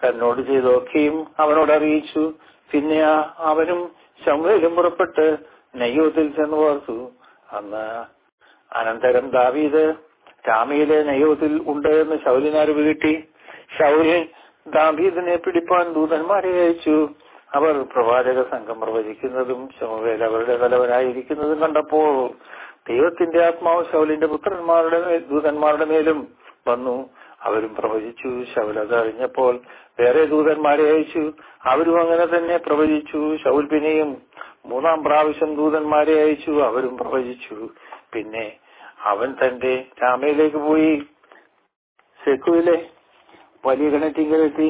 തന്നോട് ചെയ്തൊക്കെയും അവനോട് അറിയിച്ചു പിന്നെ ആ- അവനും ശമുവേലും പുറപ്പെട്ട് നെയ്യോത്തിൽ ചെന്ന് ഓർത്തു അന്ന് അനന്തരം ദാവീദ് രാമയിലെ നെയ്യോത്തിൽ ഉണ്ട് എന്ന് ശൗലിന് അറിവ് കിട്ടി ശൗലിൻ ദാവീദിനെ പിടിപ്പാൻ ദൂതന്മാരെ അയച്ചു അവർ പ്രവാചക സംഘം പ്രവചിക്കുന്നതും ശമുവേൽ അവരുടെ തലവനായിരിക്കുന്നതും കണ്ടപ്പോൾ ദൈവത്തിന്റെ ആത്മാവ് ശൗലിന്റെ പുത്രന്മാരുടെ മേൽ- ദൂതന്മാരുടെ മേലും വന്നു അവരും പ്രവചിച്ചു ശൗൽ അത് അറിഞ്ഞപ്പോൾ വേറെ ദൂതന്മാരെ അയച്ചു അവരും അങ്ങനെ തന്നെ പ്രവചിച്ചു ശൗൽ പിന്നെയും മൂന്നാം പ്രാവശ്യം ദൂതന്മാരെ അയച്ചു അവരും പ്രവചിച്ചു പിന്നെ അവൻ തന്റെ രാമയിലേക്ക് പോയി സെക്കുവിലെ വലിയ കിണറ്റിങ്കലെത്തി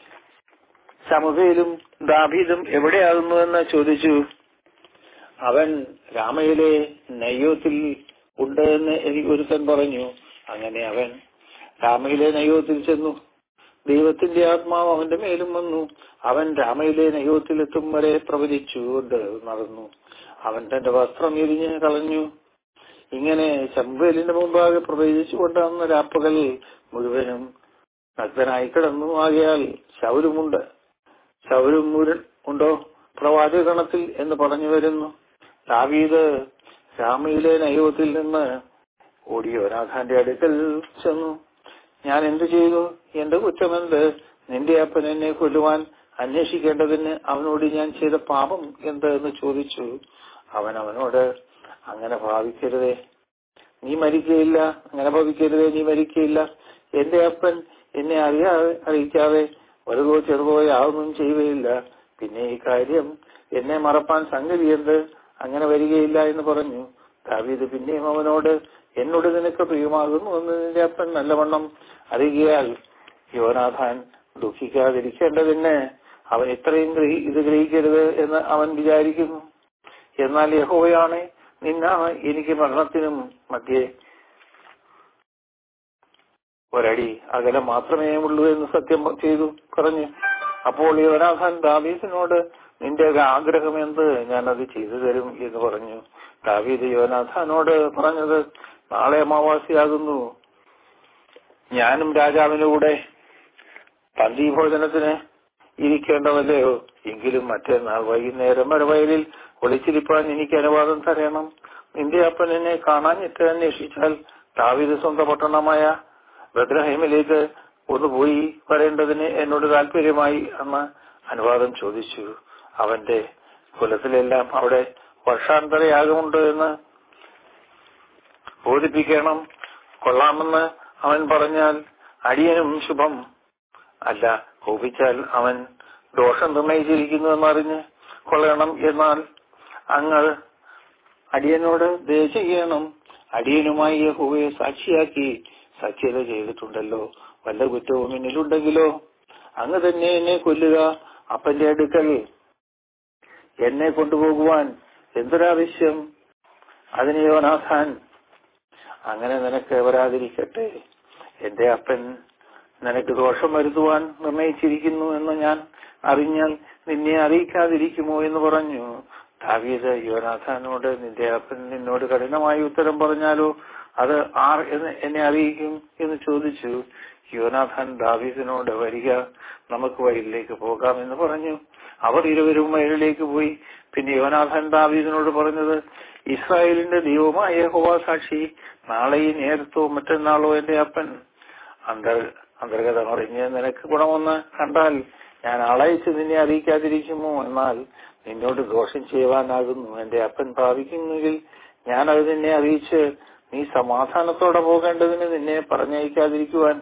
ശമുവേലും ദാഭീദും എവിടെയാകുന്നു എന്ന് ചോദിച്ചു അവൻ രാമയിലെ നയ്യോത്തിൽ ഉണ്ട് എന്ന് എനിക്ക് ഒരുത്തൻ പറഞ്ഞു അങ്ങനെ അവൻ രാമയിലെ നയ്യോത്തിൽ ചെന്നു ദൈവത്തിന്റെ ആത്മാവ് അവന്റെ മേലും വന്നു അവൻ രാമയിലെ നയ്യോത്തിലെത്തും വരെ പ്രവചിച്ചുകൊണ്ട് നടന്നു അവൻ തന്റെ വസ്ത്രം എരിഞ്ഞ് കളഞ്ഞു ഇങ്ങനെ ശമ്പേലിന്റെ മുമ്പാകെ പ്രവേശിച്ചുകൊണ്ട് അന്ന് രാപ്പകൽ മുഴുവനും നഗ്നനായി കിടന്നു ആകയാൽ ശൗരുമുണ്ട് ശൗരും മുരൻ ഉണ്ടോ പ്രവാചകണത്തിൽ എന്ന് പറഞ്ഞു വരുന്നു ദാവീദ് രാമയിലെ നൈവത്തിൽ നിന്ന് ഓടിയോനാഥാന്റെ അടുക്കൽ ചെന്നു ഞാൻ എന്തു ചെയ്തു എന്റെ കുറ്റമെന്ത് നിന്റെ അപ്പൻ എന്നെ കൊല്ലുവാൻ അന്വേഷിക്കേണ്ടതിന് അവനോട് ഞാൻ ചെയ്ത പാപം എന്ത് എന്ന് ചോദിച്ചു അവൻ അവനോട് അങ്ങനെ ഭാവിക്കരുതേ നീ മരിക്കയില്ല അങ്ങനെ ഭവിക്കരുതേ നീ മരിക്കയില്ല എന്റെ അപ്പൻ എന്നെ അറിയാതെ അറിയിക്കാതെ വലുതോ ചെറുതോ യാതൊന്നും ചെയ്യുകയില്ല പിന്നെ ഈ കാര്യം എന്നെ മറപ്പാൻ സംഗതി എന്ത് അങ്ങനെ വരികയില്ല എന്ന് പറഞ്ഞു ദാവീദ് പിന്നെയും അവനോട് എന്നോട് നിനക്ക് പ്രിയമാകുന്നു എന്ന് നിന്റെ അപ്പൻ നല്ലവണ്ണം അറിയുകയാൽ യോനാഥാൻ ദുഃഖിക്കാതിരിക്കേണ്ടതിന് അവൻ ഇത്രയും ഗ്രഹി- ഇത് ഗ്രഹിക്കരുത് എന്ന് അവൻ വിചാരിക്കുന്നു എന്നാൽ യഹോവയാണ് നിന്നാണ് എനിക്ക് മരണത്തിനും മധ്യേ ഒരടി അകലം മാത്രമേ ഉള്ളൂ എന്ന് സത്യം ചെയ്തു പറഞ്ഞു അപ്പോൾ യോനാഥാൻ ദാവീദിനോട് നിന്റെ ആഗ്രഹം എന്ത് ഞാൻ അത് ചെയ്തു തരും എന്ന് പറഞ്ഞു ദാവീദ് യോനാഥാനോട് പറഞ്ഞത് നാളെ അമാവാസിയാകുന്നു ഞാനും രാജാവിന്റെ കൂടെ പന്തി ഭോജനത്തിന് ഇരിക്കേണ്ടതല്ലയോ എങ്കിലും മറ്റന്നാൾ വൈകുന്നേരം വരെ വയലിൽ ഒളിച്ചിരിപ്പാൻ എനിക്ക് അനുവാദം തരണം നിന്റെ അപ്പൻ എന്നെ കാണാഞ്ഞിട്ട് അന്വേഷിച്ചാൽ ദാവീദ് സ്വന്തം പട്ടണമായ ബദ്രഹീമിലേക്ക് ഒന്ന് പോയി വരേണ്ടതിന് എന്നോട് താല്പര്യമായി എന്ന് അനുവാദം ചോദിച്ചു അവന്റെ കുലത്തിലെല്ലാം അവിടെ വർഷാന്തരയാകമുണ്ട് എന്ന് ബോധിപ്പിക്കണം കൊള്ളാമെന്ന് അവൻ പറഞ്ഞാൽ അടിയനും ശുഭം അല്ല കോപിച്ചാൽ അവൻ ദോഷം നിർണയിച്ചിരിക്കുന്നു എന്നറിഞ്ഞ് കൊള്ളണം എന്നാൽ അങ്ങ് അടിയനോട് ദയ ചെയ്യണം അടിയനുമായി യഹോവയെ സാക്ഷിയാക്കി സഖ്യത ചെയ്തിട്ടുണ്ടല്ലോ വല്ല കുറ്റവും എന്നിലുണ്ടെങ്കിലോ അങ്ങ് തന്നെ എന്നെ കൊല്ലുക അപ്പന്റെ അടുക്കൽ എന്നെ കൊണ്ടുപോകുവാൻ എന്തൊരാവശ്യം അതിന് യോനാഥാൻ അങ്ങനെ നിനക്ക് വരാതിരിക്കട്ടെ എന്റെ അപ്പൻ നിനക്ക് ദോഷം വരുത്തുവാൻ നിർണയിച്ചിരിക്കുന്നു എന്ന് ഞാൻ അറിഞ്ഞാൽ നിന്നെ അറിയിക്കാതിരിക്കുമോ എന്ന് പറഞ്ഞു ദാവീദ് യോനാഥാനോട് നിന്റെ അപ്പൻ നിന്നോട് കഠിനമായി ഉത്തരം പറഞ്ഞാലോ അത് ആർ എന്ന് എന്നെ അറിയിക്കും എന്ന് ചോദിച്ചു യോനാഥാൻ ദാവീദിനോട് വരിക നമുക്ക് വയലിലേക്ക് പോകാം എന്ന് പറഞ്ഞു അവർ ഇരുവരും വയലിലേക്ക് പോയി പിന്നെ യോനാഥാൻ ദാവീദിനോട് പറഞ്ഞത് ഇസ്രായേലിന്റെ ദൈവമായ യഹോവ സാക്ഷി നാളെ ഈ നേരത്തോ മറ്റന്നാളോ എന്റെ അപ്പൻ അന്തർ അന്തർഗതം അറിഞ്ഞ് നിനക്ക് ഗുണമെന്ന് കണ്ടാൽ ഞാൻ ആളയച്ച് നിന്നെ അറിയിക്കാതിരിക്കുമോ എന്നാൽ നിന്നോട് ദോഷം ചെയ്യുവാനാകുന്നു എന്റെ അപ്പൻ ഭാവിക്കുന്നെങ്കിൽ ഞാൻ അത് നിന്നെ അറിയിച്ച് നീ സമാധാനത്തോടെ പോകേണ്ടതിന് നിന്നെ പറഞ്ഞയക്കാതിരിക്കുവാൻ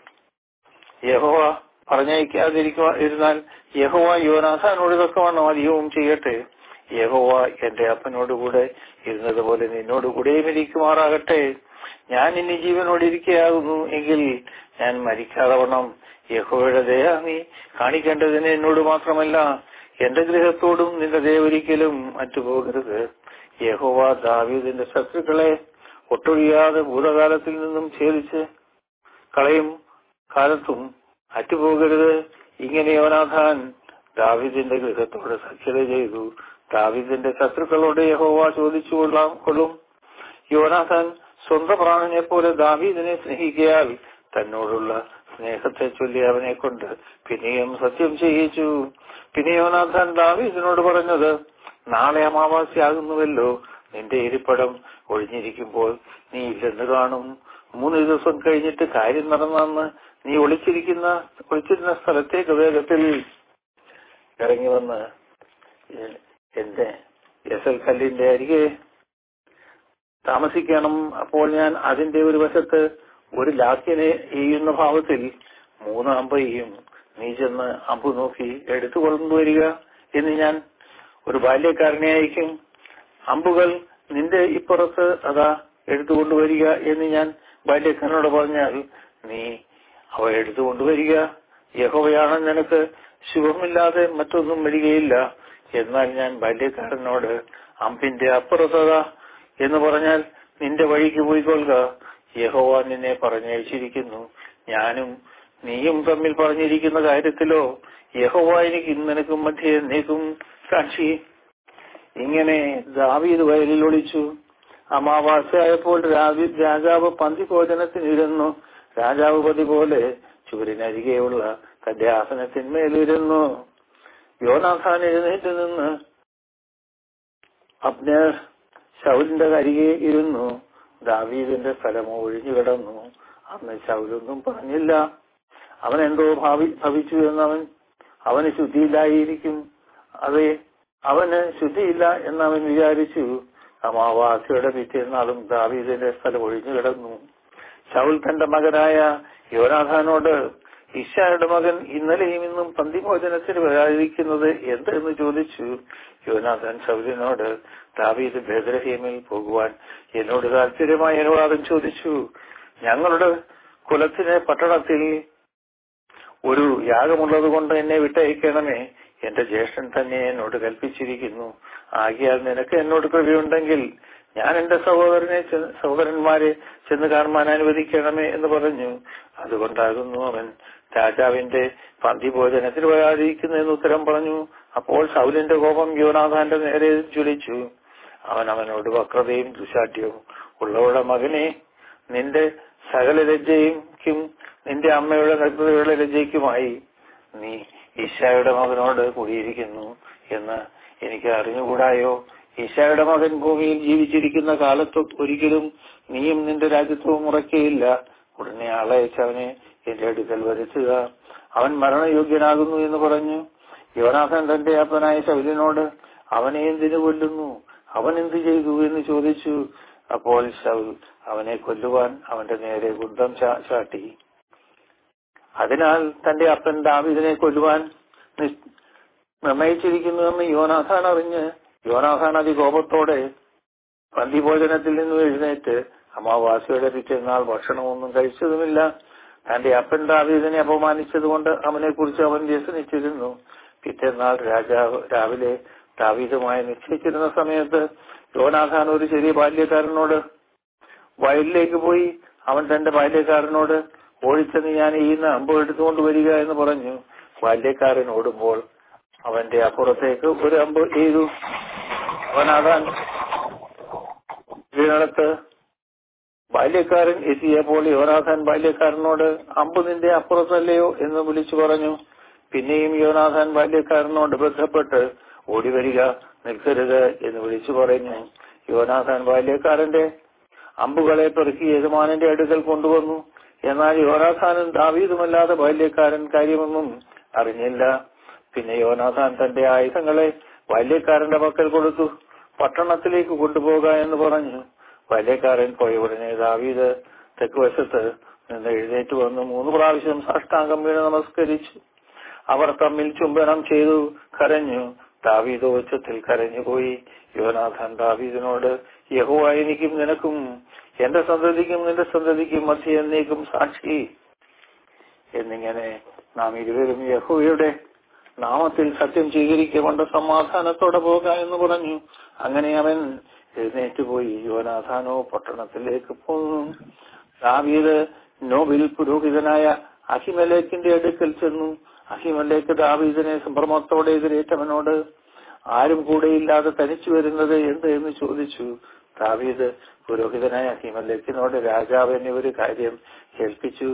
യഹോവ പറഞ്ഞയക്കാതിരിക്കുവാൻ ഇരുന്നാൽ യഹോവ യോനാഥാനോട് തക്കവണ്ണം അധികവും ചെയ്യട്ടെ യഹോവ എന്റെ അപ്പനോടുകൂടെ ഇരുന്നതുപോലെ നിന്നോട് കൂടെയും ഇരിക്കുമാറാകട്ടെ ഞാൻ ഇനി ജീവനോട് ഇരിക്കുകയാകുന്നു എങ്കിൽ ഞാൻ മരിക്കാതെ വണ്ണം യഹോയുടെ ദയ നീ കാണിക്കേണ്ടതിന് എന്നോട് മാത്രമല്ല എന്റെ ഗൃഹത്തോടും നിന്റെ ദയ ഒരിക്കലും മറ്റുപോകരുത് യഹോവ ദാവീദിന്റെ ശത്രുക്കളെ ഒട്ടൊഴിയാതെ ഭൂതകാലത്തിൽ നിന്നും ഛേദിച്ച് കളയും കാലത്തും അറ്റുപോകരുത് ഇങ്ങനെ യോനാഥാൻ ദാവിദിന്റെ ഗൃഹത്തോട് സഖ്യത ചെയ്തു ദാവിദിന്റെ ശത്രുക്കളോട് യഹോവ ചോദിച്ചു കൊള്ളാം കൊള്ളും യോനാഥാൻ സ്വന്തം പ്രാണനെ പോലെ ദാവീദിനെ സ്നേഹിക്കയാൽ തന്നോടുള്ള സ്നേഹത്തെ ചൊല്ലി അവനെ കൊണ്ട് പിന്നെയും സത്യം ചെയ്യിച്ചു പിന്നെ യോനാഥാൻ ദാവീദിനോട് പറഞ്ഞത് നാളെ അമാവാസ്യാകുന്നുവല്ലോ നിന്റെ ഇരിപ്പടം ഒഴിഞ്ഞിരിക്കുമ്പോൾ നീ ഇല്ലെന്ന് കാണും മൂന്ന് ദിവസം കഴിഞ്ഞിട്ട് കാര്യം നടന്നെന്ന് നീ ഒളിച്ചിരിക്കുന്ന ഒളിച്ചിരുന്ന സ്ഥലത്തേക്ക് വേഗത്തിൽ ഇറങ്ങി വന്ന് എ- എന്റെ എസൽ കല്ലിന്റെ അരികെ താമസിക്കണം അപ്പോൾ ഞാൻ അതിന്റെ ഒരു വശത്ത് ഒരു ലാക്കിനെ എയ്യുന്ന ഭാവത്തിൽ മൂന്ന് അമ്പയും നീ ചെന്ന് അമ്പ് നോക്കി എടുത്തു കൊണ്ടുവരിക എന്ന് ഞാൻ ഒരു ബാല്യക്കാരനെ അയക്കും അമ്പുകൾ നിന്റെ ഇപ്പുറത്ത് അതാ എടുത്തു കൊണ്ടുവരിക എന്ന് ഞാൻ ബാല്യക്കാരനോട് പറഞ്ഞാൽ നീ അവ എടുത്തു കൊണ്ടുവരിക യഹോവയാണ് നിനക്ക് ശുഭമില്ലാതെ മറ്റൊന്നും വരികയില്ല എന്നാൽ ഞാൻ ബാല്യക്കാരനോട് അമ്പിന്റെ അപ്പുറത്തത എന്ന് പറഞ്ഞാൽ നിന്റെ വഴിക്ക് പോയിക്കൊള്ളുക യഹോവ നിന്നെ പറഞ്ഞയച്ചിരിക്കുന്നു ഞാനും നീയും തമ്മിൽ പറഞ്ഞിരിക്കുന്ന കാര്യത്തിലോ യഹോവ എനിക്ക് നിനക്കും മധ്യേ നീക്കും സാക്ഷി ഇങ്ങനെ ദാവീദ് വയലിൽ ഒളിച്ചു അമാവാസ്യായപ്പോൾ രാവി- രാജാവ് പന്തിഭോജനത്തിനിരുന്നു രാജാവ് പതി പോലെ ചുവരിനരികെയുള്ള തന്റെ ആസനത്തിന്മേലിരുന്നു യോനാഥാൻ എഴുന്നേറ്റ് നിന്ന് അബ്നേർ ശൗലിന്റെ അരികെ ഇരുന്നു ദാവീദിന്റെ സ്ഥലമോ ഒഴിഞ്ഞു കിടന്നു അന്ന് ശൗലൊന്നും പറഞ്ഞില്ല അവൻ എന്തോ ഭാവി ഭവിച്ചു എന്നവൻ അവന് ശുദ്ധിയില്ലായിരിക്കും അതെ അവന് ശുദ്ധിയില്ല എന്നവൻ വിചാരിച്ചു അമാവാസിയുടെ പിറ്റേന്നാളും ദാവീദിന്റെ സ്ഥലം ഒഴിഞ്ഞു കിടന്നു ശൗൽ തന്റെ മകനായ യോനാഥാനോട് ഇഷായുടെ മകൻ ഇന്നലെയും ഇന്നും പന്തിഭോജനത്തിന് വരാതിരിക്കുന്നത് എന്ത് എന്ന് ചോദിച്ചു യോനാഥൻ ശൗലിനോട് ദാവീദ് ബേദരഹീമിൽ പോകുവാൻ എന്നോട് താല്പര്യമായ അനുവാദം ചോദിച്ചു ഞങ്ങളുടെ കുലത്തിന് പട്ടണത്തിൽ ഒരു യാഗമുള്ളത് കൊണ്ട് എന്നെ വിട്ടയക്കണമേ എന്റെ ജ്യേഷ്ഠൻ തന്നെ എന്നോട് കൽപ്പിച്ചിരിക്കുന്നു ആകിയാൽ നിനക്ക് എന്നോട് കൃപയുണ്ടെങ്കിൽ ഞാൻ എന്റെ സഹോദരനെ ചെ- സഹോദരന്മാരെ ചെന്ന് കാണുവാൻ അനുവദിക്കണമേ എന്ന് പറഞ്ഞു അതുകൊണ്ടാകുന്നു അവൻ രാജാവിന്റെ പന്തിഭോജനത്തിൽ വരാതിരിക്കുന്നു എന്ന് ഉത്തരം പറഞ്ഞു അപ്പോൾ സൗലിന്റെ കോപം യോനാഥാന്റെ നേരെ ജ്വലിച്ചു അവൻ അവനോട് വക്രതയും ദുശാഠ്യവും ഉള്ളവരുടെ മകനെ നിന്റെ സകല ലജ്ജയ്ക്കും നിന്റെ അമ്മയുടെ നഗ്നതയുടെ ലജ്ജയ്ക്കുമായി നീ ഈശായുടെ മകനോട് കൂടിയിരിക്കുന്നു എന്ന് എനിക്ക് അറിഞ്ഞുകൂടായോ ഈശായുടെ മകൻ ഭൂമിയിൽ ജീവിച്ചിരിക്കുന്ന കാലത്ത് ഒരിക്കലും നീയും നിന്റെ രാജ്യത്വവും ഉറക്കുകയില്ല ഉടനെ ആളയച്ച് അവനെ എന്റെ അടുക്കൽ വരുത്തുക അവൻ മരണയോഗ്യനാകുന്നു എന്ന് പറഞ്ഞു യോനാഥൻ തന്റെ അപ്പനായ ശൗലിനോട് അവനെ എന്തിനു കൊല്ലുന്നു അവൻ എന്ത് ചെയ്തു എന്ന് ചോദിച്ചു അപ്പോൾ ശൗൽ അവനെ കൊല്ലുവാൻ അവന്റെ നേരെ കുന്തം ചാ- ചാട്ടി അതിനാൽ തന്റെ അപ്പൻ ദാവീദിനെ കൊല്ലുവാൻ നി- നിർണയിച്ചിരിക്കുന്നുവെന്ന് യോനാഥാൻ അറിഞ്ഞ് യോനാഥാൻ അതികോപത്തോടെ പന്തിഭോജനത്തിൽ നിന്നും എഴുന്നേറ്റ് അമാവാസിയുടെ പിറ്റേന്നാൾ ഭക്ഷണമൊന്നും കഴിച്ചതുമില്ല തന്റെ അപ്പൻ ദാവീദിനെ അപമാനിച്ചതുകൊണ്ട് അവനെ കുറിച്ച് അവൻ വ്യസനിച്ചിരുന്നു പിറ്റേന്നാൾ രാജാവ് രാവിലെ ദാവീദുമായി നിശ്ചയിച്ചിരുന്ന സമയത്ത് യോനാഥാൻ ഒരു ചെറിയ ബാല്യക്കാരനോട് വയലിലേക്ക് പോയി അവൻ തന്റെ ബാല്യക്കാരനോട് ഓടിച്ചെന്ന് ഞാൻ ഈ അമ്പ് എടുത്തുകൊണ്ട് വരിക എന്ന് പറഞ്ഞു ബാല്യക്കാരൻ ഓടുമ്പോൾ അവന്റെ അപ്പുറത്തേക്ക് ഒരു അമ്പ് ചെയ്തു അവനാകാൻ വീണത്ത് ബാല്യക്കാരൻ എത്തിയപ്പോൾ യോനാഥാൻ ബാല്യക്കാരനോട് അമ്പ് നിന്റെ അപ്പുറത്തല്ലയോ എന്ന് വിളിച്ചു പറഞ്ഞു പിന്നെയും യോനാഥാൻ ബാല്യക്കാരനോട് ബന്ധപ്പെട്ട് ഓടി വരിക നിൽക്കരുത് എന്ന് വിളിച്ചു പറഞ്ഞു യോനാഥാൻ ബാല്യക്കാരന്റെ അമ്പുകളെ പെറുക്കി യജമാനന്റെ അടുക്കൽ കൊണ്ടുവന്നു എന്നാൽ യോനാഥാനും ദാവീദുമല്ലാതെ ബാല്യക്കാരൻ കാര്യമൊന്നും അറിഞ്ഞില്ല പിന്നെ യോനാഥാൻ തന്റെ ആയുധങ്ങളെ ബാല്യക്കാരന്റെ പക്കൽ കൊടുത്തു പട്ടണത്തിലേക്ക് കൊണ്ടുപോക എന്ന് പറഞ്ഞു ബാല്യക്കാരൻ പോയ ഉടനെ ദാവീദ് തെക്കുവശത്ത് നിന്ന് എഴുന്നേറ്റ് വന്നു മൂന്ന് പ്രാവശ്യം സാഷ്ടാംഗം വീണ് നമസ്കരിച്ചു അവർ തമ്മിൽ ചുംബനം ചെയ്തു കരഞ്ഞു ദാവീദ് ഉച്ചത്തിൽ കരഞ്ഞുപോയി യോനാഥാൻ ദാവീദിനോട് യഹോവ എനിക്കും നിനക്കും എന്റെ സന്തതിക്കും നിന്റെ സന്തതിക്കും മധ്യ എന്നേക്കും സാക്ഷി എന്നിങ്ങനെ നാം ഇരുവരും യഹോവയുടെ നാമത്തിൽ സത്യം സ്വീകരിക്കൊണ്ട് സമാധാനത്തോടെ പോക എന്ന് പറഞ്ഞു അങ്ങനെ അവൻ എഴുന്നേറ്റ് പോയി യോനാഥാനോ പട്ടണത്തിലേക്ക് പോന്നു ദാവീദ് നോബിൽ പുരോഹിതനായ അഹിമലേക്കിന്റെ അടുക്കൽ ചെന്നു അഹിമലേക്ക് ദാവീദിനെ സംഭ്രമത്തോടെ എതിരേറ്റവനോട് ആരും കൂടെയില്ലാതെ തനിച്ചു വരുന്നത് എന്ത് എന്ന് ചോദിച്ചു ദാവീദ് പുരോഹിതനായ അഹിമലേക്കിനോട് രാജാവ് എന്നെ ഒരു കാര്യം കേൾപ്പിച്ചു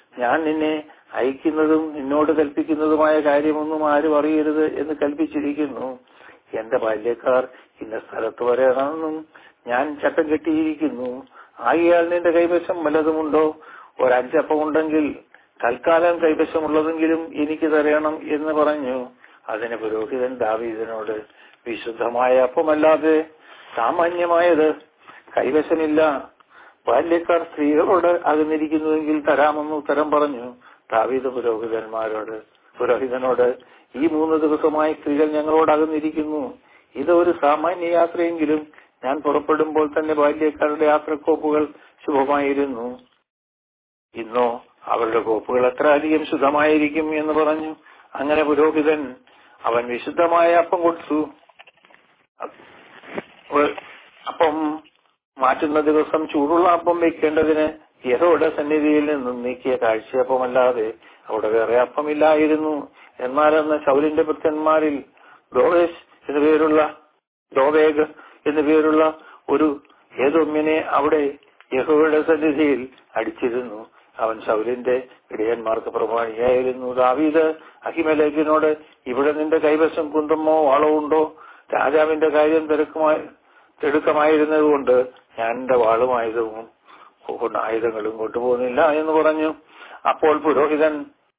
ഞാൻ നിന്നെ അയക്കുന്നതും നിന്നോട് കൽപ്പിക്കുന്നതുമായ കാര്യമൊന്നും ആരും അറിയരുത് എന്ന് കൽപ്പിച്ചിരിക്കുന്നു എന്റെ ബാല്യക്കാർ ഇന്ന സ്ഥലത്ത് വരണമെന്നും ഞാൻ ചട്ടം കെട്ടിയിരിക്കുന്നു ആകിയാൽ നിന്റെ കൈവശം വല്ലതുമുണ്ടോ ഒരഞ്ചപ്പം ഉണ്ടെങ്കിൽ തൽക്കാലം കൈവശമുള്ളതെങ്കിലും എനിക്ക് തരയണം എന്ന് പറഞ്ഞു അതിന് പുരോഹിതൻ ദാവീദിനോട് വിശുദ്ധമായ അപ്പമല്ലാതെ സാമാന്യമായത് കൈവശമില്ല ബാല്യക്കാർ സ്ത്രീകളോട് അകന്നിരിക്കുന്നുവെങ്കിൽ തരാമെന്ന് ഉത്തരം പറഞ്ഞു ദാവീദ് പുരോഹിതന്മാരോട് പുരോഹിതനോട് ഈ മൂന്ന് ദിവസമായി സ്ത്രീകൾ ഞങ്ങളോട് അകന്നിരിക്കുന്നു ഇത് ഒരു സാമാന്യ യാത്രയെങ്കിലും ഞാൻ പുറപ്പെടുമ്പോൾ തന്നെ ബാല്യക്കാരുടെ യാത്രക്കോപ്പുകൾ ശുഭമായിരുന്നു ഇന്നോ അവരുടെ കോപ്പുകൾ എത്ര അധികം ശുദ്ധമായിരിക്കും എന്ന് പറഞ്ഞു അങ്ങനെ പുരോഹിതൻ അവൻ വിശുദ്ധമായ അപ്പം കൊടുത്തു അപ്പം മാറ്റുന്ന ദിവസം ചൂടുള്ള അപ്പം വെക്കേണ്ടതിന് യഹോയുടെ സന്നിധിയിൽ നിന്നും നീക്കിയ കാഴ്ചയപ്പമല്ലാതെ അവിടെ വേറെ അപ്പമില്ലായിരുന്നു എന്നാലെന്ന് ശൗലിന്റെ ഭക്തന്മാരിൽ ദോവേശ് എന്നു പേരുള്ള ദോവേഗ് എന്നു പേരുള്ള ഒരു ഏതൊമ്മിനെ അവിടെ യഹോയുടെ സന്നിധിയിൽ അടിച്ചിരുന്നു അവൻ ശൗലിന്റെ ഇടയന്മാർക്ക് പ്രമാണിയായിരുന്നു ദാവീദ് അഹിമലേഖിനോട് ഇവിടെ നിന്റെ കൈവശം കുന്തമോ വാളോ ഉണ്ടോ രാജാവിന്റെ കാര്യം തിരക്കുമായി തിടുക്കമായിരുന്നത് കൊണ്ട് ഞാൻ എന്റെ വാളുമായതും കൊണ്ട് ആയുധങ്ങളും കൊണ്ടുപോകുന്നില്ല എന്ന് പറഞ്ഞു അപ്പോൾ പുരോഹിതൻ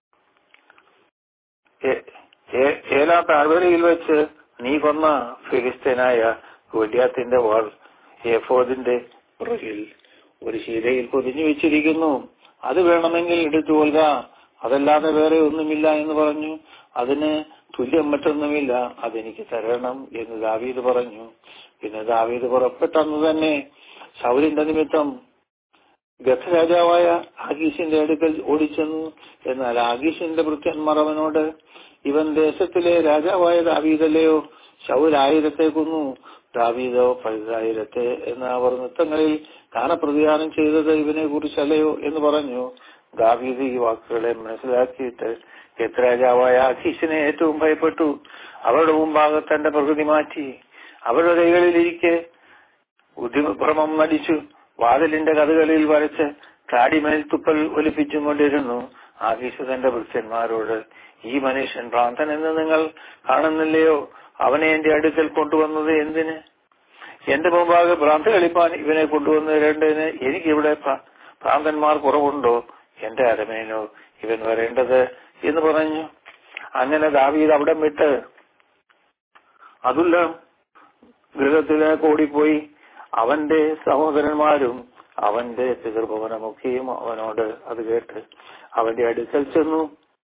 ഏലാ താഴ്വരയിൽ വെച്ച് നീ കൊന്ന ഫിലിസ്തീനായ ഗോലിയാത്തിന്റെ വാൾ ഏഫോദിന്റെ പുറകിൽ ഒരു ശീലയിൽ പൊതിഞ്ഞു വെച്ചിരിക്കുന്നു അത് വേണമെങ്കിൽ എടുത്തു കൊള്ളുക അതല്ലാതെ വേറെ ഒന്നുമില്ല എന്ന് പറഞ്ഞു അതിന് തുല്യം മറ്റൊന്നുമില്ല അതെനിക്ക് തരണം എന്ന് ദാവീദ് പറഞ്ഞു പിന്നെ ദാവീദ് പുറപ്പെട്ടന്ന് തന്നെ ശൗലിന്റെ നിമിത്തം ഗഥരാജാവായ ആഗീഷിന്റെ അടുക്കൽ ഓടിച്ചെന്നു എന്നാൽ ആഗീഷിന്റെ ഭൃത്യന്മാർ അവനോട് ഇവൻ ദേശത്തിലെ രാജാവായ ദാവീദല്ലയോ ശൗൽ ആയിരത്തെ കൊന്നു ദാവീദോ പതിനായിരത്തെ എന്ന് അവർ നൃത്തങ്ങളിൽ കാണപ്രതിദാനം ചെയ്തത് ഇവനെ കുറിച്ചല്ലയോ എന്ന് പറഞ്ഞു ദാവീദ് ഈ വാക്കുകളെ മനസ്സിലാക്കിയിട്ട് രാജാവായ ആഖീഷിനെ ഏറ്റവും ഭയപ്പെട്ടു അവരുടെ മുമ്പാകെ തന്റെ പ്രകൃതി മാറ്റി അവരുടെ കൈകളിലിരിക്കെ ഉദ്യമഭ്രമം നടിച്ചു വാതിലിന്റെ കഥകളിൽ വരച്ച് കാടിമേൽ തുപ്പൽ ഒലിപ്പിച്ചും കൊണ്ടിരുന്നു ആകീഷ് തന്റെ ഭൃത്യന്മാരോട് ഈ മനുഷ്യൻ ഭ്രാന്തൻ എന്ന് നിങ്ങൾ കാണുന്നില്ലയോ അവനെ എന്റെ അടുക്കൽ കൊണ്ടുവന്നത് എന്തിന് എന്റെ മുമ്പാകെ ഭ്രാന്ത് കളിപ്പാൻ ഇവനെ കൊണ്ടുവന്നിരേണ്ടതിന് എനിക്കിവിടെ ഭ്രാന്തന്മാർ കുറവുണ്ടോ എന്റെ അരമേനോ ഇവൻ വരേണ്ടത് എന്ന് പറഞ്ഞു അങ്ങനെ ദാവീദ് അവിടം വിട്ട് അതുല്ല ഗൃഹത്തിലേക്ക് ഓടിപ്പോയി അവന്റെ സഹോദരന്മാരും അവന്റെ പിതൃഭവനമൊക്കെയും അവനോട് അത് കേട്ട് അവന്റെ അടുക്കൽ ചെന്നു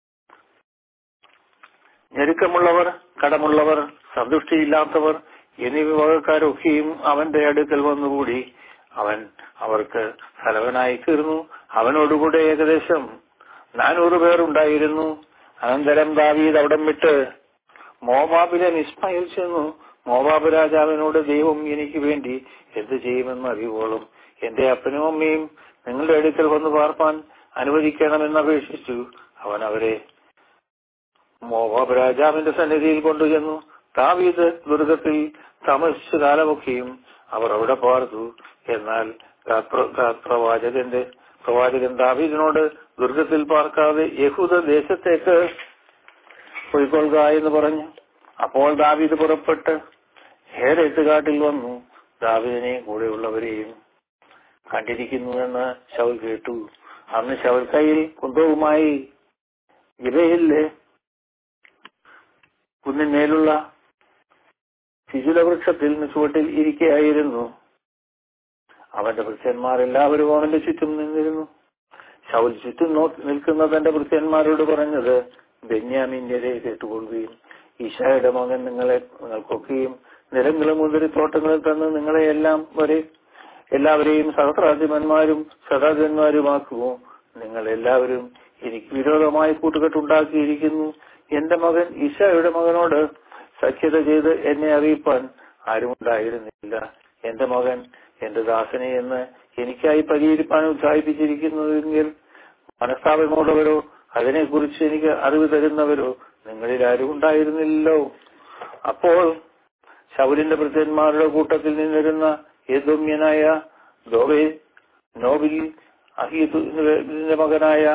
ഞെരുക്കമുള്ളവർ കടമുള്ളവർ സന്തുഷ്ടിയില്ലാത്തവർ എന്നീ വിഭാഗക്കാരൊക്കെയും അവന്റെ അടുക്കൽ വന്നുകൂടി അവൻ അവർക്ക് തലവനായി തീർന്നു അവനോടുകൂടെ ഏകദേശം നാനൂറ് പേർ ഉണ്ടായിരുന്നു അനന്തരം ദാവീദ് അവിടം വിട്ട് മോവാബിലെ നിസ്മയിൽ ചെന്നു മോവാബ് രാജാവിനോട് ദൈവം എനിക്ക് വേണ്ടി എന്ത് ചെയ്യുമെന്ന് അറിയുവോളും എന്റെ അപ്പനും അമ്മയും നിങ്ങളുടെ അടുക്കൽ വന്ന് പാർപ്പാൻ അനുവദിക്കണമെന്ന് അപേക്ഷിച്ചു അവൻ അവരെ മോവാബ് രാജാവിന്റെ സന്നിധിയിൽ കൊണ്ടുചെന്നു ദാവീദ് ദുർഗത്തിൽ താമസിച്ച കാലമൊക്കെയും അവർ അവിടെ പാർത്തു എന്നാൽ പ്രവാചകന്റെ പ്രവാചകൻ ദാവീദിനോട് ദുർഗത്തിൽ പാർക്കാതെ യഹൂദ ദേശത്തേക്ക് പോയിക്കൊള്ളുക എന്ന് പറഞ്ഞു അപ്പോൾ ദാവീദ് പുറപ്പെട്ട് ഹേരത്ത് കാട്ടിൽ വന്നു ദാവീദിനെയും കൂടെയുള്ളവരെയും കണ്ടിരിക്കുന്നുവെന്ന് ശവൽ കേട്ടു അന്ന് ശവൽ കയ്യിൽ കുന്തവുമായി ഗിബയിലെ കുന്നിന്മേലുള്ള ശിശുല വൃക്ഷത്തിൽ ചുവട്ടിൽ ഇരിക്കുകയായിരുന്നു അവന്റെ ഭൃത്യന്മാർ എല്ലാവരും അവന്റെ ചുറ്റും നിന്നിരുന്നു ശൗൽ ചുറ്റും നോക്കി നിൽക്കുന്ന തന്റെ ഭൃത്യന്മാരോട് പറഞ്ഞത് ബെന്യാമിന്യരെ കേട്ടുകൊള്ളുകയും ഈശായുടെ മകൻ നിങ്ങളെ നിങ്ങൾക്കൊക്കെയും നിലങ്ങളും മുന്തിരിത്തോട്ടങ്ങളിൽ തന്ന് നിങ്ങളെ എല്ലാം വരെ എല്ലാവരെയും സഹസ്രാധിപന്മാരും സദാജന്മാരുമാക്കുമോ നിങ്ങൾ എല്ലാവരും എനിക്ക് വിരോധമായി കൂട്ടുകെട്ടുണ്ടാക്കിയിരിക്കുന്നു എന്റെ മകൻ ഈശായുടെ മകനോട് സഖ്യത ചെയ്ത് എന്നെ അറിയിപ്പാൻ ആരും ഉണ്ടായിരുന്നില്ല എന്റെ മകൻ എന്റെ ദാസനെ എന്ന് എനിക്കായി പരിഹരിപ്പാൻ ഉത്സാഹിപ്പിച്ചിരിക്കുന്നതെങ്കിൽ മനസ്താപമുള്ളവരോ അതിനെക്കുറിച്ച് എനിക്ക് അറിവ് തരുന്നവരോ നിങ്ങളിൽ ആരും ഉണ്ടായിരുന്നില്ലല്ലോ അപ്പോൾ ശൗലിന്റെ ഭൃത്യന്മാരുടെ കൂട്ടത്തിൽ നിന്നിരുന്ന യദുമ്യനായ ദോവേ നോബിൽ അഹീദുവിന്റെ മകനായ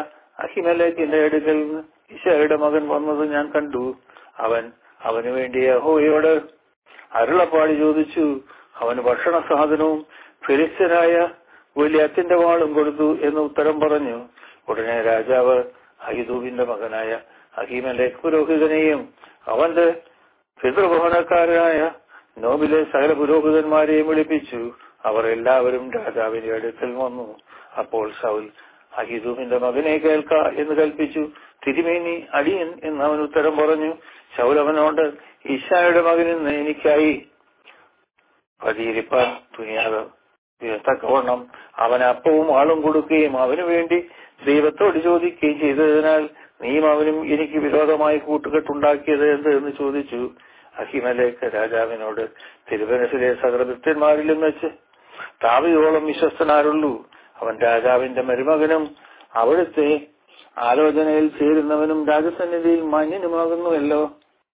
അഹിമലേക്കിന്റെ അടുക്കൽ നിന്ന് ഇഷയുടെ മകൻ വന്നത് ഞാൻ കണ്ടു അവൻ അവന് വേണ്ടി യഹോവയോട് അരുളപ്പാടി ചോദിച്ചു അവന് ഭക്ഷണ സാധനവും ഫിലിസ്തനായ വലിയ അത്തിന്റെ വാളും കൊടുത്തു എന്ന് ഉത്തരം പറഞ്ഞു ഉടനെ രാജാവ് അഹിദൂബിന്റെ മകനായ അഹിമലേഖ് പുരോഹിതനെയും അവന്റെ പിതൃഭവനക്കാരനായ നോബിലെ സകല പുരോഹിതന്മാരെയും വിളിപ്പിച്ചു അവർ എല്ലാവരും രാജാവിന്റെ അടുക്കൽ വന്നു അപ്പോൾ സൗൽ അഹിദൂബിന്റെ മകനെ കേൾക്ക എന്ന് കൽപ്പിച്ചു തിരുമേനി അടിയൻ എന്ന് അവൻ ഉത്തരം പറഞ്ഞു ശൗൽ അവനോട് ഈശായുടെ മകനെന്ന് എനിക്കായി പതിയിരിപ്പാൻ തുനിയാതെ തക്കവണ്ണം അവൻ അപ്പവും ആളും കൊടുക്കുകയും അവനു വേണ്ടി ദൈവത്തോട് ചോദിക്കുകയും ചെയ്തതിനാൽ നീയും അവനും എനിക്ക് വിരോധമായി കൂട്ടുകെട്ടുണ്ടാക്കിയത് എന്ത് എന്ന് ചോദിച്ചു അഹിമലേക്ക് രാജാവിനോട് തിരുവനസിലെ സകൃത്യന്മാരിലും വെച്ച് താവിയോളം വിശ്വസ്തനാരുള്ളൂ അവൻ രാജാവിന്റെ മരുമകനും അവിടുത്തെ ആലോചനയിൽ ചേരുന്നവനും രാജസന്നിധിയിൽ മാന്യനുമാകുന്നുവല്ലോ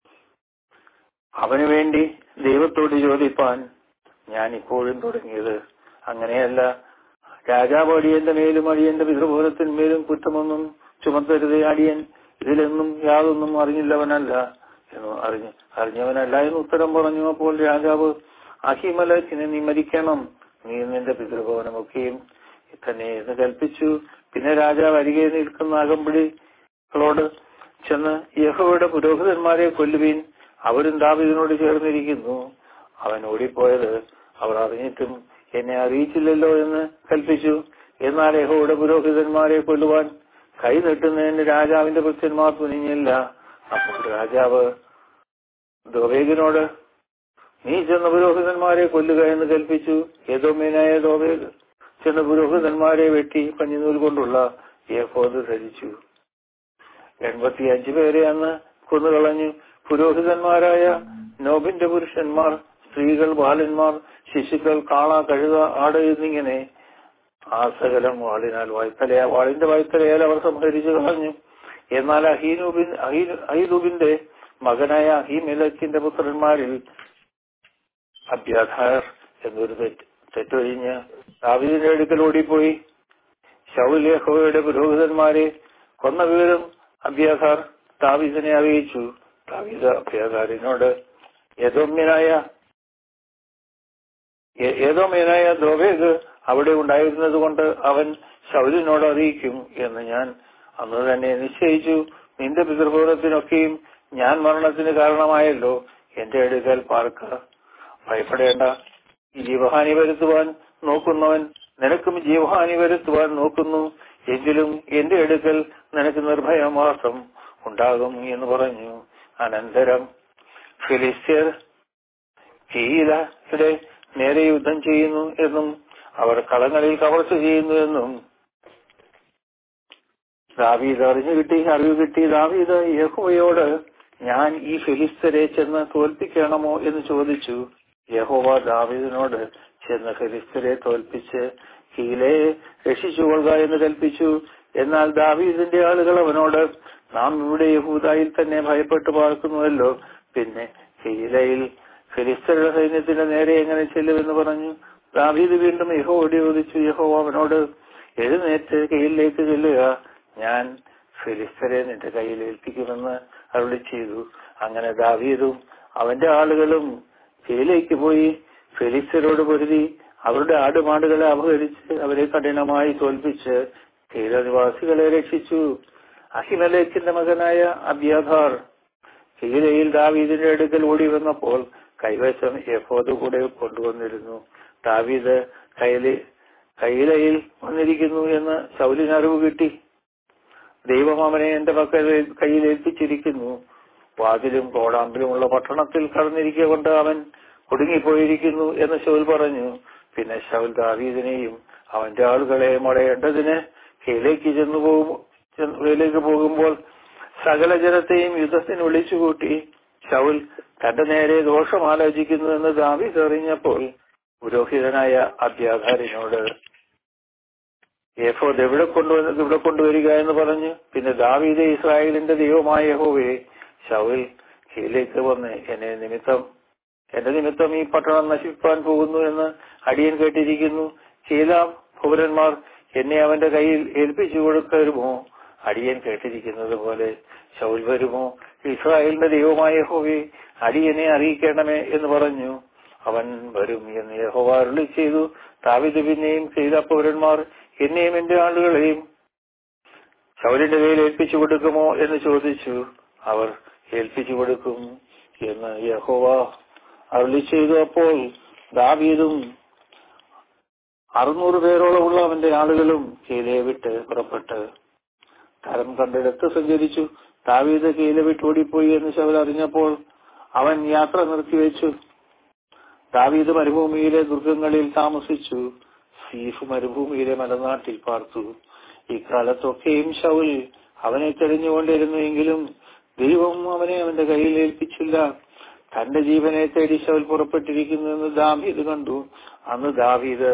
അവനു വേണ്ടി ദൈവത്തോട് ചോദിപ്പാൻ ഞാൻ ഇപ്പോഴും തുടങ്ങിയത് അങ്ങനെയല്ല രാജാവ് അടിയന്റെ മേലും അടിയന്റെ പിതൃഭൂരത്തിന്മേലും കുറ്റമൊന്നും ചുമത്തരുതേ അടിയൻ ഇതിലെന്നും യാതൊന്നും അറിഞ്ഞില്ലവനല്ല എന്ന് അറിഞ്ഞു അറിഞ്ഞവനല്ല എന്ന് ഉത്തരം പറഞ്ഞു അപ്പോൾ രാജാവ് അഹിമലക്കിനെ നീ മരിക്കണം നീ നിന്റെ പിതൃഭവനമൊക്കെയും തന്നെ എന്ന് കൽപ്പിച്ചു പിന്നെ രാജാവ് അരികെ നിൽക്കുന്ന അകമ്പടികളോട് ചെന്ന് യഹോയുടെ പുരോഹിതന്മാരെ കൊല്ലുവീൻ അവരും ദാവിദിനോട് ചേർന്നിരിക്കുന്നു അവൻ ഓടിപ്പോയത് അവർ അറിഞ്ഞിട്ടും എന്നെ അറിയിച്ചില്ലല്ലോ എന്ന് കൽപ്പിച്ചു എന്നാൽ യഹോയുടെ പുരോഹിതന്മാരെ കൊല്ലുവാൻ കൈ നീട്ടുന്നതിന് രാജാവിന്റെ ഭക്തന്മാർ തുനിഞ്ഞില്ല അപ്പോൾ രാജാവ് ദോവേഗിനോട് നീ ചെന്ന പുരോഹിതന്മാരെ കൊല്ലുക എന്ന് കൽപ്പിച്ചു ഏതോമേനായ ദോവേഗ് ചെന്ന പുരോഹിതന്മാരെ വെട്ടി പഞ്ഞിനൂൽ കൊണ്ടുള്ള ഏഫോത് ധരിച്ചു എൺപത്തിയഞ്ചു പേരെ അന്ന് കൊന്നുകളഞ്ഞു പുരോഹിതന്മാരായ നോബിന്റെ പുരുഷന്മാർ സ്ത്രീകൾ ബാലന്മാർ ശിശുക്കൾ കാള കഴുത ആട് എന്നിങ്ങനെ ആ സകലം വാളിനാൽ വായ്ത്തലയ വാളിന്റെ വായ്ത്തലയാൽ അവർ സംഹരിച്ചു കളഞ്ഞു എന്നാൽ അഹീനൂബിൻ അഹീലൂബിന്റെ മകനായ അഹീമിലക്കിന്റെ പുത്രന്മാരിൽ അഭ്യാധാർ എന്നൊരു തെറ്റ് തെറ്റൊഴിഞ്ഞ് ദാവിദിന്റെ അടുക്കൽ ഓടിപ്പോയി ശൗലേഹോയുടെ പുരോഹിതന്മാരെ കൊന്ന വിവരം അഭ്യാസാർ ദാവിദിനെ അറിയിച്ചു ദാവിദ് അഭ്യാസാരിനോട് യഥോമ്യനായ ഏതോമേനായ ദോവേഗ് അവിടെ ഉണ്ടായിരുന്നത് കൊണ്ട് അവൻ ശൗലിനോട് അറിയിക്കും എന്ന് ഞാൻ അന്ന് തന്നെ നിശ്ചയിച്ചു നിന്റെ പിതൃഭവനത്തിനൊക്കെയും ഞാൻ മരണത്തിന് കാരണമായല്ലോ എന്റെ അടുക്കൽ പാർക്ക ഭയപ്പെടേണ്ട ജീവഹാനി വരുത്തുവാൻ നോക്കുന്നവൻ നിനക്കും ജീവഹാനി വരുത്തുവാൻ നോക്കുന്നു എങ്കിലും എന്റെ അടുക്കൽ നിനക്ക് നിർഭയമാസം ഉണ്ടാകും എന്ന് പറഞ്ഞു അനന്തരം ഫിലിസ്ത്യർ കീലയുടെ നേരെ യുദ്ധം ചെയ്യുന്നു എന്നും അവർ കളങ്ങളിൽ കവർച്ച ചെയ്യുന്നു എന്നും ദാവീദ് അറിഞ്ഞു കിട്ടി അറിവ് കിട്ടി ദാവീദ് യഹോവയോട് ഞാൻ ഈ ഫിലിസ്തരെ ചെന്ന് തോൽപ്പിക്കണമോ എന്ന് ചോദിച്ചു യഹോവ ദാവീദിനോട് ചെന്ന് ഫിലിസ്തരെ തോൽപ്പിച്ച് കീലയെ രക്ഷിച്ചുകൊള്ളുക എന്ന് കൽപ്പിച്ചു എന്നാൽ ദാവീദിന്റെ ആളുകൾ അവനോട് നാം ഇവിടെ യഹൂദായിൽ തന്നെ ഭയപ്പെട്ടു പാർക്കുന്നുവല്ലോ പിന്നെ കീലയിൽ ഫിലിസ്തരുടെ സൈന്യത്തിന്റെ നേരെ എങ്ങനെ ചെല്ലുമെന്ന് പറഞ്ഞു ദാവീദ് വീണ്ടും യഹോവോട് ചോദിച്ചു യഹോ അവനോട് എഴുന്നേറ്റ് കയ്യിലേക്ക് ചെല്ലുക ഞാൻ ഫിലിസ്തരെ നിന്റെ കയ്യിൽ ഏൽപ്പിക്കുമെന്ന് അരുളി ചെയ്തു അങ്ങനെ ദാവീദും അവന്റെ ആളുകളും കീയിലേക്ക് പോയി ഫിലിസ്തരോട് പൊരുതി അവരുടെ ആടുമാടുകളെ അപഹരിച്ച് അവരെ കഠിനമായി തോൽപ്പിച്ച് കീല നിവാസികളെ രക്ഷിച്ചു അഹിമലേഖിന്റെ മകനായ അബ്യാധാർ കീലയിൽ ദാവീദിന്റെ അടുക്കൽ ഓടി വന്നപ്പോൾ കൈവശം എഫോദ് കൂടെ കൊണ്ടുവന്നിരുന്നു ദാവീദ് കൈലി കൈലയിൽ വന്നിരിക്കുന്നു എന്ന് ശൗലിന് അറിവ് കിട്ടി ദൈവം അവനെ എന്റെ പക്കൽ കയ്യിൽ ഏൽപ്പിച്ചിരിക്കുന്നു വാതിലും കോടാമ്പിലുമുള്ള പട്ടണത്തിൽ കടന്നിരിക്കെ കൊണ്ട് അവൻ കുടുങ്ങിപ്പോയിരിക്കുന്നു എന്ന് ശൗൽ പറഞ്ഞു പിന്നെ ശൗൽ ദാവീദിനെയും അവന്റെ ആളുകളെ മടയേണ്ടതിന് കീലേക്ക് ചെന്നു പോകും കീലേക്ക് പോകുമ്പോൾ സകല ജനത്തെയും യുദ്ധത്തിന് വിളിച്ചുകൂട്ടി ശൗൽ തന്റെ നേരെ ദോഷം ആലോചിക്കുന്നു എന്ന് ദാവീദ് അറിഞ്ഞപ്പോൾ പുരോഹിതനായ അധ്യാകാരിനോട് യഹോദ് എവിടെ കൊണ്ടുവന്ന് ഇവിടെ കൊണ്ടുവരിക എന്ന് പറഞ്ഞു പിന്നെ ദാവീദ് ഇസ്രായേലിന്റെ ദൈവമായ യഹോവയെ ശൗൽ കീലേക്ക് വന്ന് എന്നെ നിമിത്തം എന്റെ നിമിത്തം ഈ പട്ടണം നശിപ്പാൻ പോകുന്നു എന്ന് അടിയൻ കേട്ടിരിക്കുന്നു കീല പൗരന്മാർ എന്നെ അവന്റെ കയ്യിൽ ഏൽപ്പിച്ചു കൊടുക്കരുമോ അടിയൻ കേട്ടിരിക്കുന്നത് പോലെ ശൗൽ വരുമോ ഇസ്രായേലിന്റെ ദൈവമായ യഹോവേ അടിയനെ അറിയിക്കണമേ എന്ന് പറഞ്ഞു അവൻ വരും എന്ന് യഹോവ അരുളി ചെയ്തു താവിത് പിന്നെയും ചെയ്ത പൗരന്മാർ എന്നെയും എന്റെ ആളുകളെയും ശൗലിന്റെ കയ്യിൽ ഏൽപ്പിച്ചു കൊടുക്കുമോ എന്ന് ചോദിച്ചു അവർ ഏൽപ്പിച്ചു കൊടുക്കും എന്ന് യഹോവ അരുളി ചെയ്തു അപ്പോൾ ദാവീദും അറുന്നൂറ് പേരോളമുള്ള അവന്റെ ആളുകളും കീലെ വിട്ട് പുറപ്പെട്ട് തരം കണ്ടെടുത്ത് സഞ്ചരിച്ചു ദാവീദ് കീലെ വിട്ട് ഓടിപ്പോയി എന്ന് ശവൽ അറിഞ്ഞപ്പോൾ അവൻ യാത്ര നിർത്തിവെച്ചു ദാവീദ് മരുഭൂമിയിലെ ദുർഗങ്ങളിൽ താമസിച്ചു സീഫ് മരുഭൂമിയിലെ മലനാട്ടിൽ പാർത്തു ഇക്കാലത്തൊക്കെയും ശൗൽ അവനെ തെരഞ്ഞുകൊണ്ടിരുന്നുവെങ്കിലും ദൈവം അവനെ അവന്റെ കയ്യിൽ ഏൽപ്പിച്ചില്ല തന്റെ ജീവനെ തേടി ശൗൽ പുറപ്പെട്ടിരിക്കുന്നു എന്ന് ദാവീദ് കണ്ടു അന്ന് ദാവീദ്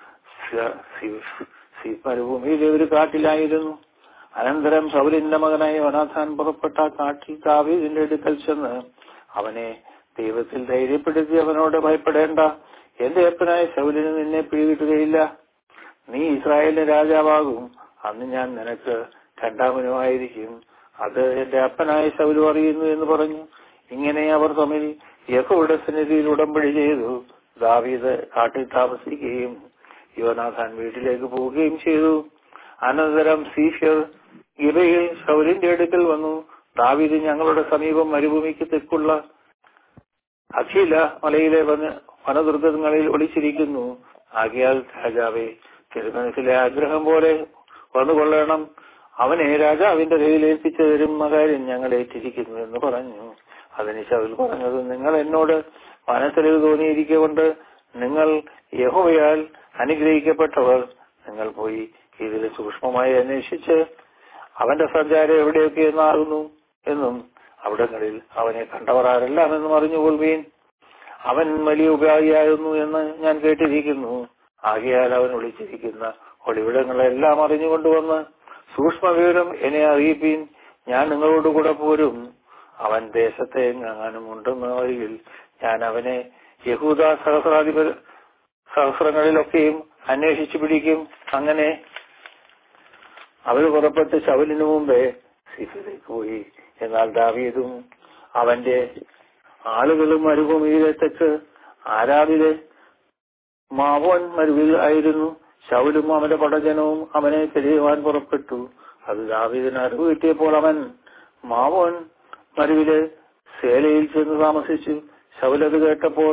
സീഫ് മരുഭൂമിയിലെ ഒരു കാട്ടിലായിരുന്നു അനന്തരം ശൗലിന്റെ മകനായ വനാഥാൻ പുറപ്പെട്ട കാട്ടിൽ ദാവീദിന്റെ അടുക്കൽ ചെന്ന് അവനെ ദൈവത്തിൽ ധൈര്യപ്പെടുത്തി അവനോട് ഭയപ്പെടേണ്ട എന്റെ അപ്പനായ ശൗലിന് നിന്നെ പിടികിട്ടുകയില്ല നീ ഇസ്രായേലിന്റെ രാജാവാകും അന്ന് ഞാൻ നിനക്ക് രണ്ടാമനുമായിരിക്കും അത് എന്റെ അപ്പനായ ശൗലു അറിയുന്നു എന്ന് പറഞ്ഞു ഇങ്ങനെ അവർ തമ്മിൽ യഹോയുടെ സന്നിധിയിൽ ഉടമ്പടി ചെയ്തു ദാവീദ് കാട്ടിൽ താമസിക്കുകയും യുവനാഥാൻ വീട്ടിലേക്ക് പോവുകയും ചെയ്തു അനന്തരം സീഷ്യർ ഗിബയിൽ ശൗലിന്റെ അടുക്കൽ വന്നു ദാവീദ് ഞങ്ങളുടെ സമീപം മരുഭൂമിക്ക് തെക്കുള്ള അഖില മലയിലെ വന വനദുർഗങ്ങളിൽ ഒളിച്ചിരിക്കുന്നു ആകിയാൽ രാജാവെ തിരുമനസിലെ ആഗ്രഹം പോലെ വന്നുകൊള്ളണം അവനെ രാജാവിന്റെ കയ്യിൽ ഏൽപ്പിച്ചു തരുന്ന കാര്യം ഞങ്ങൾ ഏറ്റിരിക്കുന്നു എന്ന് പറഞ്ഞു അതിന് ശൗൽ പറഞ്ഞത് നിങ്ങൾ എന്നോട് മനസ്സിലിവ് തോന്നിയിരിക്കൊണ്ട് നിങ്ങൾ യഹോവയാൽ അനുഗ്രഹിക്കപ്പെട്ടവർ നിങ്ങൾ പോയി ഇതിൽ സൂക്ഷ്മമായി അന്വേഷിച്ച് അവന്റെ സഞ്ചാരം എവിടെയൊക്കെ എന്നാകുന്നു എന്നും അവിടങ്ങളിൽ അവനെ കണ്ടവർ ആരെല്ലാം എന്നും അറിഞ്ഞുകൊള്ളുകയും അവൻ വലിയ ഉപാധിയായിരുന്നു എന്ന് ഞാൻ കേട്ടിരിക്കുന്നു ആകയാൽ അവൻ ഒളിച്ചിരിക്കുന്ന ഒളിവിടങ്ങളെല്ലാം അറിഞ്ഞുകൊണ്ടുവന്ന് സൂക്ഷ്മ വിവരം എന്നെ അറിയിപ്പീൻ ഞാൻ നിങ്ങളോട് കൂടെ പോരും അവൻ ദേശത്തെ എങ്ങാനും ഉണ്ടെന്ന വഴിയിൽ ഞാൻ അവനെ യഹൂദ സഹസ്രാധിപ സഹസ്രങ്ങളിലൊക്കെയും അന്വേഷിച്ചു പിടിക്കും അങ്ങനെ അവർ പുറപ്പെട്ട് ശവലിനു മുമ്പേ സിഫിലേക്ക് പോയി എന്നാൽ ദാവീദും അവന്റെ ആളുകളും മരുഭൂമിയിലെ തെക്ക് ആരാവിലെ മാവോൻ മരുവിൽ ആയിരുന്നു ശൗലും അവന്റെ പടജനവും അവനെ തിരിയുവാൻ പുറപ്പെട്ടു അത് ദാവീദിന് അറിവ് കിട്ടിയപ്പോൾ അവൻ മാവോൻ മരുവിലെ സേലയിൽ ചെന്ന് താമസിച്ചു ശൗലത് കേട്ടപ്പോൾ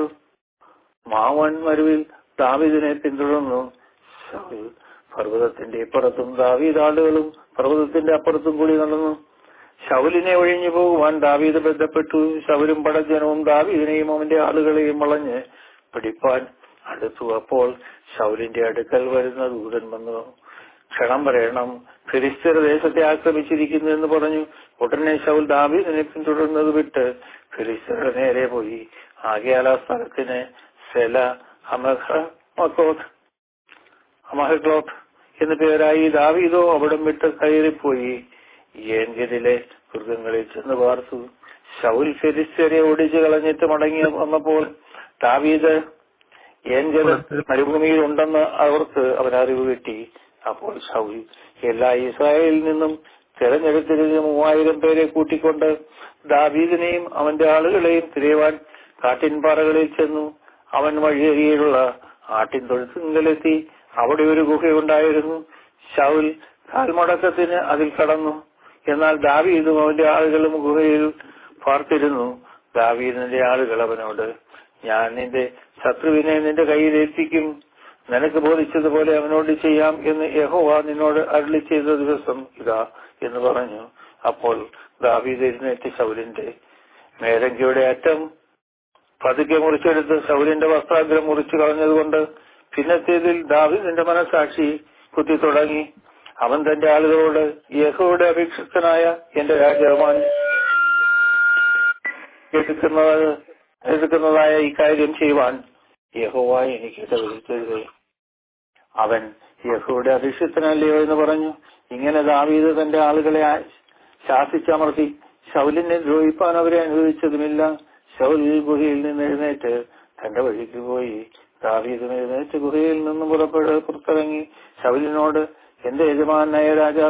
മാവോൻ മരുവിൽ ദാവീദിനെ പിന്തുടർന്നു ശൗൽ പർവ്വതത്തിന്റെ ഇപ്പുറത്തും ദാവീദ് ആളുകളും പർവ്വതത്തിന്റെ അപ്പുറത്തും കൂടി നടന്നു ശൗലിനെ ഒഴിഞ്ഞു പോകുവാൻ ദാവീദ് ബന്ധപ്പെട്ടു ശൗലും പടജനവും ദാവീദിനെയും അവന്റെ ആളുകളെയും വളഞ്ഞ് പിടിപ്പാൻ അടുത്തു അപ്പോൾ ശൗലിന്റെ അടുക്കൽ വരുന്ന ദൂതൻ വന്നു ക്ഷണം പറയണം ഫിലിസ്തീർ ദേശത്തെ ആക്രമിച്ചിരിക്കുന്നു എന്ന് പറഞ്ഞു ഉടനെ ശൗൽ ദാവീദിനെ പിന്തുടർന്നത് വിട്ട് ഫിലിസ്തീരുടെ നേരെ പോയി ആകയാൽ ആ സ്ഥലത്തിന് സെല അമഹോത്ത് അമഹക്ലോത്ത് എന്നു പേരായി ദാവീദോ അവിടം വിട്ട് കയറിപ്പോയി ഏൻഗലിലെ ദുർഗങ്ങളിൽ ചെന്ന് പാർത്തു ശൗൽ ഫെരിസ്തരെ ഓടിച്ചു കളഞ്ഞിട്ട് മടങ്ങി വന്നപ്പോൾ ദാവീദ് ഏൻഗൽ മരുഭൂമിയിൽ ഉണ്ടെന്ന് അവർക്ക് അവനറിവ് കിട്ടി അപ്പോൾ ശൗൽ എല്ലാ ഇസ്രായേലിൽ നിന്നും തെരഞ്ഞെടുത്തിരുന്ന മൂവായിരം പേരെ കൂട്ടിക്കൊണ്ട് ദാവീദിനെയും അവന്റെ ആളുകളെയും തിരയുവാൻ കാട്ടിൻപാറകളിൽ ചെന്നു അവൻ വഴിയരിയിലുള്ള ആട്ടിൻ തൊഴുത്തിങ്കലെത്തി അവിടെ ഒരു ഗുഹയുണ്ടായിരുന്നു ശൗൽ കാൽമടക്കത്തിന് അതിൽ കടന്നു എന്നാൽ ദാവീദും അവന്റെ ആളുകളും ഗുഹയിൽ പാർത്തിരുന്നു ദാവീദിന്റെ ആളുകൾ അവനോട് ഞാൻ നിന്റെ ശത്രുവിനെ നിന്റെ കയ്യിൽ ഏൽപ്പിക്കും നിനക്ക് ബോധിച്ചതുപോലെ അവനോട് ചെയ്യാം എന്ന് യഹോവ നിന്നോട് അരുളി ചെയ്ത ദിവസം ഇതാ എന്ന് പറഞ്ഞു അപ്പോൾ ദാവീദ് എഴുന്നേറ്റ് ശൗലിന്റെ മേലങ്കിയുടെ അറ്റം പതുക്കെ മുറിച്ചെടുത്ത് ശൗലിന്റെ വസ്ത്രാഗ്രം മുറിച്ചു കളഞ്ഞതുകൊണ്ട് പിന്നത്തേതിൽ ദാവീദിന്റെ മനസാക്ഷി കുത്തി തുടങ്ങി അവൻ തന്റെ ആളുകളോട് യഹോയുടെ അപേക്ഷിതനായ എന്റെ രാജാവാൻ എടുക്കുന്നത് എടുക്കുന്നതായ ഇക്കാര്യം ചെയ്യുവാൻ യഹോവ എനിക്ക് വിളിച്ചത് അവൻ യഹോയുടെ അഭിഷിക്തനല്ലയോ എന്ന് പറഞ്ഞു ഇങ്ങനെ ദാവീദ് തന്റെ ആളുകളെ ശാസിച്ചമർത്തി ശൗലിനെ ദ്രോഹിപ്പാൻ അവരെ അനുവദിച്ചതുമില്ല ശൗൽ ഗുഹയിൽ നിന്ന് എഴുന്നേറ്റ് തന്റെ വഴിക്ക് പോയി ദാവീദും എഴുന്നേറ്റ് ഗുഹയിൽ നിന്നും പുറപ്പെട്ട് പുറത്തിറങ്ങി ശൗലിനോട് എന്റെ യജമാനായ രാജാവെ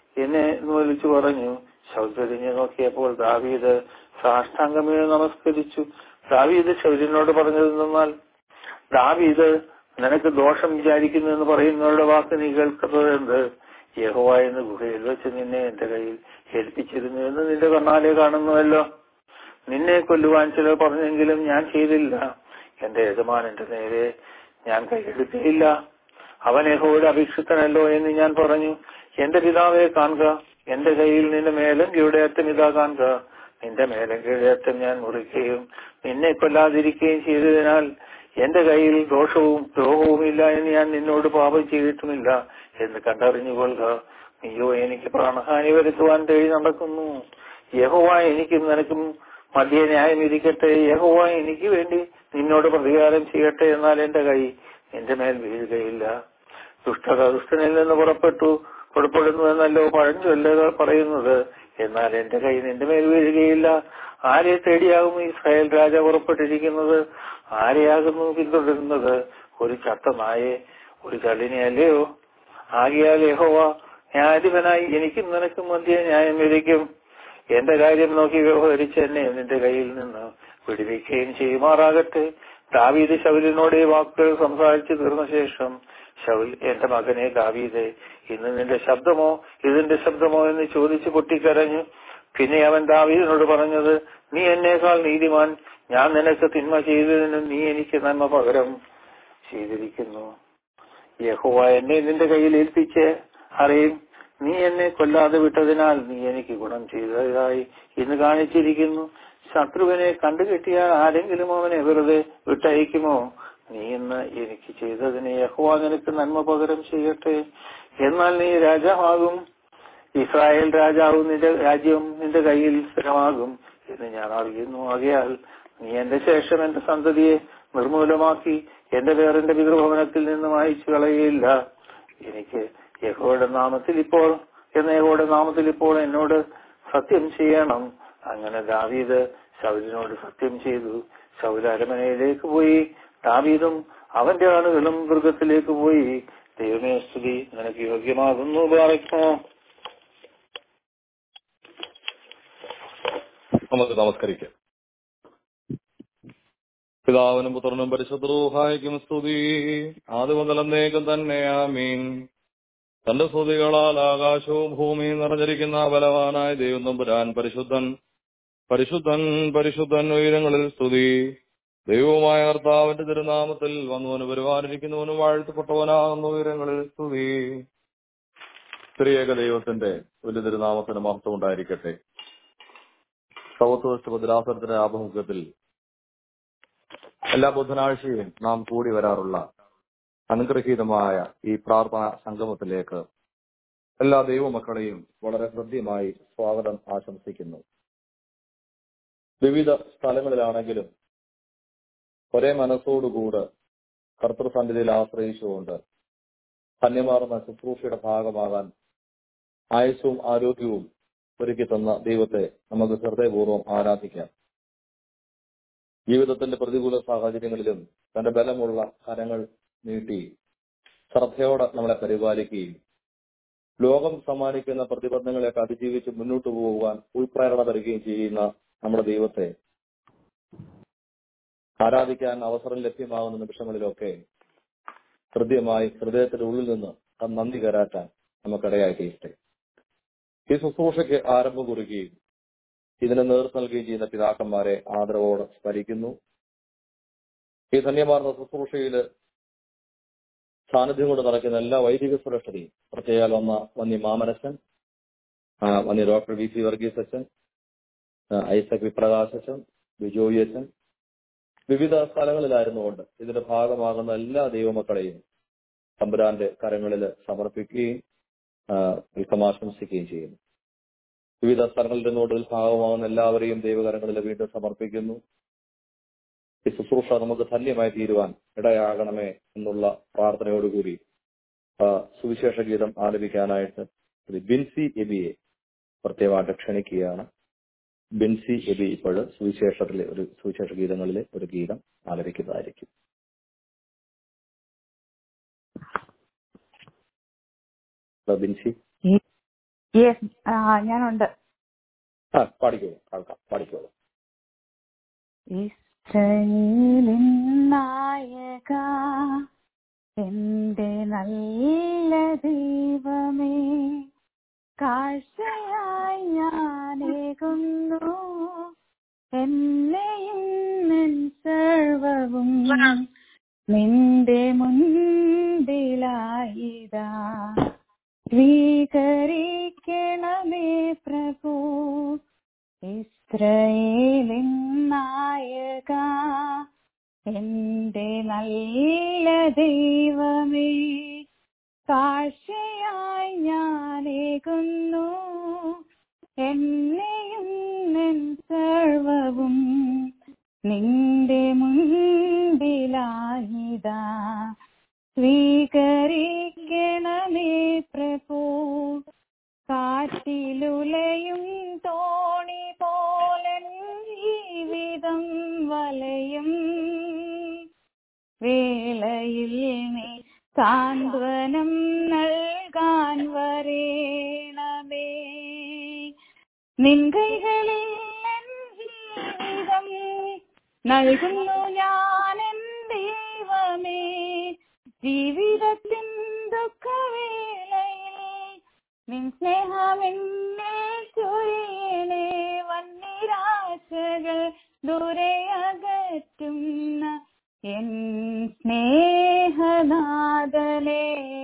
എന്നെ എന്ന് വിളിച്ചു പറഞ്ഞു ശൗൽ തിരിഞ്ഞു നോക്കിയപ്പോൾ ദാവീദ് സാഷ്ടാംഗമേ നമസ്കരിച്ചു ദാവീദ് ശൗലിനോട് പറഞ്ഞതെന്നാൽ ദാവീദ് നിനക്ക് ദോഷം വിചാരിക്കുന്നു എന്ന് പറയുന്നവരുടെ വാക്ക് നീ കേൾക്കുന്നത് എന്ത് യഹോവ എന്ന് ഗുഹയിൽ വെച്ച് നിന്നെ എന്റെ കയ്യിൽ ഏൽപ്പിച്ചിരുന്നു എന്ന് നിന്റെ കണ്ണാലെ കാണുന്നുവല്ലോ നിന്നെ കൊല്ലുവാൻ ചിലർ പറഞ്ഞെങ്കിലും ഞാൻ ചെയ്തില്ല എന്റെ യജമാനന്റെ നേരെ ഞാൻ കൈയെടുത്തില്ല അവൻ യഹോയുടെ അഭിക്ഷിതനല്ലോ എന്ന് ഞാൻ പറഞ്ഞു എന്റെ പിതാവെ കാണുക എന്റെ കയ്യിൽ നിന്റെ മേലങ്കിയുടെ അറ്റം ഇതാ കാണുക നിന്റെ മേലങ്കിയുടെ അറ്റം ഞാൻ മുറിക്കുകയും നിന്നെ കൊല്ലാതിരിക്കുകയും ചെയ്തതിനാൽ എന്റെ കയ്യിൽ ദോഷവും ദ്രോഹവും ഇല്ല എന്ന് ഞാൻ നിന്നോട് പാപം ചെയ്തിട്ടുമില്ല എന്ന് കണ്ടറിഞ്ഞുകൊള്ളുക നീയോ എനിക്ക് പ്രാണഹാനി വരുത്തുവാൻ തേടി നടക്കുന്നു യഹോവ എനിക്കും നിനക്കും മധ്യ ന്യായം ഇരിക്കട്ടെ യഹോവ എനിക്ക് വേണ്ടി നിന്നോട് പ്രതികാരം ചെയ്യട്ടെ എന്നാൽ എന്റെ കൈ നിന്റെ മേൽ വീഴുകയില്ല ദുഷ്ടത ദുഷ്ടനിൽ നിന്ന് പുറപ്പെട്ടു പുറപ്പെടുന്നു എന്നല്ലോ പഴഞ്ചൊല്ലുകൾ പറയുന്നത് എന്നാൽ എന്റെ കൈ നിന്റെ മേൽ വീഴുകയില്ല ആരെ തേടിയാകും ഇസ്രായേൽ രാജ പുറപ്പെട്ടിരിക്കുന്നത് ആരെയാകുന്നു പിന്തുടരുന്നത് ഒരു ചത്ത നായെ ഒരു ചള്ളിനെ അല്ലയോ ആകിയാൽ യഹോവ ന്യായാധിപനായി എനിക്കും നിനക്കും മധ്യ ന്യായം വിധിക്കും എന്റെ കാര്യം നോക്കി വ്യവഹരിച്ച് എന്നെ നിന്റെ കയ്യിൽ നിന്ന് വിടുവിക്കുകയും ചെയ്യുമാറാകട്ടെ ദാവീദ് ശൗലിനോട് ഈ വാക്കുകൾ സംസാരിച്ചു തീർന്ന ശേഷം ശൗൽ എന്റെ മകനെ ദാവീദെ ഇന്ന് നിന്റെ ശബ്ദമോ ഇതിന്റെ ശബ്ദമോ എന്ന് ചോദിച്ചു പൊട്ടിക്കരഞ്ഞു പിന്നെ അവൻ ദാവീദിനോട് പറഞ്ഞത് നീ എന്നേക്കാൾ നീതിമാൻ ഞാൻ നിനക്ക് തിന്മ ചെയ്തതിനും നീ എനിക്ക് നന്മ പകരം ചെയ്തിരിക്കുന്നു യഹോവ എന്നെ നിന്റെ കയ്യിൽ ഏൽപ്പിച്ച് അറിയും നീ എന്നെ കൊല്ലാതെ വിട്ടതിനാൽ നീ എനിക്ക് ഗുണം ചെയ്തതായി ഇന്ന് കാണിച്ചിരിക്കുന്നു ശത്രുവിനെ കണ്ടുകെട്ടിയാൽ ആരെങ്കിലും അവനെ വെറുതെ വിട്ടയക്കുമോ നീ ഇന്ന് എനിക്ക് ചെയ്തതിന് യഹോവ നിനക്ക് നന്മ പകരം ചെയ്യട്ടെ എന്നാൽ നീ രാജാവാകും ഇസ്രായേൽ രാജാവും നിന്റെ രാജ്യം നിന്റെ കയ്യിൽ സ്ഥിരമാകും എന്ന് ഞാൻ അറിയുന്നു ആകയാൽ നീ എന്റെ ശേഷം എന്റെ സന്തതിയെ നിർമൂലമാക്കി എന്റെ പേരെന്റെ പിതൃഭവനത്തിൽ നിന്ന് വായിച്ചു കളയുകയില്ല എനിക്ക് യഹോയുടെ നാമത്തിൽ ഇപ്പോൾ എന്ന യഹോയുടെ നാമത്തിൽ ഇപ്പോൾ എന്നോട് സത്യം ചെയ്യണം അങ്ങനെ ദാവീദ് ശൗലിനോട് സത്യം ചെയ്തു ശൗല അരമനയിലേക്ക് പോയി ദാവീദും അവന്റെ ആളുകളും മൃഗത്തിലേക്ക് പോയി ദൈവമേ സ്തുതി നിനക്ക് യോഗ്യമാകുന്നു പാറയ്ക്കോ നമുക്ക് നമസ്കരിക്കാം പിതാവിനും പുത്രനും പരിശുദ്ധൂഹായിക്കും സ്തുതി ആദ്യ മുതലന്നേക്കും തന്നെ ആമീൻ തന്റെ സ്തുതികളാൽ ആകാശവും ഭൂമിയും നിറഞ്ഞിരിക്കുന്ന ബലവാനായ ദൈവം തമ്പുരാൻ പരിശുദ്ധൻ പരിശുദ്ധൻ പരിശുദ്ധൻ ഉയരങ്ങളിൽ സ്തുതി ദൈവവുമായ കർത്താവിന്റെ തിരുനാമത്തിൽ വന്നവന് വരുവാനിരിക്കുന്നവനും വാഴ്ത്തപ്പെട്ടവനാകുന്ന ഉയരങ്ങളിൽ സ്തുതി സ്ത്രീയേക ദൈവത്തിന്റെ വലിയ തിരുനാമത്തിന് മഹത്വം ഉണ്ടായിരിക്കട്ടെ സൗത്ത് ഭദ്രാസനത്തിന്റെ ആഭിമുഖ്യത്തിൽ എല്ലാ ബുധനാഴ്ചയും നാം കൂടി വരാറുള്ള അനുഗ്രഹീതമായ ഈ പ്രാർത്ഥന സംഗമത്തിലേക്ക് എല്ലാ ദൈവമക്കളെയും വളരെ ഹൃദ്യമായി സ്വാഗതം ആശംസിക്കുന്നു വിവിധ സ്ഥലങ്ങളിലാണെങ്കിലും ഒരേ മനസ്സോടുകൂട് കർത്തൃസന്നിധിയിൽ ആശ്രയിച്ചുകൊണ്ട് ധന്യമാർന്ന ശുശ്രൂഷയുടെ ഭാഗമാകാൻ ആയുസ്സും ആരോഗ്യവും ഒരുക്കി തന്ന ദൈവത്തെ നമുക്ക് ഹൃദയപൂർവ്വം ആരാധിക്കാം ജീവിതത്തിന്റെ പ്രതികൂല സാഹചര്യങ്ങളിലും തന്റെ ബലമുള്ള കരങ്ങൾ നീട്ടി ശ്രദ്ധയോടെ നമ്മളെ പരിപാലിക്കുകയും ലോകം സമ്മാനിക്കുന്ന പ്രതിബന്ധങ്ങളെയൊക്കെ അതിജീവിച്ച് മുന്നോട്ട് പോകുവാൻ ഉൾപ്രേരണ തരികയും ചെയ്യുന്ന നമ്മുടെ ദൈവത്തെ ആരാധിക്കാൻ അവസരം ലഭ്യമാകുന്ന നിമിഷങ്ങളിലൊക്കെ ഹൃദ്യമായി ഹൃദയത്തിന്റെ ഉള്ളിൽ നിന്ന് നന്ദി കരാറ്റാൻ നമുക്കിടയായി തീരട്ടെ ഈ ശുശ്രൂഷയ്ക്ക് ആരംഭം കുറിക്കുകയും ഇതിന് നേതൃത്വം നൽകുകയും ചെയ്യുന്ന പിതാക്കന്മാരെ ആദരവോടെ സ്മരിക്കുന്നു ഈ ധന്യമാർന്ന ശുശ്രൂഷയിൽ സാന്നിധ്യം കൊണ്ട് നടക്കുന്ന എല്ലാ വൈദിക സുരക്ഷതയും പ്രത്യേകം വന്ന വന്നി മാമനച്ചൻ വന്നി ഡോക്ടർ വി സി വർഗീസ് അച്ഛൻ ഐസക് വിപ്രകാശ് അച്ഛൻ ബിജോയി അച്ഛൻ വിവിധ സ്ഥലങ്ങളിലായിരുന്നുകൊണ്ട് ഇതിന്റെ ഭാഗമാകുന്ന എല്ലാ ദൈവമക്കളെയും തമ്പുരാന്റെ കരങ്ങളിൽ സമർപ്പിക്കുകയും വിൽക്കമാശംസിക്കുകയും ചെയ്യുന്നു വിവിധ സ്ഥലങ്ങളിൽ നിന്നുകൊണ്ട് ഇതിൽ ഭാഗമാകുന്ന എല്ലാവരെയും ദൈവകരങ്ങളിൽ വീണ്ടും സമർപ്പിക്കുന്നു ഈ ശുശ്രൂഷ നമുക്ക് ധന്യമായി തീരുവാൻ ഇടയാകണമേ എന്നുള്ള പ്രാർത്ഥനയോടുകൂടി സുവിശേഷ ഗീതം ആലപിക്കാനായിട്ട് ബിൻസി എബിയെ പ്രത്യേകമായിട്ട് ക്ഷണിക്കുകയാണ് ബിൻസി എബി ഇപ്പോൾ സുവിശേഷത്തിലെ ഒരു സുവിശേഷ ഗീതങ്ങളിലെ ഒരു ഗീതം ആലപിക്കുന്നതായിരിക്കും ബിൻസി യെസ് ഞാനുണ്ട് ആ പാടിക്കോളൂ കേൾക്കാം പാടിക്കോളൂ ഇസ്രയേലിൻ നായക എന്റെ നല്ല ദൈവമേ കാഴ്ചയായി ഞാനേകുന്നു എന്നെയും നിൻ സർവവും നിന്റെ മുൻപിലായിതാ സ്വീകരിക്കണമേ പ്രഭു ഇസ്രയേലിൻ നായക എന്റെ നല്ല ദൈവമേ കാഴ്ചയായി ഞാനേകുന്നു എന്നെയും നിൻ സർവവും നിന്റെ മുൻപിലായിതാ സ്വീകരിക്കണമേ പ്രഭു കാറ്റിലുലയും തോണി പോലൻ ജീവിതം വലയും വേളയിൽ നീ സാന്ത്വനം നൽകാൻ വരേണമേ നിൻ കൈകളിൽ എൻ ജീവിതം നൽകുന്നു ഞാൻ എൻ ദൈവമേ ജീവിതത്തിൻ ദുഃഖവേളയിൽ നിൻ സ്നേഹമെന്നെ ചൊരിയണേ വന്നിരാശകൾ ദൂരെ അകറ്റുന്ന എൻ സ്നേഹനാഥനെ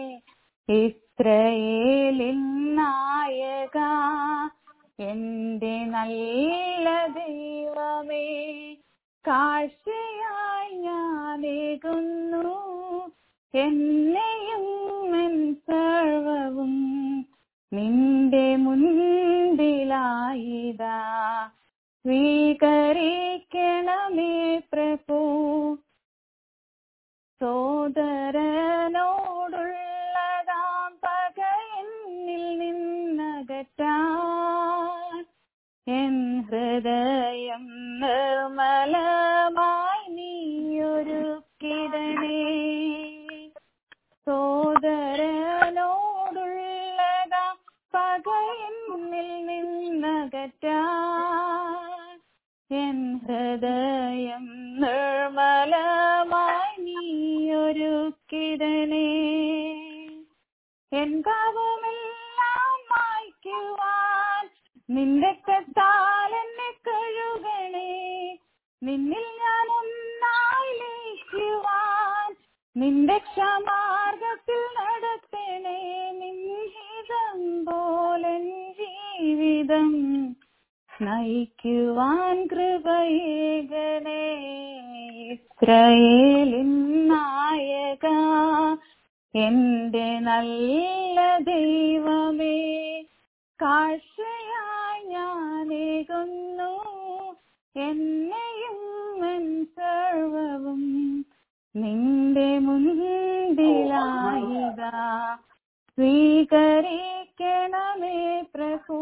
ഇസ്രയേലിൻ നായക എന്റെ നല്ല ദൈവമേ കാഴ്ചയായി ഞാനേകുന്നു എന്നെയും എൻ സർവവും നിന്റെ മുൻപിലായിതാ സ്വീകരിക്കണമേ പ്രഭു സോദരനോടുള്ളതാം പക എന്നിൽ നിന്നകറ്റാൻ എൻ ഹൃദയം നിർമ്മലമായി നീയൊരുക്കിടണേ സോദരനോടുള്ളതാം പക എന്നിൽ നിന്നകറ്റാൻ എൻ ഹൃദയം നിർമ്മലമായി നീയൊരുക്കിടണേ എൻ പാപമെല്ലാം മായ്ക്കുവാൻ നിന്റെ കത്താൽ എന്നെ കഴുകണേ നിന്നിൽ ഞാൻ ഒന്നായി ലയിക്കുവാൻ നിന്റെ ക്ഷമാർഗത്തിൽ നടത്തണേ നിൻഹിതം പോലൻ ജീവിതം നയിക്കുവാൻ കൃപയേകണേ ഇസ്രയേലിൻ നായക എന്റെ നല്ല ദൈവമേ കാഴ്ചയായി ഞാനേകുന്നു എന്നെയും എൻ സർവവും നിന്റെ മുൻപിലായിതാ സ്വീകരിക്കണമേ പ്രഭു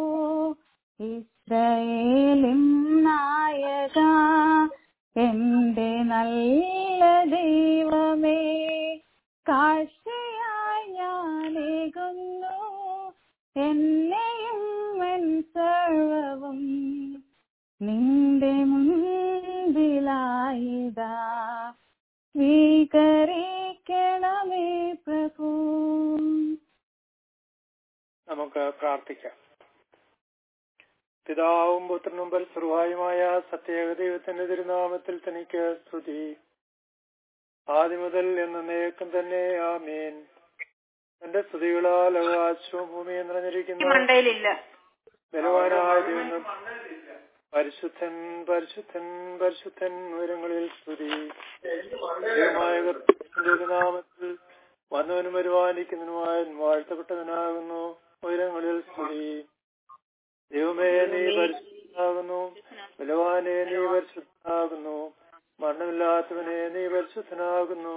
ഇസ്രയേലിൻ നായക എന്റെ നല്ല ദൈവമേ കാഴ്ചയായി ഞാനേകുന്നു എന്നെയും എൻ സർവവും നിന്റെ മുൻപിലായിതാ സ്വീകരിക്കണമേ പ്രഭു നമുക്ക് പ്രാർത്ഥിക്കാം പിതാവും പുത്രനും പരസ്പരവായുമായ സത്യേക ദൈവത്തിന്റെ തിരുനാമത്തിൽ തനിക്ക് സ്തുതി ആദ്യം മുതൽ എന്ന നേക്കും തന്നെ ആമേൻ തന്റെ സ്തുതികളാൽ ആകാശവും ഭൂമിയും നിറഞ്ഞിരിക്കുന്ന മണ്ടയിലില്ല ബലവാനായ ദൈവം പരിശുദ്ധൻ പരിശുദ്ധൻ പരിശുദ്ധൻ ഉയരങ്ങളിൽ സ്തുതി ദൈവമായ കർത്താവിന്റെ തിരുനാമത്തിൽ വന്നവനും വരുവാനിക്കുന്നതിനുമായ വാഴ്ത്തപ്പെട്ടവനാകുന്നു ഉയരങ്ങളിൽ സ്തുതി ദൈവമേ നീ പരിശുദ്ധനാകുന്നു ബലവാനെ നീ പരിശുദ്ധനാകുന്നു മരണമില്ലാത്തവനെ നീ പരിശുദ്ധനാകുന്നു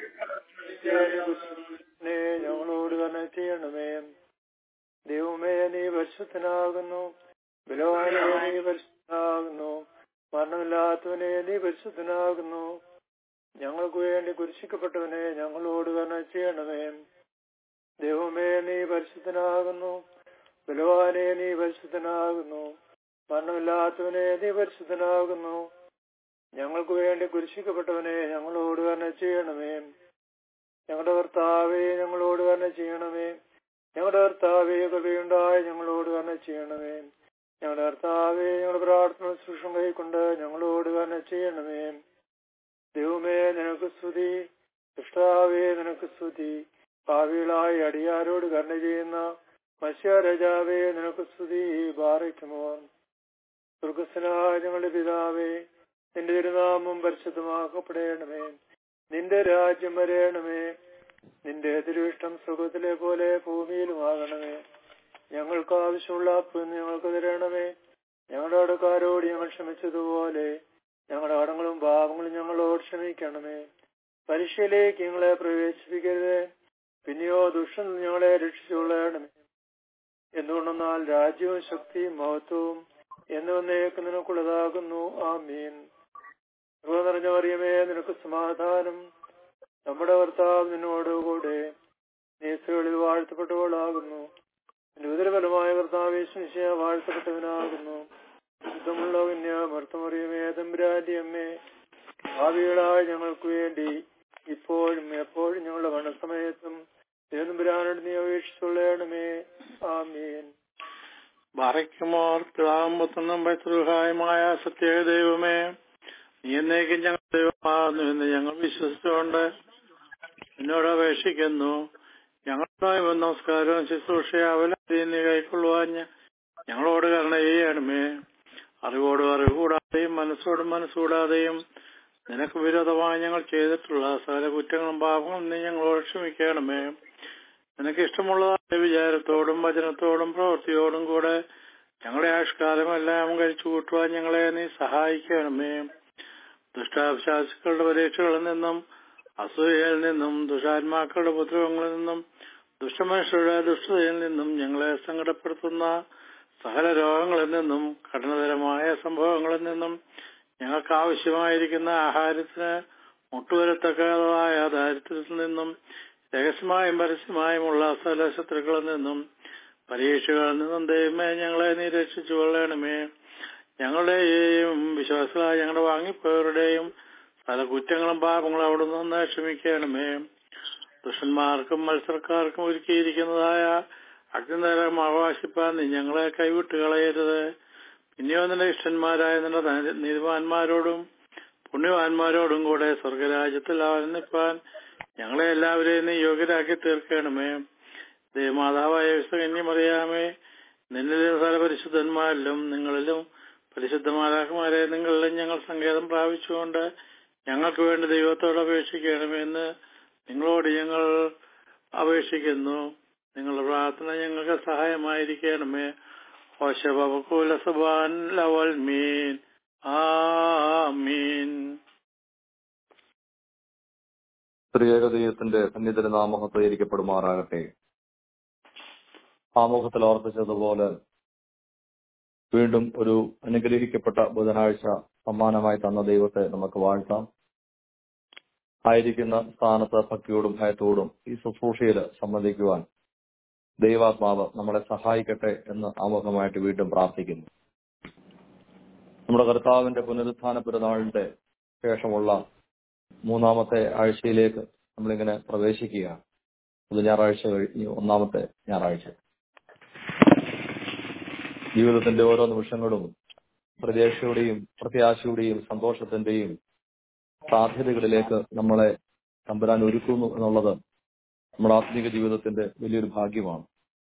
നെ ഞങ്ങളോട് തന്നെ ചെയ്യണമേ ദൈവമേ നീ പരിശുദ്ധനാകുന്നു ബലവാനെ നീ പരിശുദ്ധനാകുന്നു മരണമില്ലാത്തവനെ നീ പരിശുദ്ധനാകുന്നു ഞങ്ങൾക്ക് വേണ്ടി കുരിശിക്കപ്പെട്ടവനെ ഞങ്ങളോട് തന്നെ ചെയ്യണമേ ദൈവമേ നീ പരിശുദ്ധനാകുന്നു ബലവാനെ നീ പരിശുദ്ധനാകുന്നു മരണമില്ലാത്തവനെ നീ പരിശുദ്ധനാകുന്നു ഞങ്ങൾക്ക് വേണ്ടി കുരിശിക്കപ്പെട്ടവനെ ഞങ്ങളോട് തന്നെ ചെയ്യണമേ ഞങ്ങളുടെ കർത്താവെ ഞങ്ങളോട് തന്നെ ചെയ്യണമേ ഞങ്ങളുടെ കർത്താവെ കൃപയുണ്ടായി ഞങ്ങളോട് തന്നെ ചെയ്യണമേ ഞങ്ങളുടെ കർത്താവെ ഞങ്ങളുടെ പ്രാർത്ഥന ശുശ്രൂഷം കൈക്കൊണ്ട് ഞങ്ങളോട് തന്നെ ചെയ്യണമേ ദൈവമേ നിനക്ക് സ്തുതി കൃഷ്ണാവേ നിനക്ക് സ്തുതി ഭാവികളായി അടിയാരോട് കരുണ ചെയ്യുന്ന മത്സ്യരാജാവേ നിനക്ക് സ്തുതി ബാറയ്ക്കുമോ സ്വർഗസ്വനായ ഞങ്ങളുടെ പിതാവേ നിന്റെ തിരുനാമം പരിശുദ്ധമാക്കപ്പെടണമേ നിന്റെ രാജ്യം വരയണമേ നിന്റെ തിരുവിഷ്ടം സുഖത്തിലെ പോലെ ഭൂമിയിലുമാകണമേ ഞങ്ങൾക്ക് ആവശ്യമുള്ള അപ്പ് ഞങ്ങൾക്ക് തരണമേ ഞങ്ങളുടെ അടക്കാരോട് ഞങ്ങൾ ക്ഷമിച്ചതുപോലെ ഞങ്ങളുടെ കടങ്ങളും പാപങ്ങളും ഞങ്ങളോട് ക്ഷമിക്കണമേ പരീക്ഷയിലേക്ക് ഞങ്ങളെ പ്രവേശിപ്പിക്കരുത് പിന്നെയോ ദുഷ്ടൻ ഞങ്ങളെ രക്ഷിച്ചുകൊള്ളണമേ എന്തുകൊണ്ടെന്നാൽ രാജ്യവും ശക്തിയും മഹത്വവും എന്നൊന്നേക്ക് നിനക്കുള്ളതാകുന്നു ആ മീൻ കൃപ നിറഞ്ഞ പറയുമേ നിനക്ക് സമാധാനം നമ്മുടെ ഭർത്താവ് നിന്നോടുകൂടെ നീ സ്ത്രീകളിൽ വാഴ്ത്തപ്പെട്ടവളാകുന്നു നിന്റെ ഉദരഫലമായ കർത്താവേശനിശയ വാഴ്ത്തപ്പെട്ടവനാകുന്നു ശുദ്ധമുള്ള കന്യ ഭർത്തമറിയമേ തമ്പുരാന്റെ അമ്മേ ഭാവികളായ ഞങ്ങൾക്ക് വേണ്ടി ഇപ്പോഴും എപ്പോഴും ഞങ്ങളുടെ മരണസമയത്തും തമ്പുരാനോട് നീ അപേക്ഷിച്ചുള്ളണമേ ആമീൻ ബാറയ്ക്കുമോർ പിതാമ്പത്തുന്നും പൈതൃഹായമായ സത്യേക ദൈവമേ നീ എന്നേക്കും ഞങ്ങൾ ദൈവമാകുന്നു എന്ന് ഞങ്ങൾ വിശ്വസിച്ചുകൊണ്ട് എന്നോട് അപേക്ഷിക്കുന്നു ഞങ്ങളുടെ നമസ്കാരവും ശുശ്രൂഷയാവലും നീ കൈക്കൊള്ളുവാൻ ഞങ്ങളോട് കരുണ ചെയ്യണമേ അറിവോടും അറിവ് കൂടാതെയും മനസ്സോടും മനസ്സുകൂടാതെയും നിനക്ക് വിരോധമായി ഞങ്ങൾ ചെയ്തിട്ടുള്ള സകല കുറ്റങ്ങളും പാപങ്ങളും നീ ഞങ്ങളോട് ക്ഷമിക്കണമേ നിനക്ക് ഇഷ്ടമുള്ളതായ വിചാരത്തോടും വചനത്തോടും പ്രവൃത്തിയോടും കൂടെ ഞങ്ങളുടെ ആഷ്കാലമെല്ലാം കഴിച്ചു കൂട്ടുവാൻ ഞങ്ങളെ നീ സഹായിക്കണമേ ദുഷ്ടാഭിശാസുക്കളുടെ പരീക്ഷകളിൽ നിന്നും അസൂയയിൽ നിന്നും ദുഷാത്മാക്കളുടെ ഉപദ്രവങ്ങളിൽ നിന്നും ദുഷ്ടമനുഷ്യരുടെ ദുഷ്ടതയിൽ നിന്നും ഞങ്ങളെ സങ്കടപ്പെടുത്തുന്ന സകല രോഗങ്ങളിൽ നിന്നും കഠിനതരമായ സംഭവങ്ങളിൽ നിന്നും ഞങ്ങൾക്ക് ആവശ്യമായിരിക്കുന്ന ആഹാരത്തിന് മുട്ടുവരത്തക്കതായ ദാരിദ്ര്യത്തിൽ നിന്നും രഹസ്യമായും പരസ്യമായുമുള്ള സകല ശത്രുക്കളിൽ നിന്നും പരീക്ഷകളിൽ നിന്നും ദൈവമേ ഞങ്ങളെ നീ രക്ഷിച്ചു കൊള്ളണമേ ഞങ്ങളുടെയും വിശ്വാസങ്ങളായ ഞങ്ങളുടെ വാങ്ങിപ്പോയവരുടെയും പല കുറ്റങ്ങളും പാപങ്ങളും അവിടെ നിന്ന് ക്ഷമിക്കണമേ ദുഷ്ടന്മാർക്കും മത്സരക്കാർക്കും ഒരുക്കിയിരിക്കുന്നതായ അഗ്നിനേരം ആവാസിപ്പാൻ നീ ഞങ്ങളെ കൈവിട്ട് കളയരുത് പിന്നെയോ നിന്റെ ഇഷ്ടന്മാരായ നിന്റെ നീതിമാന്മാരോടും പുണ്യവാന്മാരോടും കൂടെ സ്വർഗരാജ്യത്തിൽ ആനന്ദിപ്പാൻ ഞങ്ങളെ എല്ലാവരെയും നീ യോഗ്യരാക്കി തീർക്കണമേ ദേവമാതാവായ വിശ്വകന്യമറിയാമേ നിന്നിലെ സകല പരിശുദ്ധന്മാരിലും നിങ്ങളിലും പരിശുദ്ധമാരാക്കുമാരെ നിങ്ങളിലും ഞങ്ങൾ സങ്കേതം പ്രാപിച്ചുകൊണ്ട് ഞങ്ങൾക്ക് വേണ്ടി ദൈവത്തോട് അപേക്ഷിക്കണമെന്ന് നിങ്ങളോട് ഞങ്ങൾ അപേക്ഷിക്കുന്നു നിങ്ങളുടെ പ്രാർത്ഥന ഞങ്ങൾക്ക് സഹായമായിരിക്കണമേ ഹോശബകൂലസബാൻ ലവൽ മീൻ ആമീൻ ത്രിയേക ദൈവത്തിന്റെ സന്നിധിര നാമഹത്വീകരിക്കപ്പെടുമാറാകട്ടെ ആമുഖത്തിൽ ഓർപ്പിച്ചതുപോലെ വീണ്ടും ഒരു അനുഗ്രഹിക്കപ്പെട്ട ബുധനാഴ്ച സമ്മാനമായി തന്ന ദൈവത്തെ നമുക്ക് വാഴ്ത്താം ആയിരിക്കുന്ന സ്ഥാനത്ത് ഭക്തിയോടും ഭയത്തോടും ഈ ശുശ്രൂഷയിൽ സംബന്ധിക്കുവാൻ ദൈവാത്മാവ് നമ്മളെ സഹായിക്കട്ടെ എന്ന് ആമുഖമായിട്ട് വീണ്ടും പ്രാർത്ഥിക്കുന്നു നമ്മുടെ കർത്താവിന്റെ പുനരുത്ഥാന പെരുന്നാളിന്റെ ശേഷമുള്ള മൂന്നാമത്തെ ആഴ്ചയിലേക്ക് നമ്മളിങ്ങനെ പ്രവേശിക്കുകയാണ് ഇത് ഞായറാഴ്ച കഴിഞ്ഞ് ഒന്നാമത്തെ ഞായറാഴ്ച ജീവിതത്തിന്റെ ഓരോ നിമിഷങ്ങളും പ്രതീക്ഷയുടെയും പ്രത്യാശയുടെയും സന്തോഷത്തിന്റെയും സാധ്യതകളിലേക്ക് നമ്മളെ തമ്പുരാൻ ഒരുക്കുന്നു എന്നുള്ളത് നമ്മുടെ ആത്മീക ജീവിതത്തിന്റെ വലിയൊരു ഭാഗ്യമാണ്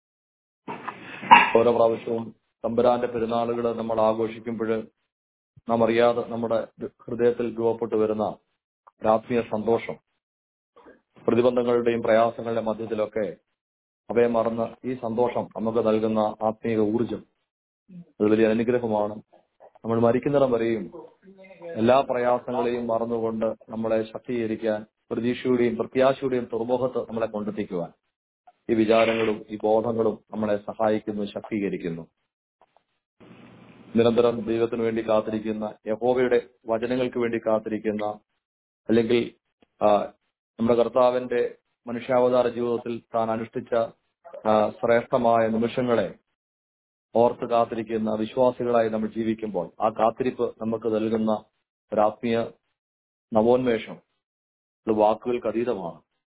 ഓരോ പ്രാവശ്യവും തമ്പുരാന്റെ പെരുന്നാളുകൾ നമ്മൾ ആഘോഷിക്കുമ്പോൾ നാം അറിയാതെ നമ്മുടെ ഹൃദയത്തിൽ രൂപപ്പെട്ടു വരുന്ന ഒരാത്മീയ സന്തോഷം പ്രതിബന്ധങ്ങളുടെയും പ്രയാസങ്ങളുടെയും മധ്യത്തിലൊക്കെ അവയെ മറന്ന് ഈ സന്തോഷം നമുക്ക് നൽകുന്ന ആത്മീയ ഊർജം അത് വലിയ അനുഗ്രഹമാണ് നമ്മൾ മരിക്കുന്നിടം വരെയും എല്ലാ പ്രയാസങ്ങളെയും മറന്നുകൊണ്ട് നമ്മളെ ശക്തീകരിക്കാൻ പ്രതീക്ഷയുടെയും പ്രത്യാശയുടെയും തുറമുഖത്ത് നമ്മളെ കൊണ്ടെത്തിക്കുവാൻ ഈ വിചാരങ്ങളും ഈ ബോധങ്ങളും നമ്മളെ സഹായിക്കുന്നു ശക്തീകരിക്കുന്നു നിരന്തരം ദൈവത്തിന് വേണ്ടി കാത്തിരിക്കുന്ന യഹോവയുടെ വചനങ്ങൾക്ക് വേണ്ടി കാത്തിരിക്കുന്ന അല്ലെങ്കിൽ നമ്മുടെ കർത്താവിന്റെ മനുഷ്യാവതാര ജീവിതത്തിൽ താൻ അനുഷ്ഠിച്ച ശ്രേഷ്ഠമായ നിമിഷങ്ങളെ ഓർത്ത് കാത്തിരിക്കുന്ന വിശ്വാസികളായി നമ്മൾ ജീവിക്കുമ്പോൾ ആ കാത്തിരിപ്പ് നമുക്ക് നൽകുന്ന ഒരു ആത്മീയ നവോന്മേഷം അത് വാക്കുകൾക്ക് അതീതമാണ്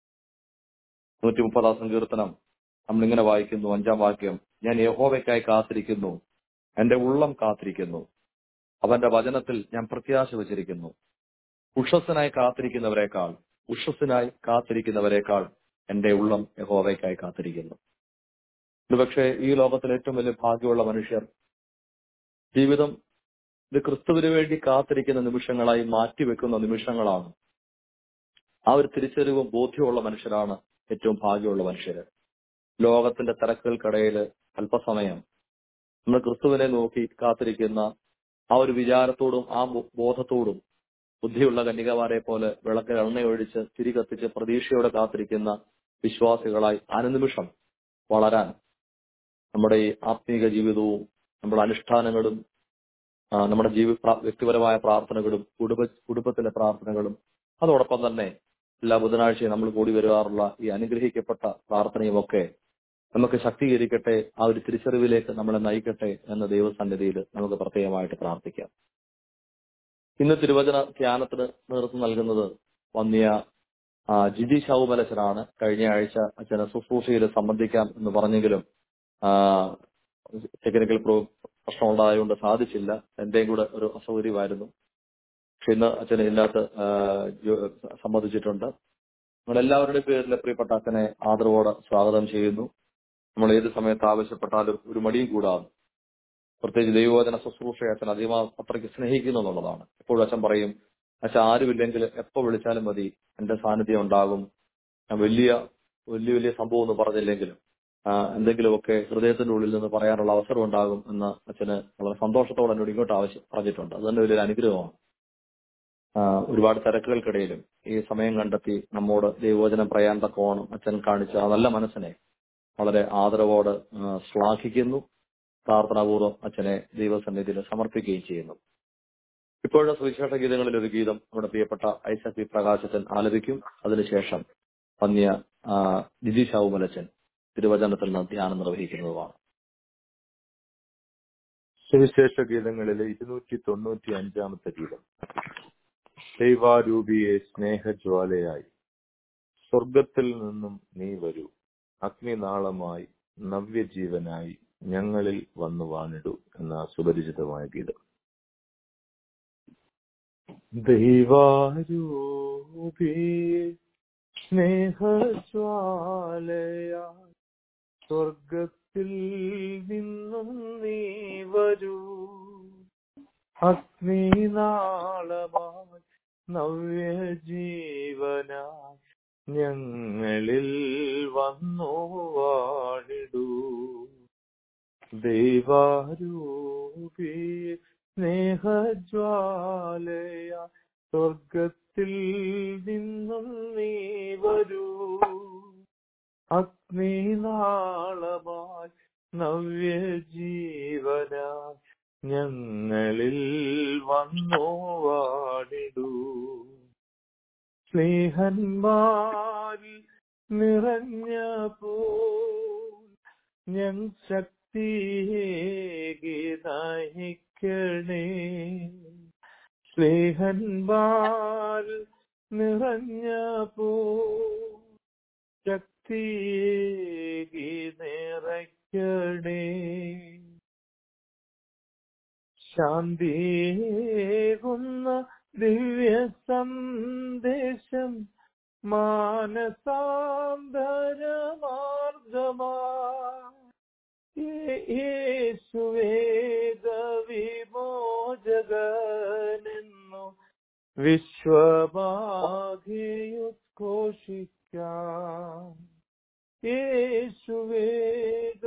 നൂറ്റി മുപ്പതാം സങ്കീർത്തനം നമ്മളിങ്ങനെ വായിക്കുന്നു അഞ്ചാം വാക്യം ഞാൻ യഹോവയ്ക്കായി കാത്തിരിക്കുന്നു എന്റെ ഉള്ളം കാത്തിരിക്കുന്നു അവന്റെ വചനത്തിൽ ഞാൻ പ്രത്യാശ വച്ചിരിക്കുന്നു ഉഷസ്സിനായി കാത്തിരിക്കുന്നവരെക്കാൾ ഉഷസ്സിനായി കാത്തിരിക്കുന്നവരെക്കാൾ എന്റെ ഉള്ളം യഹോവയ്ക്കായി കാത്തിരിക്കുന്നു ഒരുപക്ഷെ ഈ ലോകത്തിലെ ഏറ്റവും വലിയ ഭാഗ്യമുള്ള മനുഷ്യർ ജീവിതം ഇത് ക്രിസ്തുവിന് വേണ്ടി കാത്തിരിക്കുന്ന നിമിഷങ്ങളായി മാറ്റിവെക്കുന്ന നിമിഷങ്ങളാണ് ആ ഒരു തിരിച്ചറിവും ബോധ്യമുള്ള മനുഷ്യരാണ് ഏറ്റവും ഭാഗ്യമുള്ള മനുഷ്യര് ലോകത്തിന്റെ തിരക്കുകൾക്കിടയിൽ അല്പസമയം നമ്മൾ ക്രിസ്തുവിനെ നോക്കി കാത്തിരിക്കുന്ന ആ ഒരു വിചാരത്തോടും ആ ബോ- ബോധത്തോടും ബുദ്ധിയുള്ള കന്യകമാരെ പോലെ വിളക്കിൽ എണ്ണയൊഴിച്ച് തിരി കത്തിച്ച് പ്രതീക്ഷയോടെ കാത്തിരിക്കുന്ന വിശ്വാസികളായി അനുനിമിഷം വളരാൻ നമ്മുടെ ഈ ആത്മീക ജീവിതവും നമ്മുടെ അനുഷ്ഠാനങ്ങളും ആ, നമ്മുടെ ജീവി പ്രാ- വ്യക്തിപരമായ പ്രാർത്ഥനകളും കുടുംബ കുടുംബത്തിലെ പ്രാർത്ഥനകളും അതോടൊപ്പം തന്നെ എല്ലാ ബുധനാഴ്ചയും നമ്മൾ കൂടി വരാറുള്ള ഈ അനുഗ്രഹിക്കപ്പെട്ട പ്രാർത്ഥനയും ഒക്കെ നമുക്ക് ശക്തീകരിക്കട്ടെ ആ ഒരു തിരിച്ചറിവിലേക്ക് നമ്മളെ നയിക്കട്ടെ എന്ന ദൈവസന്നിധിയിൽ നമുക്ക് പ്രത്യേകമായിട്ട് പ്രാർത്ഥിക്കാം ഇന്ന് തിരുവചന ധ്യാനത്തിന് നേതൃത്വം നൽകുന്നത് വന്നിയ ആ, ജിജി ശൗമലച്ചനാണ് കഴിഞ്ഞ ആഴ്ച അച്ഛന് ശുശ്രൂഷയിൽ സംബന്ധിക്കാം എന്ന് പറഞ്ഞെങ്കിലും ആ, ടെക്നിക്കൽ പ്രോ പ്രശ്നം ഉണ്ടായതുകൊണ്ട് സാധിച്ചില്ല എന്റെയും കൂടെ ഒരു അസൗകര്യമായിരുന്നു പക്ഷെ ഇന്ന് അച്ഛന് ഇതിനകത്ത് ആ, ജോ- സംബന്ധിച്ചിട്ടുണ്ട് നമ്മൾ എല്ലാവരുടെയും പേരിൽ പ്രിയപ്പെട്ട അച്ഛനെ ആദരവോടെ സ്വാഗതം ചെയ്യുന്നു നമ്മൾ ഏത് സമയത്ത് ആവശ്യപ്പെട്ടാലും ഒരു മടിയും കൂടാതെ പ്രത്യേകിച്ച് ദൈവവചന ശുശ്രൂഷയെ അച്ഛൻ അധികം അത്രയ്ക്ക് സ്നേഹിക്കുന്നു എന്നുള്ളതാണ് എപ്പോഴും അച്ഛൻ പറയും അച്ഛൻ ആരുമില്ലെങ്കിൽ എപ്പോ വിളിച്ചാലും മതി എന്റെ സാന്നിധ്യം ഉണ്ടാകും ഞാൻ വലിയ വലിയ വലിയ സംഭവം ഒന്നും പറഞ്ഞില്ലെങ്കിലും ആ, എന്തെങ്കിലുമൊക്കെ ഹൃദയത്തിന്റെ ഉള്ളിൽ നിന്ന് പറയാനുള്ള അവസരം ഉണ്ടാകും എന്ന് അച്ഛന് വളരെ സന്തോഷത്തോടെ എന്നോട് ഇങ്ങോട്ട് ആവശ്യം പറഞ്ഞിട്ടുണ്ട് അത് തന്നെ വലിയൊരു അനുഗ്രഹമാണ് ആ, ഒരുപാട് തിരക്കുകൾക്കിടയിലും ഈ സമയം കണ്ടെത്തി നമ്മോട് ദൈവവചനം പറയാൻ തക്കോണം അച്ഛൻ കാണിച്ച ആ നല്ല മനസ്സിനെ വളരെ ആദരവോട് ആ, ശ്ലാഘിക്കുന്നു പ്രാർത്ഥനാപൂർവ്വം അച്ഛനെ ദൈവസന്നിധിയിൽ സമർപ്പിക്കുകയും ചെയ്യുന്നു ഇപ്പോഴത്തെ സുവിശേഷ ഗീതങ്ങളിൽ ഒരു ഗീതം നമ്മുടെ പ്രിയപ്പെട്ട ഐസക് വി പ്രകാശച്ചൻ ആലപിക്കും അതിനുശേഷം പന്നിയ ആ, ജിജി ശാവുമലച്ചൻ തിരുവചനത്തിൽ നിന്ന് ധ്യാനം നിർവഹിക്കുന്നതുമാണ് സുവിശേഷ ഗീതങ്ങളിലെ ഇരുന്നൂറ്റി തൊണ്ണൂറ്റി അഞ്ചാമത്തെ ഗീതം ദൈവാരൂപിയെ സ്നേഹജ്വാലയായി സ്വർഗത്തിൽ നിന്നും നീ വരൂ അഗ്നിനാളമായി നവ്യജീവനായി ഞങ്ങളിൽ വന്നു വാണിടൂ എന്ന സുപരിചിതമായ ഗീതം ദൈവാരൂപിയെ സ്നേഹജ്വാലയായി സ്വർഗത്തിൽ നിന്നും നീ വരൂ അഗ്നിനാളമായി നവ്യജീവനായി ഞങ്ങളിൽ വന്നു വാണിടൂ ദൈവാരൂപി സ്നേഹജ്വാലയ സ്വർഗത്തിൽ നിന്നും നീ വരൂ അഗ്നിനാളമായി നവ്യജീവനായി ഞങ്ങളിൽ വന്നു വാടിടൂ സ്നേഹന്മാരിൽ നിറഞ്ഞ പോ ഞാൻ ശക്തിയേകി നയിക്കണേ സ്നേഹന്മാരിൽ നിറഞ്ഞ പോ ശക്തിയേകി നിറയ്ക്കണേ ശാന്തിയേകുന്ന ദിവ്യ സന്ദേശം മാനസാന്തരമാർഗമാ യേശുവേദ വിമോചകനെന്നു വിശ്വമാഘിയുദ്ഘോഷിക്കാം യേശുവേദ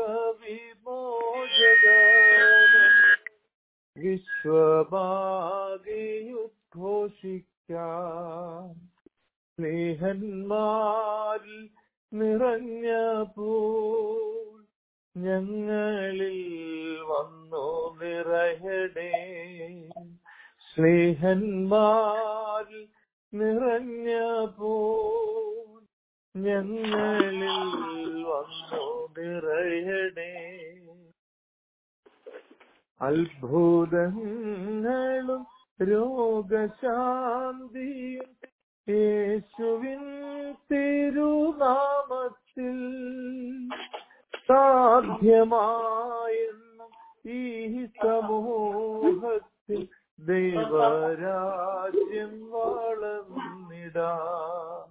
വിമോചകനെന്നു വിശ്വമാഘിയുദ്ഘോഷിക്കാം സ്നേഹന്മാരിൽ നിറഞ്ഞ പോൽ ഞങ്ങളിൽ വന്നു നിറയടേ സ്നേഹന്മാരിൽ നിറഞ്ഞ പോൽ ഞങ്ങളിൽ വന്നു നിറയടേ അത്ഭുതങ്ങളും രോഗശാന്തിയും യേശുവിൻ തിരുനാമത്തിൽ സാധ്യമായെന്നും ഈ സമൂഹത്തിൽ ദൈവരാജ്യം വളർന്നിടാം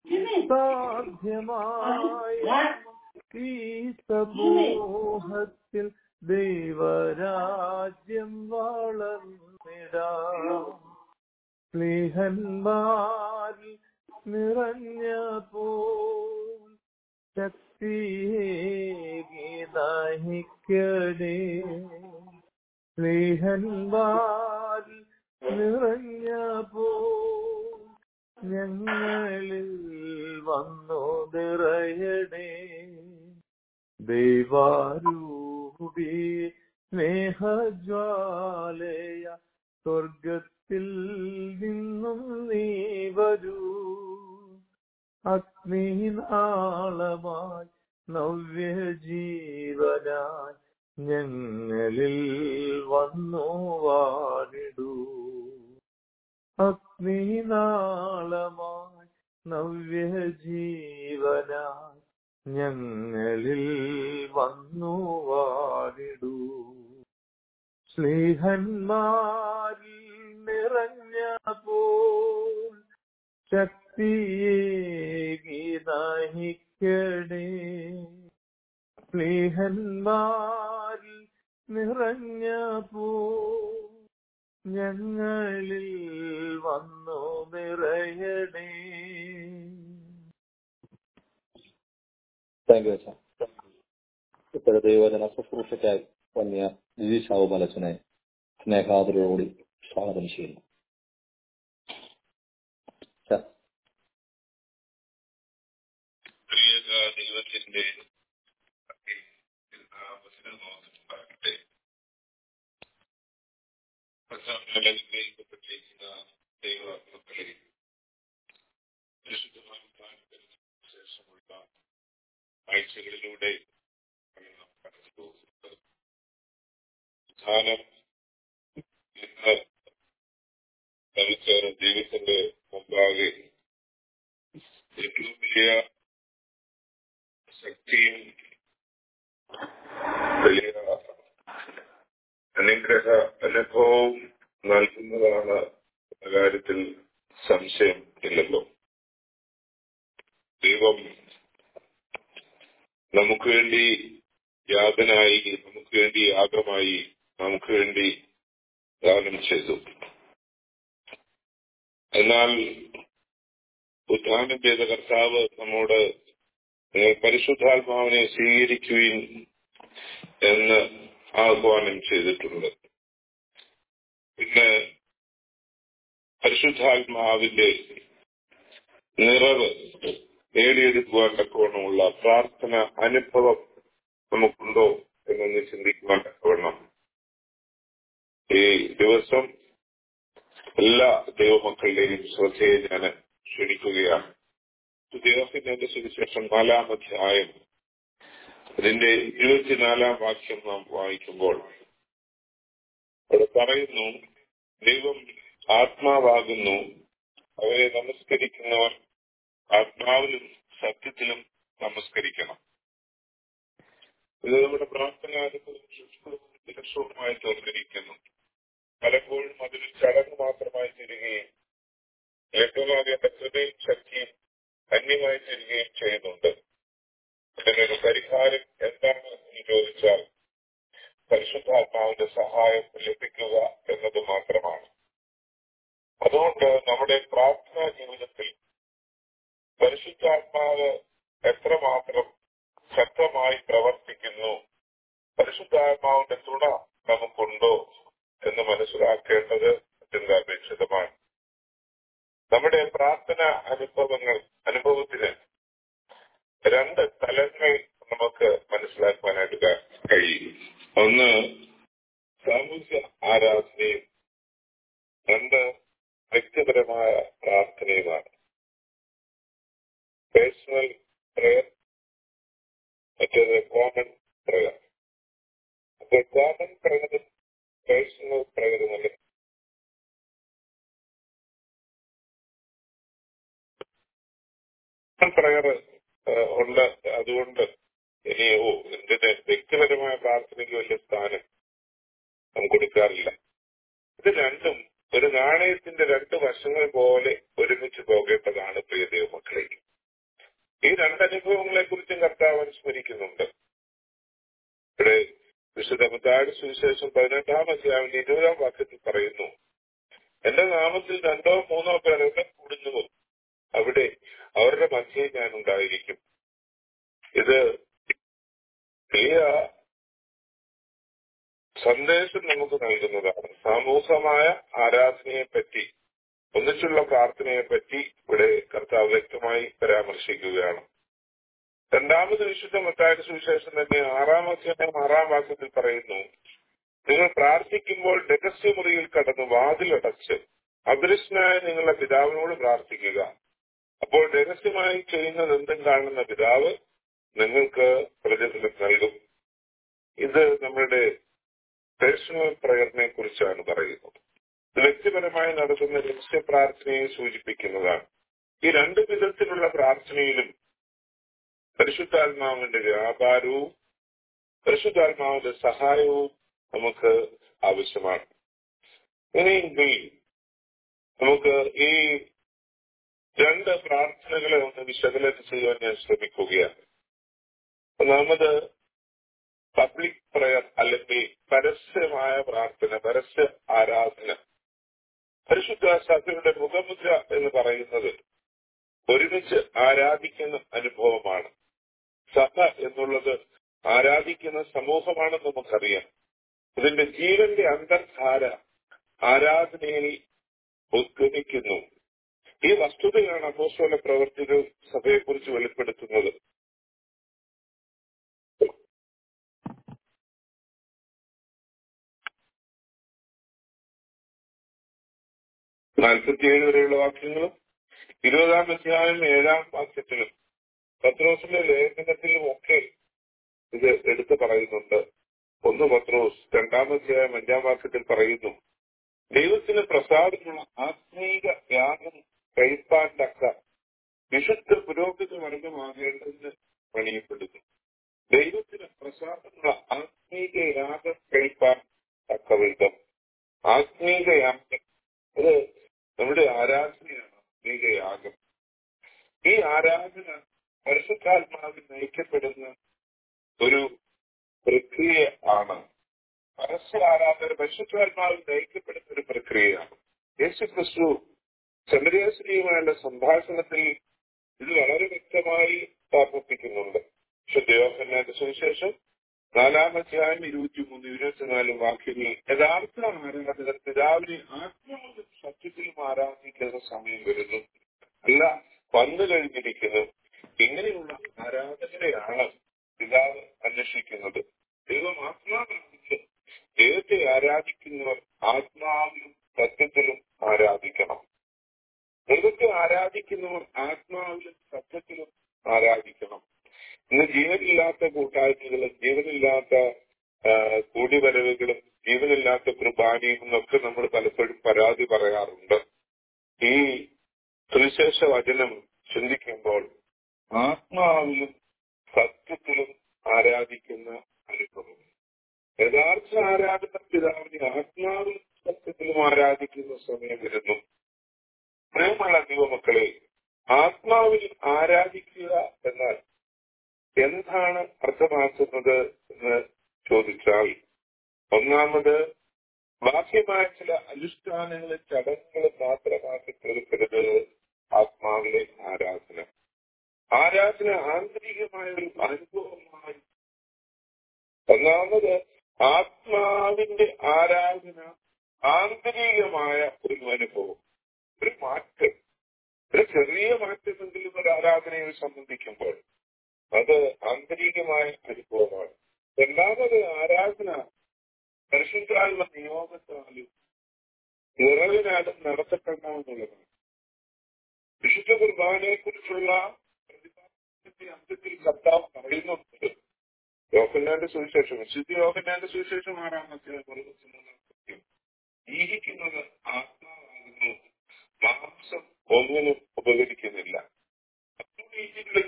സാധ്യമായെന്നും ഈ സമൂഹത്തിൽ ദൈവരാജ്യം വളർന്നിടാം സ്നേഹന്മാരിൽ നിറഞ്ഞ പോൽ ശക്തിയേകി നയിക്കണേ സ്നേഹന്മാരിൽ നിറഞ്ഞ പോൽ ഞങ്ങളിൽ വന്നു നിറയണേ ദൈവാരൂപി സ്നേഹജ്വാലയ സ്വർഗത്തിൽ നിന്നും നീ വരൂ അഗ്നിനാളമായി നവ്യജീവനായി ഞങ്ങളിൽ വന്നു വാണിടൂ അഗ്നിനാളമായി നവ്യജീവനായി ഞങ്ങളിൽ വന്നു വാണിടൂ സ്നേഹന്മാരിൽ നിറഞ്ഞ പോൽ ശക്തിയേകി നയിക്കണേ സ്നേഹന്മാരിൽ നിറഞ്ഞ പോൽ ഞങ്ങളിൽ വന്നു നിറയണേ താങ്ക് യു അച്ഛാ ഇപ്പോഴത്തെ ദൈവജന ശുശ്രൂഷയ്ക്കായി വന്യ ജിജീഷാവ് മലച്ചനെ സ്നേഹാദരോടുകൂടി സ്വാഗതം ചെയ്യുന്നു അച്ഛാ. പ്രിയക ദൈവത്തിന്റെ നാമത്തിന് നോക്കുന്നുണ്ടാകട്ടെ പ്രസംഗങ്ങളിലേക്കപ്പെട്ടിരിക്കുന്ന ദൈവമക്കളെ പരിശുദ്ധമായ പ്രാർത്ഥനയ്ക്ക് ശേഷമുള്ള ആഴ്ചകളിലൂടെ നാം കടന്നു പോകുന്നത് ധ്യാനം ഇന്ന് നമുക്ക് ദൈവത്തിന്റെ മുമ്പാകെ ഏറ്റവും വലിയ ശക്തിയും വലിയ അനുഗ്രഹ അനുഭവവും നൽകുന്നതാണ് എന്ന കാര്യത്തിൽ സംശയം ഇല്ലല്ലോ ദൈവം നമുക്ക് വേണ്ടി യാതനായി നമുക്ക് വേണ്ടി യാഗമായി നമുക്ക് വേണ്ടി ദാനം ചെയ്തു എന്നാൽ ഉദ്ധാനം ചെയ്ത കർത്താവ് നമ്മോട് നിങ്ങൾ പരിശുദ്ധാത്മാവിനെ സ്വീകരിക്കുവിൻ എന്ന് ആഹ്വാനം ചെയ്തിട്ടുണ്ട് പിന്നെ പരിശുദ്ധാത്മാവിന്റെ നിറവ് നേടിയെടുക്കുവാൻ തക്കവണ്ണമുള്ള പ്രാർത്ഥന അനുഭവം നമുക്കുണ്ടോ എന്നൊന്ന് ചിന്തിക്കുവാൻ തക്കവണ്ണം ഈ ദിവസം എല്ലാ ദൈവമക്കളുടെയും ശ്രദ്ധയെ ഞാൻ ക്ഷണിക്കുകയാണ് ദേവത്തിന്റെ സുവിശേഷം നാലാം അധ്യായം അതിന്റെ ഇരുപത്തിനാലാം വാക്യം നാം വായിക്കുമ്പോൾ അവിടെ പറയുന്നു ദൈവം ആത്മാവാകുന്നു അവരെ നമസ്കരിക്കുന്നവർ ആത്മാവിലും സത്യത്തിലും നമസ്കരിക്കണം ഇത് നമ്മുടെ പ്രാർത്ഥനാനുഭവം ലക്ഷ്യവുമായി തീർന്നിരിക്കുന്നു പലപ്പോഴും അതൊരു ചടങ്ങ് മാത്രമായി തീരുകയും ഏറ്റവും ആദ്യം കൃപയും ശക്തിയും അന്യമായി തീരുകയും ചെയ്യുന്നുണ്ട് അതിനൊരു പരിഹാരം എന്താണ് എന്ന് ചോദിച്ചാൽ പരിശുദ്ധാത്മാവിന്റെ സഹായം ലഭിക്കുക എന്നത് മാത്രമാണ് അതുകൊണ്ട് നമ്മുടെ പ്രാർത്ഥനാ ജീവിതത്തിൽ പരിശുദ്ധാത്മാവ് എത്രമാത്രം ശക്തമായി പ്രവർത്തിക്കുന്നു പരിശുദ്ധാത്മാവിന്റെ തുണ നമുക്കുണ്ടോ എന്ന് മനസ്സിലാക്കേണ്ടത് അത്യന്താപേക്ഷിതമാണ് നമ്മുടെ പ്രാർത്ഥന അനുഭവങ്ങൾ അനുഭവത്തിന് രണ്ട് തലങ്ങൾ നമുക്ക് മനസ്സിലാക്കുവാനായിട്ട് ക- കഴിയും ഒന്ന് സാമൂഹ്യ ആരാധനയും രണ്ട് വ്യക്തിപരമായ പ്രാർത്ഥനയുമാണ് പേഴ്സണൽ പ്രയർ മറ്റേത് കോമൺ പ്രയർ അപ്പോൾ കോമൺ പ്രയർ പ്രയർ ഉണ്ട് അതുകൊണ്ട് ഇനി ഓ എന്തിന് വ്യക്തിപരമായ പ്രാർത്ഥനയ്ക്ക് വലിയ സ്ഥാനം നാം കൊടുക്കാറില്ല ഇത് രണ്ടും ഒരു നാണയത്തിന്റെ രണ്ട് വശങ്ങൾ പോലെ ഒരുമിച്ച് പോകേണ്ടതാണ് പ്രിയ ദൈവമക്കളെ ഈ രണ്ടനുഭവങ്ങളെ കുറിച്ചും കർത്താവ് അനുസ്മരിക്കുന്നുണ്ട് ഇവിടെ വിശുദ്ധ മുത്താട് സുവിശേഷം പതിനെട്ടാം അധ്യായം ഇരുപതാം വാക്യത്തിൽ പറയുന്നു എന്റെ നാമത്തിൽ രണ്ടോ മൂന്നോ പേർ എവിടെ കൂടുന്നുവോ അവിടെ അവരുടെ മധ്യേ ഞാൻ ഉണ്ടായിരിക്കും ഇത് വലിയ സന്ദേശം നമുക്ക് നൽകുന്നതാണ് സാമൂഹികമായ ആരാധനയെ പറ്റി ഒന്നിച്ചുള്ള പ്രാർത്ഥനയെ പറ്റി ഇവിടെ കർത്താവ് വ്യക്തമായി പരാമർശിക്കുകയാണ് രണ്ടാമത് വിശുദ്ധ മത്തായുടെ സുവിശേഷം തന്നെ ആറാം അധ്യായം ആറാം വാക്യത്തിൽ പറയുന്നു നിങ്ങൾ പ്രാർത്ഥിക്കുമ്പോൾ രഹസ്യമുറിയിൽ കടന്ന് വാതിലടച്ച് അദൃശ്യനായ നിങ്ങളുടെ പിതാവിനോട് പ്രാർത്ഥിക്കുക അപ്പോൾ രഹസ്യമായി ചെയ്യുന്നത് എന്തും കാണുന്ന പിതാവ് നിങ്ങൾക്ക് പ്രതിഫലം നൽകും ഇത് നമ്മുടെ പേഴ്സണൽ പ്രയറിനെ കുറിച്ചാണ് പറയുന്നത് ഇത് വ്യക്തിപരമായി നടത്തുന്ന രഹസ്യ പ്രാർത്ഥനയെ സൂചിപ്പിക്കുന്നതാണ് ഈ രണ്ട് വിധത്തിലുള്ള പ്രാർത്ഥനയിലും പരിശുദ്ധാത്മാവിന്റെ വ്യാപാരവും പരിശുദ്ധാത്മാവിന്റെ സഹായവും നമുക്ക് ആവശ്യമാണ് ഇങ്ങനെയെങ്കിൽ നമുക്ക് ഈ രണ്ട് പ്രാർത്ഥനകളെ ഒന്ന് വിശകലനം ചെയ്യാൻ ഞാൻ ശ്രമിക്കുകയാണ് ഒന്നാമത് പബ്ലിക് പ്രയർ അല്ലെങ്കിൽ പരസ്യമായ പ്രാർത്ഥന പരസ്യ ആരാധന പരിശുദ്ധ സഭയുടെ മുഖമുദ്ര എന്ന് പറയുന്നത് ഒരുമിച്ച് ആരാധിക്കുന്ന അനുഭവമാണ് സഭ എന്നുള്ളത് ആരാധിക്കുന്ന സമൂഹമാണെന്ന് നമുക്കറിയാം ഇതിന്റെ ജീവന്റെ അന്തർധാര ആരാധനയിൽ ഉദ്ഗമിക്കുന്നു ഈ വസ്തുതയാണ് അപ്പോസ്തല പ്രവർത്തികൾ സഭയെക്കുറിച്ച് വെളിപ്പെടുത്തുന്നത് നാൽപ്പത്തിയേഴ് വരെയുള്ള വാക്യങ്ങളും ഇരുപതാം അധ്യായം ഏഴാം വാക്യത്തിലും പത്രോസിന്റെ ലേഖനത്തിലും ഒക്കെ ഇത് എടുത്തു പറയുന്നുണ്ട് ഒന്ന് പത്രോസ് രണ്ടാം അധ്യായം അഞ്ചാം വാക്യത്തിൽ പറയുന്നു ദൈവത്തിന് പ്രസാദമുള്ള ആത്മീക യാഗം കഴിപ്പാൻ തക്ക വിശുദ്ധ പുരോഗതി വർഗമാകേണ്ടതിന് പണിയപ്പെടുന്നു ദൈവത്തിന് പ്രസാദമുള്ള ആത്മീക യാഗം കഴിപ്പാൻ തക്ക വിധം ആത്മീക യാഗം അത് നമ്മുടെ ആരാധനയാണ് ആത്മീക യാഗം ഈ ആരാധന പരിശുദ്ധാത്മാവിൽ നയിക്കപ്പെടുന്ന ഒരു പ്രക്രിയ ആണ് പരസ്യ ആരാധന പരിശുദ്ധാത്മാവിൽ നയിക്കപ്പെടുന്ന ഒരു പ്രക്രിയയാണ് യേശു ക്രിസ്തു ചന്ദ്രേശ്വരിയുമായുള്ള സംഭാഷണത്തിൽ ഇത് വളരെ വ്യക്തമായി ഓർമ്മിപ്പിക്കുന്നുണ്ട് ശുദ്ധയോഹന്നാന്റെ സുവിശേഷം നാലാം അധ്യായം ഇരുപത്തിമൂന്ന് ഇരുപത്തിനാല് വാക്യങ്ങളിൽ യഥാർത്ഥ ആരാധകർ പിതാവിനെ ആത്മാവിലും സത്യത്തിലും ആരാധിക്കുന്ന സമയം വരുന്നു അല്ല വന്നു കഴിഞ്ഞിരിക്കുന്നു ഇങ്ങനെയുള്ള ആരാധകരെയാണ് പിതാവ് അന്വേഷിക്കുന്നത് ദൈവം ആത്മാവിനെ ദൈവത്തെ ആരാധിക്കുന്നവർ ആത്മാവിലും സത്യത്തിലും ആരാധിക്കണം ദൈവത്തെ ആരാധിക്കുന്നവർ ആത്മാവിലും സത്യത്തിലും ആരാധിക്കണം ഇന്ന് ജീവനില്ലാത്ത കൂട്ടായ്മകളും ജീവനില്ലാത്ത ആ, കൂടിവരവുകളും ജീവനില്ലാത്ത കുർബാനയും എന്നൊക്കെ നമ്മൾ പലപ്പോഴും പരാതി പറയാറുണ്ട് ഈ സുവിശേഷ വചനം ചിന്തിക്കുമ്പോൾ ആത്മാവിലും സത്യത്തിലും ആരാധിക്കുന്ന അനുഭവം യഥാർത്ഥ ആരാധന പിതാവിനെ ആത്മാവിലും സത്യത്തിലും ആരാധിക്കുന്ന സമയം വരുന്നു പ്രിയമുള്ള ദൈവമക്കളെ ആത്മാവിൽ ആരാധിക്കുക എന്നാൽ എന്താണ് അർത്ഥമാക്കുന്നത് എന്ന് ചോദിച്ചാൽ ഒന്നാമത് ബാഹ്യമായ ചില അനുഷ്ഠാനങ്ങളും ചടങ്ങുകളും മാത്രമാക്കി തീർക്കരുത് ആത്മാവിലെ ആരാധന ആരാധന ആന്തരികമായ ഒരു അനുഭവമായി ഒന്നാമത് ആത്മാവിന്റെ ആരാധന ആന്തരികമായ ഒരു അനുഭവം ഒരു മാറ്റം ഒരു ചെറിയ മാറ്റമെങ്കിലും ഒരു ആരാധനയെ സംബന്ധിക്കുമ്പോൾ അത് ആന്തരികമായ അനുഭവമാണ് രണ്ടാമത് ആരാധന പരിശുദ്ധാത്മ നിയോഗത്താലും നിറവിനാലും നടത്തപ്പെടാമെന്നുള്ളതാണ് വിശുദ്ധ കുർബാനയെ കുറിച്ചുള്ള പ്രതിപാദനത്തിന്റെ അന്ത്യത്തിൽ കർത്താവ് പറയുന്നുണ്ട് യോഹന്നാന്റെ സുവിശേഷം വിശുദ്ധ യോഹന്നാന്റെ സുവിശേഷം ആറാമത്തെ ജീവിക്കുന്നത് ആത്മാവാകുന്നു മാംസം ഒന്നിനും ഉപകരിക്കുന്നില്ല രീതിയിലുള്ള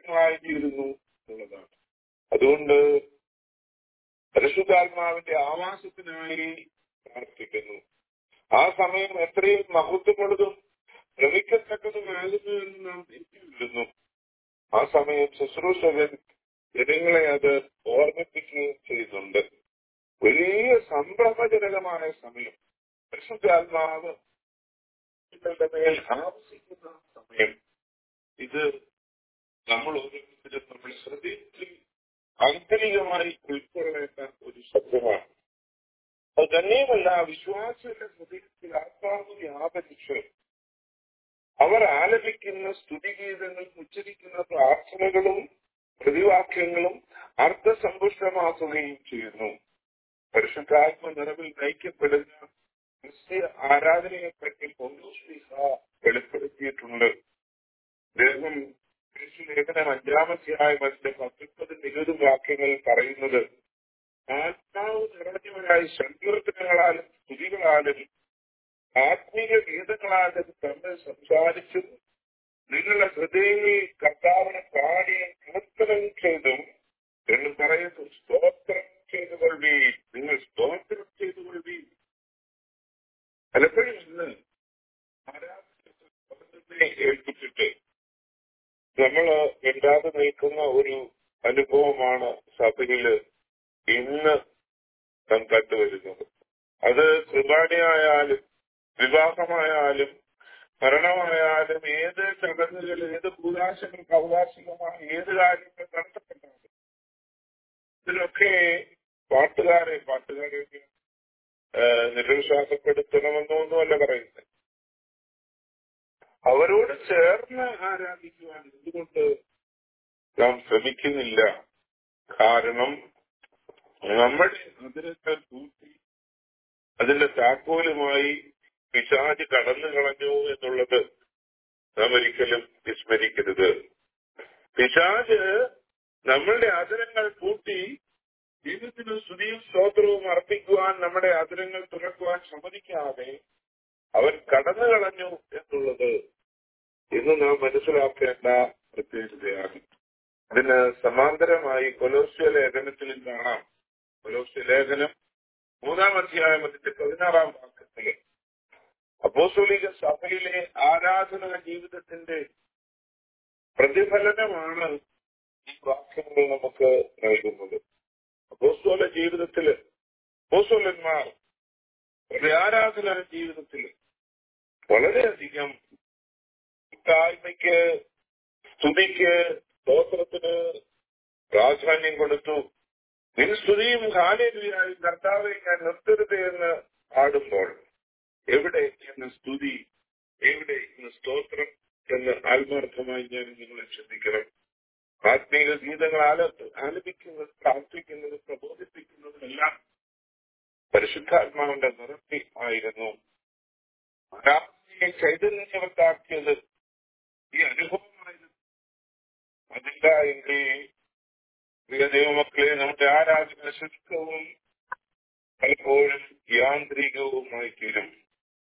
കാര്യമായിരുന്നു എന്നുള്ളതാണ് അതുകൊണ്ട് പരിശുദ്ധാത്മാവിന്റെ ആവാസത്തിനായി പ്രാർത്ഥിക്കുന്നു ആ സമയം എത്രയും മഹത്വമുള്ളതും ശ്രമിക്കത്തക്കതുമാകുന്നു എന്ന് നാം തിരിച്ചുവിടുന്നു ആ സമയം ശുശ്രൂഷകൻ ജനങ്ങളെ അത് ഓർമ്മിപ്പിക്കുകയും ചെയ്യുന്നുണ്ട് വലിയ സംഭ്രമജനകമായ സമയം പരിശുദ്ധാത്മാവ് നിങ്ങളുടെ മേൽ ആവശ്യിക്കുന്ന സമയം ഇത് നമ്മൾ ഓരോരുത്തരും നമ്മൾ ശ്രദ്ധിച്ച് ആന്തരികമായി ഉൾക്കൊള്ളേണ്ട ഒരു ശബ്ദമാണ് അത് തന്നെയുമല്ല വിശ്വാസികളുടെ ഹൃദയത്തിൽ ആത്മാവ് വ്യാപരിച്ച് അവർ ആലപിക്കുന്ന സ്തുതിഗീതങ്ങളും ഉച്ചരിക്കുന്ന പ്രാർത്ഥനകളും പ്രതിവാക്യങ്ങളും അർത്ഥസമ്പുഷ്ടമാക്കുകയും ചെയ്യുന്നു പരിശുദ്ധാത്മ നിറവിൽ നയിക്കപ്പെടുന്ന ക്രിസ്തീയ ആരാധനയെപ്പറ്റി പൗലോസ്ലിഹ വെളിപ്പെടുത്തിയിട്ടുണ്ട് അദ്ദേഹം യേശു ലേഖനം അഞ്ചാമധ്യായം അതിന്റെ പത്തൊൻപതിന്റെ ഇരുപത് വാക്യങ്ങളിൽ പറയുന്നത് ആത്മാവ് നിറഞ്ഞവരായി സങ്കീർത്തനങ്ങളാലും സ്തുതികളാലും ആത്മീയ ഗീതങ്ങളാലും തമ്മിൽ സംസാരിച്ചും നിങ്ങളുടെ ഹൃദയങ്ങളിൽ കർത്താവിനെ പാടി കീർത്തനം ചെയ്തും എന്ന് പറയുന്നു സ്തോത്രം ചെയ്തു കൊള്ളീ നിങ്ങൾ സ്തോത്രം ചെയ്തു കൊള്ളീ പലപ്പോഴും ഇന്ന് ആരാധനയെ ഏൽപ്പിച്ചിട്ട് നമ്മൾ മിണ്ടാതെ നിൽക്കുന്ന ഒരു അനുഭവമാണ് സഭയില് ഇന്ന് നാം കണ്ടുവരുന്നത് അത് കുർബാനയായാലും വിവാഹമായാലും മരണമായാലും ഏത് ചടങ്ങുകൾ ഏത് ഭൂതാശങ്ങൾക്ക് അവകാശികമായ ഏത് കാര്യങ്ങൾ നടത്തപ്പെട്ടാലും ഇതിലൊക്കെ പാട്ടുകാരെ പാട്ടുകാരെ നിരുത്സാഹപ്പെടുത്തണമെന്നൊന്നുമല്ല പറയുന്നത് അവരോട് ചേർന്ന് ആരാധിക്കുവാൻ എന്തുകൊണ്ട് നാം ശ്രമിക്കുന്നില്ല കാരണം നമ്മുടെ അതിരങ്ങൾ കൂട്ടി അതിന്റെ താക്കോലുമായി പിശാജ് കടന്നു കളഞ്ഞു എന്നുള്ളത് നാം ഒരിക്കലും വിസ്മരിക്കരുത് പിശാജ് നമ്മളുടെ അതിരങ്ങൾ കൂട്ടി ദൈവത്തിന് സ്തുതിയും സ്തോത്രവും അർപ്പിക്കുവാൻ നമ്മുടെ അതിരങ്ങൾ തുറക്കുവാൻ സമ്മതിക്കാതെ അവൻ കടന്നു കളഞ്ഞു എന്നുള്ളത് ഇന്ന് നാം മനസ്സിലാക്കേണ്ട പ്രത്യേകതയാണ് അതിന് സമാന്തരമായി കൊലോസ്യ ലേഖനത്തിൽ കാണാം കൊലോസ്യ ലേഖനം മൂന്നാം അധ്യായം അതിന്റെ പതിനാറാം വാക്യത്തില് അപ്പോസ്തോലിക സഭയിലെ ആരാധന ജീവിതത്തിന്റെ പ്രതിഫലനമാണ് ഈ വാക്യങ്ങൾ നമുക്ക് നൽകുന്നത് അപ്പോസ്തോല ജീവിതത്തില് അപ്പോസ്തോലന്മാർ ഒരു ആരാധന ജീവിതത്തില് വളരെയധികം താഴ്മയ്ക്ക് സ്തുതിക്ക് സ്തോത്രത്തിന് പ്രാധാന്യം കൊടുത്തു നിൻ സ്തുതിയും കാലേലുയായി കർത്താവെ ഞാൻ നിർത്തരുത് എന്ന് പാടുമ്പോൾ എവിടെ എന്ന് സ്തുതി എവിടെ എന്ന് സ്തോത്രം എന്ന് ആത്മാർത്ഥമായി ഞാൻ നിങ്ങളെ ചിന്തിക്കണം ആത്മീയ ഗീതങ്ങൾ ആല ആലപിക്കുന്നത് പ്രാർത്ഥിക്കുന്നത് പ്രബോധിപ്പിക്കുന്നതെല്ലാം പരിശുദ്ധാത്മാവിന്റെ നിറത്തി ആയിരുന്നു ആരാധനയെ ചൈതന്യവത്താക്കിയത് ഈ അനുഭവമായിരുന്നു അതില്ല എങ്കിൽ പ്രിയ ദൈവമക്കളെ നമ്മുടെ ആരാധന ശുദ്ധവും പലപ്പോഴും യാന്ത്രികവുമായി തീരും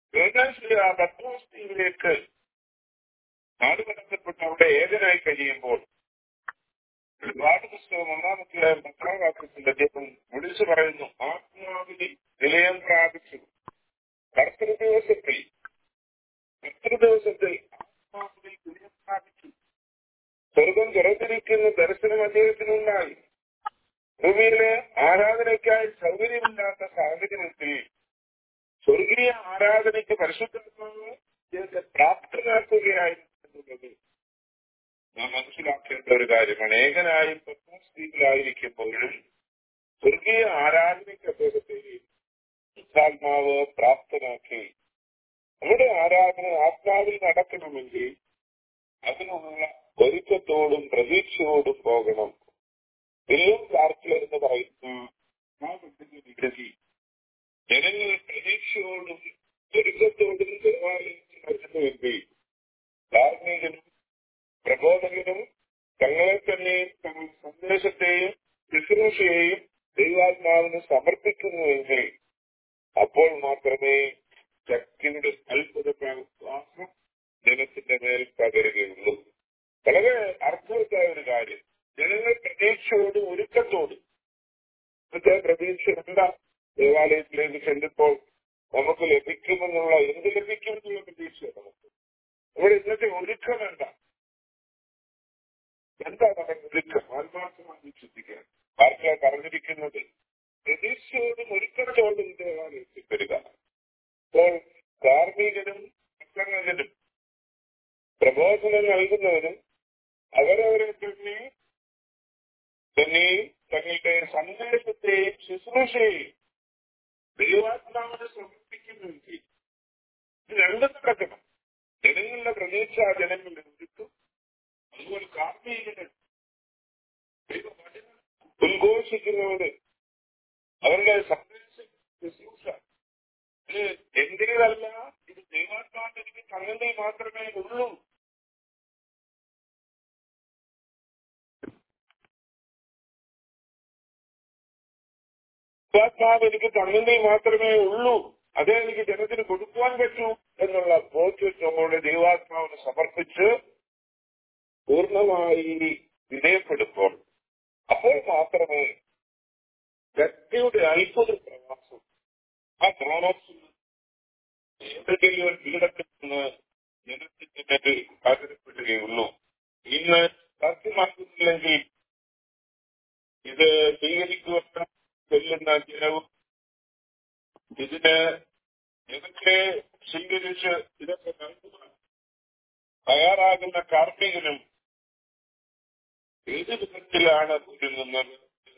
ആ പത്മാവസ്ഥയിലേക്ക് നാടുകടത്തപ്പെട്ട് അവിടെ ഏകനായി കഴിയുമ്പോൾ ഒരുപാട് പുസ്തകം ഒന്നാമത്തെ പത്താം വാക്യത്തിൽ അദ്ദേഹം വിളിച്ചു പറയുന്നു ആത്മാവിനെ നിലയം പ്രാപിച്ചു കർത്തൃ ദിവസത്തിൽ കർത്തൃ ദിവസത്തിൽ ആത്മാവിനെ നിലയം പ്രാപിച്ചു സ്വർഗം തുറന്നിരിക്കുന്ന ദർശനം അദ്ദേഹത്തിനുണ്ടായി ഭൂമിയിലെ ആരാധനയ്ക്കായി സൗകര്യമില്ലാത്ത സാഹചര്യത്തിൽ സ്വർഗീയ ആരാധനയ്ക്ക് പരിശുദ്ധാത്മാവ് അദ്ദേഹത്തെ പ്രാപ്തനാക്കുകയായിരുന്നു എന്നുള്ളത് നാം മനസ്സിലാക്കേണ്ട ഒരു കാര്യമാണ് ഏകനായും പത്മസ്ഥിതിയിലായിരിക്കുമ്പോഴും സ്വർഗീയ ആരാധനയ്ക്ക് അദ്ദേഹത്തെ ശുദ്ധാത്മാവ് പ്രാപ്തനാക്കി നമ്മുടെ ആരാധന ആത്മാവിൽ നടക്കണമെങ്കിൽ അതിനുള്ള ഒരുക്കത്തോടും പ്രതീക്ഷയോടും പോകണം വില്യം ക്ലാർക്കിൽ എന്ന് പറയുന്ന ആ വ്യക്തിക്ക് വികസി ജനങ്ങൾ പ്രതീക്ഷയോടും ഒരുക്കത്തോടും ദേവാലയത്തിൽ വരുന്നുവെങ്കിൽ ധാർമ്മികനും പ്രബോധകനും തങ്ങളെ തന്നെയും തങ്ങളുടെ സന്ദേശത്തെയും ശുശ്രൂഷയെയും ദൈവാത്മാവിന് സമർപ്പിക്കുന്നുവെങ്കിൽ അപ്പോൾ മാത്രമേ ശക്തിയുടെ അത്ഭുത വിശ്വാസം ജനത്തിന്റെ മേൽ പകരുകയുള്ളൂ വളരെ അർത്ഥവത്തായ ഒരു കാര്യം പ്രതീക്ഷയോടും ഒരുക്കത്തോടും ഇന്നത്തെ പ്രതീക്ഷ എന്താ ദേവാലയത്തിലേക്ക് ചെല്ലുമ്പോൾ നമുക്ക് ലഭിക്കുമെന്നുള്ള എന്ത് ലഭിക്കുമെന്നുള്ള പ്രതീക്ഷ നമുക്ക് ഇവിടെ ഇന്നത്തെ ഒരുക്കം എന്താ എന്താ നമ്മുടെ ഒരുക്കം ആത്മാർത്ഥമായി ചിന്തിക്കാൻ ആർക്കാ പറഞ്ഞിരിക്കുന്നത് പ്രതീക്ഷയോടും ഒരുക്കത്തോടും ദേവാലയത്തിൽ വരിക അപ്പോൾ കാർമ്മികനും പ്രസംഗകനും പ്രബോധനം നൽകുന്നവരും അവരവരെ തന്നെ തന്നെ തങ്ങളുടെ സന്ദേശത്തെയും ശുശ്രൂഷയെയും ദൈവാത്മാവിന് സമർപ്പിക്കുന്നെങ്കിൽ ഇത് രണ്ടും നടക്കണം ജനങ്ങളുടെ പ്രതീക്ഷ ജനങ്ങളുടെ ഒരുക്കും അതുപോലെ കാർമ്മികന് ദൈവവചനം ഉദ്ഘോഷിക്കുന്നവര് അവരുടെ സന്ദേശ ശുശ്രൂഷ ഇത് എന്റേതല്ല ഇത് ദൈവാത്മാവിന്റെ എനിക്ക് തങ്ങളുടെ മാത്രമേ ഉള്ളൂ ദൈവാത്മാവ് എനിക്ക് തങ്ങളുടെ മാത്രമേ ഉള്ളൂ അതേ എനിക്ക് ജനത്തിന് കൊടുക്കുവാൻ പറ്റൂ എന്നുള്ള ബോധ്യത്തോടെ ദൈവാത്മാവിന് സമർപ്പിച്ച് പൂർണ്ണമായി വിധേയപ്പെടുമ്പോൾ അപ്പോൾ മാത്രമേ വ്യക്തിയുടെ അത്ഭുത പ്രവാസം ആ പ്രവാസം ഏതെങ്കിലും ഒരു പീഠത്തിൽ നിന്ന് ജനത്തിന്റെ മേൽ ആഗ്രഹപ്പെടുകയുള്ളൂ ഇന്ന് സാധ്യമാക്കുന്നില്ലെങ്കിൽ ഇത് സ്വീകരിക്കുവാൻ ചെല്ലുന്ന ജനവും ഇതിന് ഇതൊക്കെ സ്വീകരിച്ച് ഇതൊക്കെ നൽകുവാൻ തയ്യാറാകുന്ന കാർമ്മികനും ഏത് വിധത്തിലാണ് ഒരുങ്ങുന്നത്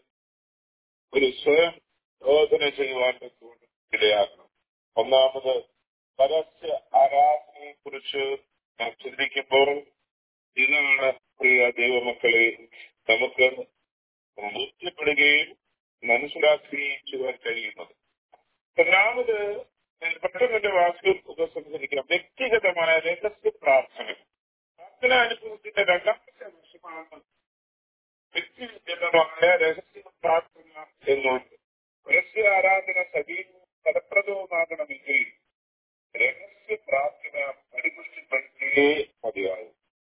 ഒരു സ്വയം ബോധന ചെയ്യുവാൻ ഇടയാകണം ഒന്നാമത് പരസ്യ ആരാധനയെ കുറിച്ച് നാം ചിന്തിക്കുമ്പോൾ ഇതാണ് പ്രിയ ദൈവമക്കളെ നമുക്ക് ബോധ്യപ്പെടുകയും മനസ്സിലാക്കുകയും ചെയ്യുവാൻ കഴിയുന്നത് രണ്ടാമത് പെട്ടെന്ന് എന്റെ വാക്കുകൾ ഉപസംഹരിക്കാം വ്യക്തിഗതമായ രഹസ്യ പ്രാർത്ഥന പ്രാർത്ഥന അനുഭവത്തിന്റെ രണ്ടാമത്തെ വർഷമാണ് വ്യക്തിഗതമായ രഹസ്യ പ്രാർത്ഥന എന്നുള്ളത് രഹസ്യ ആരാധന സജീവവും ഫലപ്രദവുമാകണമെങ്കിൽ രഹസ്യ പ്രാർത്ഥന പരിപുഷ്ടിപ്പെടുത്തിയേ മതിയാവും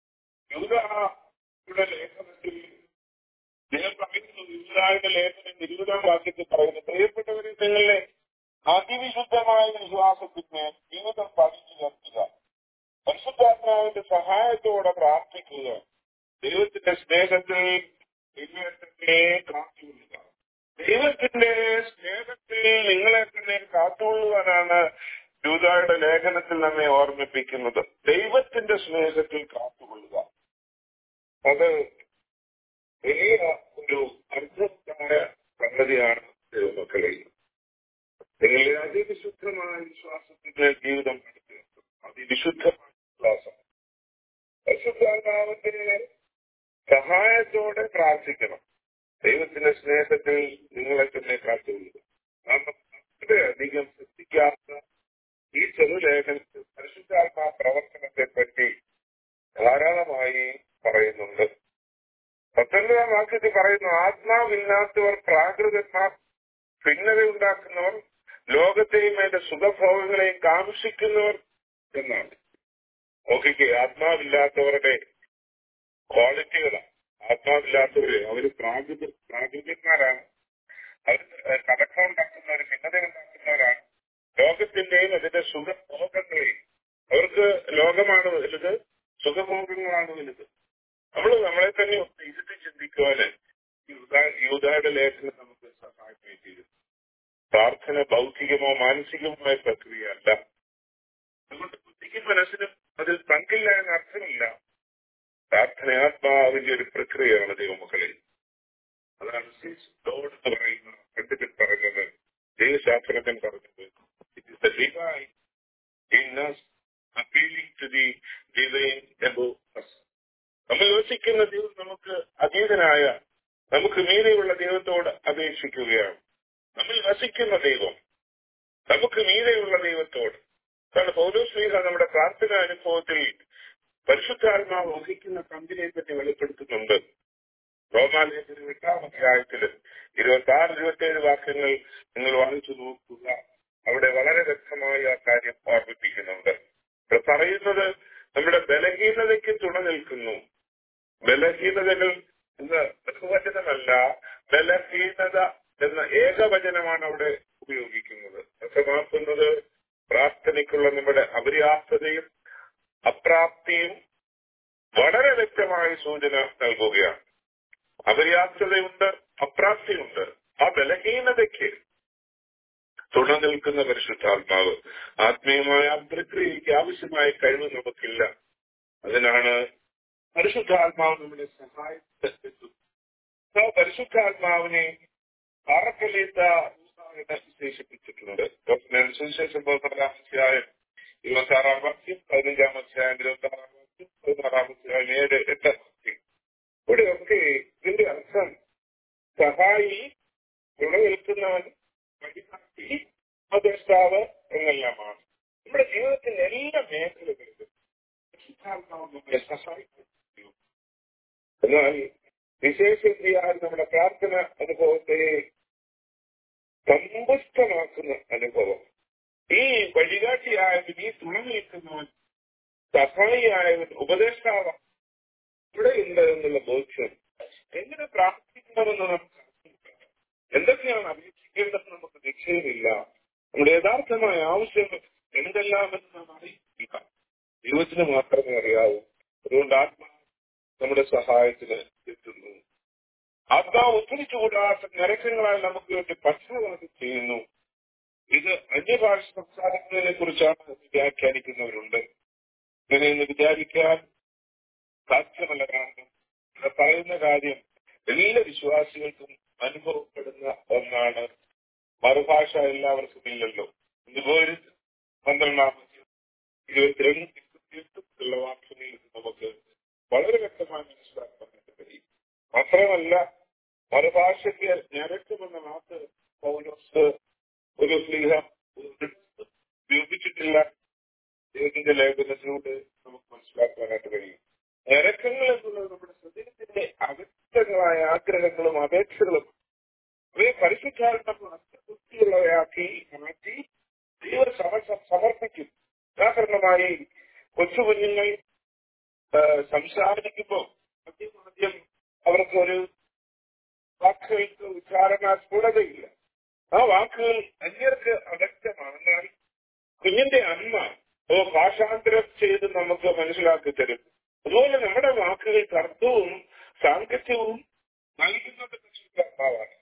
യൂതയുടെ ലേഖനത്തിൽ ഞാൻ പറയുന്നു യൂതായുടെ ലേഖനം ഇരുപതാം വാക്യത്തിൽ പറയുന്നു പ്രിയപ്പെട്ടവരെ നിങ്ങളുടെ അതിവിശുദ്ധമായ വിശ്വാസത്തിന് ജീവിതം പഠിച്ചു ചേർക്കുക പരിശുദ്ധാത്മാവിന്റെ സഹായത്തോടെ പ്രാർത്ഥിക്കുക ദൈവത്തിന്റെ സ്നേഹത്തിൽ നിങ്ങളെ കാത്തുകൊള്ളുക ദൈവത്തിന്റെ സ്നേഹത്തിൽ നിങ്ങളെ തന്നെ കാത്തുകൊള്ളുവാനാണ് യൂതായുടെ ലേഖനത്തിൽ നമ്മെ ഓർമ്മിപ്പിക്കുന്നത് ദൈവത്തിന്റെ സ്നേഹത്തിൽ കാത്തുകൊള്ളുക അത് വലിയ ഒരു അത്ഭുതമായ സംഗതിയാണ് ദൈവമക്കളെ നിങ്ങളുടെ അതിവിശുദ്ധമായ വിശ്വാസത്തിന്റെ ജീവിതം പഠിക്കുക അതിവിശുദ്ധമായ വിശ്വാസം പരിശുദ്ധാത്മാവിന്റെ സഹായത്തോടെ പ്രാർത്ഥിക്കണം ദൈവത്തിന്റെ സ്നേഹത്തിൽ നിങ്ങളെ തന്നെ കാത്തുകൊള്ളുക കാരണം അധികം ശ്രദ്ധിക്കാത്ത ഈ ചെറുലേഖനത്തിൽ പരിശുദ്ധാത്മാ പ്രവർത്തനത്തെ പറ്റി ധാരാളമായി പറയുന്നുണ്ട് പത്തൊൻപതാം വാക്യത്തിൽ പറയുന്നു ആത്മാവില്ലാത്തവർ പ്രാകൃതന്മാർ ഭിന്നത ഉണ്ടാക്കുന്നവർ ലോകത്തെയും അതിന്റെ സുഖഭോഗങ്ങളെയും കാംക്ഷിക്കുന്നവർ എന്നാണ് നോക്കിക്കേ ആത്മാവില്ലാത്തവരുടെ ക്വാളിറ്റികളാണ് ആത്മാവില്ലാത്തവര് അവര് പ്രാകൃത പ്രാകൃതന്മാരാണ് അവർ കടക്ക ഉണ്ടാക്കുന്നവർ ഭിന്നത ഉണ്ടാക്കുന്നവരാണ് ലോകത്തിന്റെയും അതിന്റെ സുഖഭോഗങ്ങളെയും അവർക്ക് ലോകമാണ് വലുത് സുഖഭോഗങ്ങളാണ് വലുത് നമ്മൾ നമ്മളെ തന്നെ ഒന്ന് ഇരുത്തി ചിന്തിക്കുവാന് യൂതായുടെ ലേഖനം നമുക്ക് സഹായമായി തീരും പ്രാർത്ഥന ഭൗതികമോ മാനസികമായ പ്രക്രിയയല്ല അതുകൊണ്ട് ബുദ്ധിക്കും മനസ്സിനും അതിൽ പങ്കില്ല എന്ന അർത്ഥമില്ല പ്രാർത്ഥന ആത്മാവിന്റെ ഒരു പ്രക്രിയയാണ് ദൈവമക്കളിൽ അതാണ് ലോഡ് എന്ന് പറയുന്ന പണ്ഡിതൻ പറഞ്ഞത് ദൈവശാസ്ത്രജ്ഞൻ പറഞ്ഞത് it is the divine in us appealing to the divine above us നമ്മൾ യോജിക്കുന്ന ദൈവം നമുക്ക് അതീതനായ നമുക്ക് മീതെയുള്ള ദൈവത്തോട് അപേക്ഷിക്കുകയാണ് നമ്മൾ വസിക്കുന്ന ദൈവം നമുക്ക് മീതെയുള്ള ദൈവത്തോട് കാരണം പൗലോസ്ലീഹ നമ്മുടെ പ്രാർത്ഥന അനുഭവത്തിൽ പരിശുദ്ധാത്മാവ് വഹിക്കുന്ന പങ്കിനെ പറ്റി വെളിപ്പെടുത്തുന്നുണ്ട് റോമാലേഖന എട്ടാം അധ്യായത്തില് ഇരുപത്തി ആറ് ഇരുപത്തി ഏഴ് വാക്യങ്ങൾ നിങ്ങൾ വായിച്ചു നോക്കുക അവിടെ വളരെ വ്യക്തമായ ആ കാര്യം ഓർമ്മിപ്പിക്കുന്നുണ്ട് ഇവിടെ പറയുന്നത് നമ്മുടെ ബലഹീനതയ്ക്ക് തുണ നിൽക്കുന്നു ബലഹീനതകൾ ഇന്ന് ബഹുവചനമല്ല ഏകവചനമാണ് അവിടെ ഉപയോഗിക്കുന്നത് അർത്ഥമാക്കുന്നത് പ്രാർത്ഥനയ്ക്കുള്ള നമ്മുടെ അപര്യാപ്തതയും അപ്രാപ്തിയും വളരെ വ്യക്തമായ സൂചന നൽകുകയാണ് അപര്യാപ്തതയുണ്ട് അപ്രാപ്തിയുണ്ട് ആ ബലഹീനതയ്ക്ക് തുണ നിൽക്കുന്ന പരിശുദ്ധാത്മാവ് ആത്മീയമായ പ്രക്രിയയ്ക്ക് ആവശ്യമായ കഴിവ് നമുക്കില്ല അതിനാണ് പരിശുദ്ധാത്മാവ് നമ്മുടെ സഹായത്തെത്തും ആ പരിശുദ്ധാത്മാവിനെ പാറക്കല്ലേത്ത എന്ന് വിശേഷിപ്പിച്ചിട്ടുണ്ട് സുവിശേഷം പതിനാറാം അധ്യായം ഇരുപത്തി ആറാം വാക്യം പതിനഞ്ചാം അധ്യായം ഇരുപത്തി ആറാം വാക്യം പതിനാറാം അധ്യായം ഏഴ് എട്ട് വാക്യം ഇവിടെയൊക്കെ ഇതിന്റെ അർത്ഥം സഹായി നിലനിൽക്കുന്നവൻ വഴികാട്ടി ഉപദേഷ്ടാവ് എന്നെല്ലാമാണ് നമ്മുടെ ജീവിതത്തിന്റെ എല്ലാ മേഖലകളിലും പരിശുദ്ധാത്മാവ് നമ്മളെ സഹായിക്കുന്നു എന്നാൽ വിശേഷിയാൽ നമ്മുടെ പ്രാർത്ഥന അനുഭവത്തെ സമ്പുഷ്ടമാക്കുന്ന അനുഭവം ഈ വഴികാട്ടിയായവൻ ഈ തുണ നിൽക്കുന്നവൻ സഹായിയായവൻ ഉപദേഷ്ടാവ് ഇവിടെ ഉണ്ട് എന്നുള്ള ബോധ്യം എങ്ങനെ പ്രാർത്ഥിക്കണമെന്ന് നമുക്ക് അറിയില്ല. എന്തൊക്കെയാണ് അപേക്ഷിക്കേണ്ടത് നമുക്ക് നിശ്ചയമില്ല നമ്മുടെ യഥാർത്ഥമായ ആവശ്യങ്ങൾ എന്തെല്ലാമെന്ന് നാം അറിയിക്കുക ദൈവത്തിന് മാത്രമേ അറിയാവൂ അതുകൊണ്ട് ആത്മാ നമ്മുടെ സഹായത്തിന് എത്തുന്നു ആത്മാവ് ഉദ്ധരിച്ചുകൂടാത്ത നരക്കങ്ങളാൽ നമുക്ക് വേണ്ടി പക്ഷപാതം ചെയ്യുന്നു ഇത് അന്യഭാഷ സംസാരിക്കുന്നതിനെ കുറിച്ചാണ് വ്യാഖ്യാനിക്കുന്നവരുണ്ട് ഇങ്ങനെയെന്ന് വിചാരിക്കാൻ സാധ്യമല്ല കാരണം ഇവിടെ പറയുന്ന കാര്യം എല്ലാ വിശ്വാസികൾക്കും അനുഭവപ്പെടുന്ന ഒന്നാണ് മറുഭാഷ എല്ലാവർക്കും ഇല്ലല്ലോ ഇതുപോലെ പന്ത്രണ്ടാം ഇരുപത്തിരണ്ട് ഇരുപത്തിയെട്ടുള്ള വാക്യങ്ങളിൽ നമുക്ക് വളരെ വ്യക്തമായി മനസ്സിലാക്കാൻ കഴിയും മാത്രമല്ല മറുഭാഷയ്ക്ക് ഞരക്കുമെന്ന വാക്ക് പൗലോസ് ഒരു സ്ലീഹ ഉപയോഗിച്ചിട്ടില്ല ദൈവത്തിന്റെ ലേഖനത്തിലൂടെ നമുക്ക് മനസ്സിലാക്കാനായിട്ട് കഴിയും ഞരക്കങ്ങൾ എന്നുള്ളത് നമ്മുടെ ശരീരത്തിന്റെ അവ്യക്തങ്ങളായ ആഗ്രഹങ്ങളും അപേക്ഷകളും അവയെ പരിശുദ്ധാത്മ അർത്ഥബുദ്ധിയുള്ളവയാക്കി മാറ്റി ദൈവ സമർപ്പിക്കും ഉദാഹരണമായി കൊച്ചു കുഞ്ഞുങ്ങൾ സംസാരിക്കുമ്പോൾ ആദ്യം ആദ്യം അവർക്ക് ഒരു വാക്കുകൾക്ക് ഉച്ചാരണ സ്ഫുടതയില്ല ആ വാക്കുകൾ അന്യർക്ക് അവ്യക്തമാണ് എന്നാൽ കുഞ്ഞിന്റെ അമ്മ ഓ ഭാഷാന്തരം ചെയ്ത് നമുക്ക് മനസ്സിലാക്കി തരും അതുപോലെ നമ്മുടെ വാക്കുകൾക്ക് അർത്ഥവും സാങ്കത്യവും നൽകുന്നത് പരിശുദ്ധാത്മാവാണ്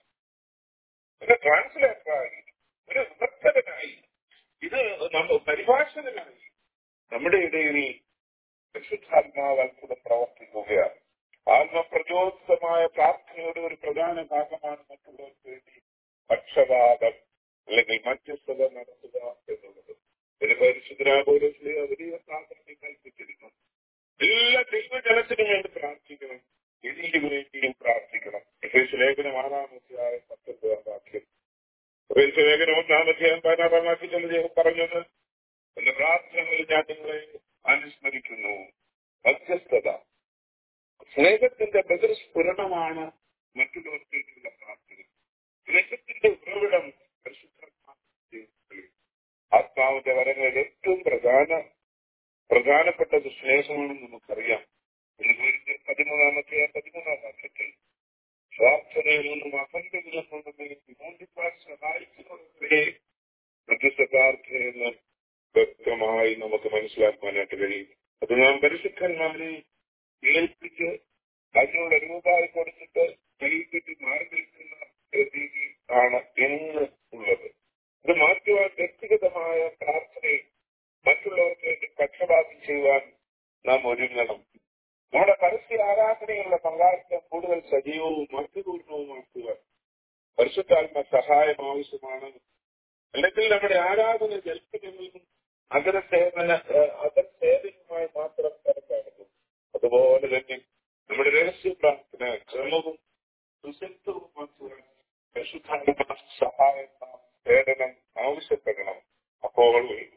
ഒരു ട്രാൻസ്ലേറ്ററായി ഒരു വിവർത്തകനായി ഇത് നമ്മ പരിഭാഷകനായി നമ്മുടെ ഇടയിൽ പരിശുദ്ധാത്മാവ് അത്ഭുതം പ്രവർത്തിക്കുകയാണ് ആത്മപ്രചോദിതമായ പ്രാർത്ഥനയുടെ ഒരു പ്രധാന ഭാഗമാണ് മറ്റുള്ളവർക്ക് വേണ്ടി പക്ഷപാതം അല്ലെങ്കിൽ മധ്യസ്ഥത നടത്തുക എന്നുള്ളത് ഒരു പരിശുദ്ധരാപോലീസിലെ വലിയ പ്രാർത്ഥന കൽപ്പിച്ചിരുന്നു എല്ലാ ദൈവജനത്തിനും വേണ്ടി പ്രാർത്ഥിക്കണം എനിക്ക് വേണ്ടിയും പ്രാർത്ഥിക്കണം എഫേസ് ലേഖനം ആറാമധ്യായ പത്തൊമ്പതാം വാക്യം എഫേസ് ലേഖനം ഒന്നാമധ്യായം പതിനാറാം വാക്യത്തിൽ ദൈവം പറഞ്ഞത് എന്റെ പ്രാർത്ഥനകളിൽ ഞാൻ നിങ്ങളെ അനുസ്മരിക്കുന്നു മധ്യസ്ഥത സ്നേഹത്തിന്റെ ബഹിർസ്ഫുരണമാണ് മറ്റുള്ളവർക്കുള്ള പ്രാർത്ഥന സ്നേഹത്തിന്റെ ഉറവിടം പരിശുദ്ധാത്മാവിന്റെ ആത്മാവിന്റെ വരങ്ങളിൽ ഏറ്റവും പ്രധാന പ്രധാനപ്പെട്ടത് സ്നേഹമാണെന്ന് നമുക്കറിയാം ഇതുപോലെ പതിമൂന്നാമത്തെ പതിമൂന്നാം വാക്യത്തിൽ സ്വാർത്ഥതയിൽ നിന്നും അസംഖ്യങ്ങളിൽ നിന്നും വിമോചിപ്പാൻ സഹായിക്കുന്നവരെ മധ്യസ്ഥ പ്രാർത്ഥനയെന്ന് വ്യക്തമായി നമുക്ക് മനസ്സിലാക്കുവാനായിട്ട് കഴിയും അത് നാം പരിശുദ്ധന്മാരെ ഏൽപ്പിച്ച് അതിനുള്ള രൂപമായി കൊടുത്തിട്ട് കൈപ്പറ്റി മാറി നിൽക്കുന്ന രീതി ആണ് ഇന്ന് ഉള്ളത് ഇത് മാറ്റുവാൻ വ്യക്തിഗതമായ പ്രാർത്ഥനയെ മറ്റുള്ളവർക്ക് വേണ്ടി പക്ഷപാതം ചെയ്യുവാൻ നാം ഒരുങ്ങണം നമ്മുടെ പരസ്യ ആരാധനയുള്ള പങ്കാളിത്തം കൂടുതൽ സജീവവും അർത്ഥപൂർണവുമാക്കുവാൻ പരിശുദ്ധാത്മ സഹായം ആവശ്യമാണ് അല്ലെങ്കിൽ നമ്മുടെ ആരാധന ജൽപ്പനങ്ങളും അതര സേവന അതര സേവനവുമായി മാത്രം കണക്കാക്കുന്നു അതുപോലെ തന്നെ നമ്മുടെ രഹസ്യ പ്രാർത്ഥന ക്രമവും സുശക്തവുമാക്കുവാൻ പരിശുദ്ധാത്മ സഹായം സേവനം ആവശ്യപ്പെടണം അപ്പോൾ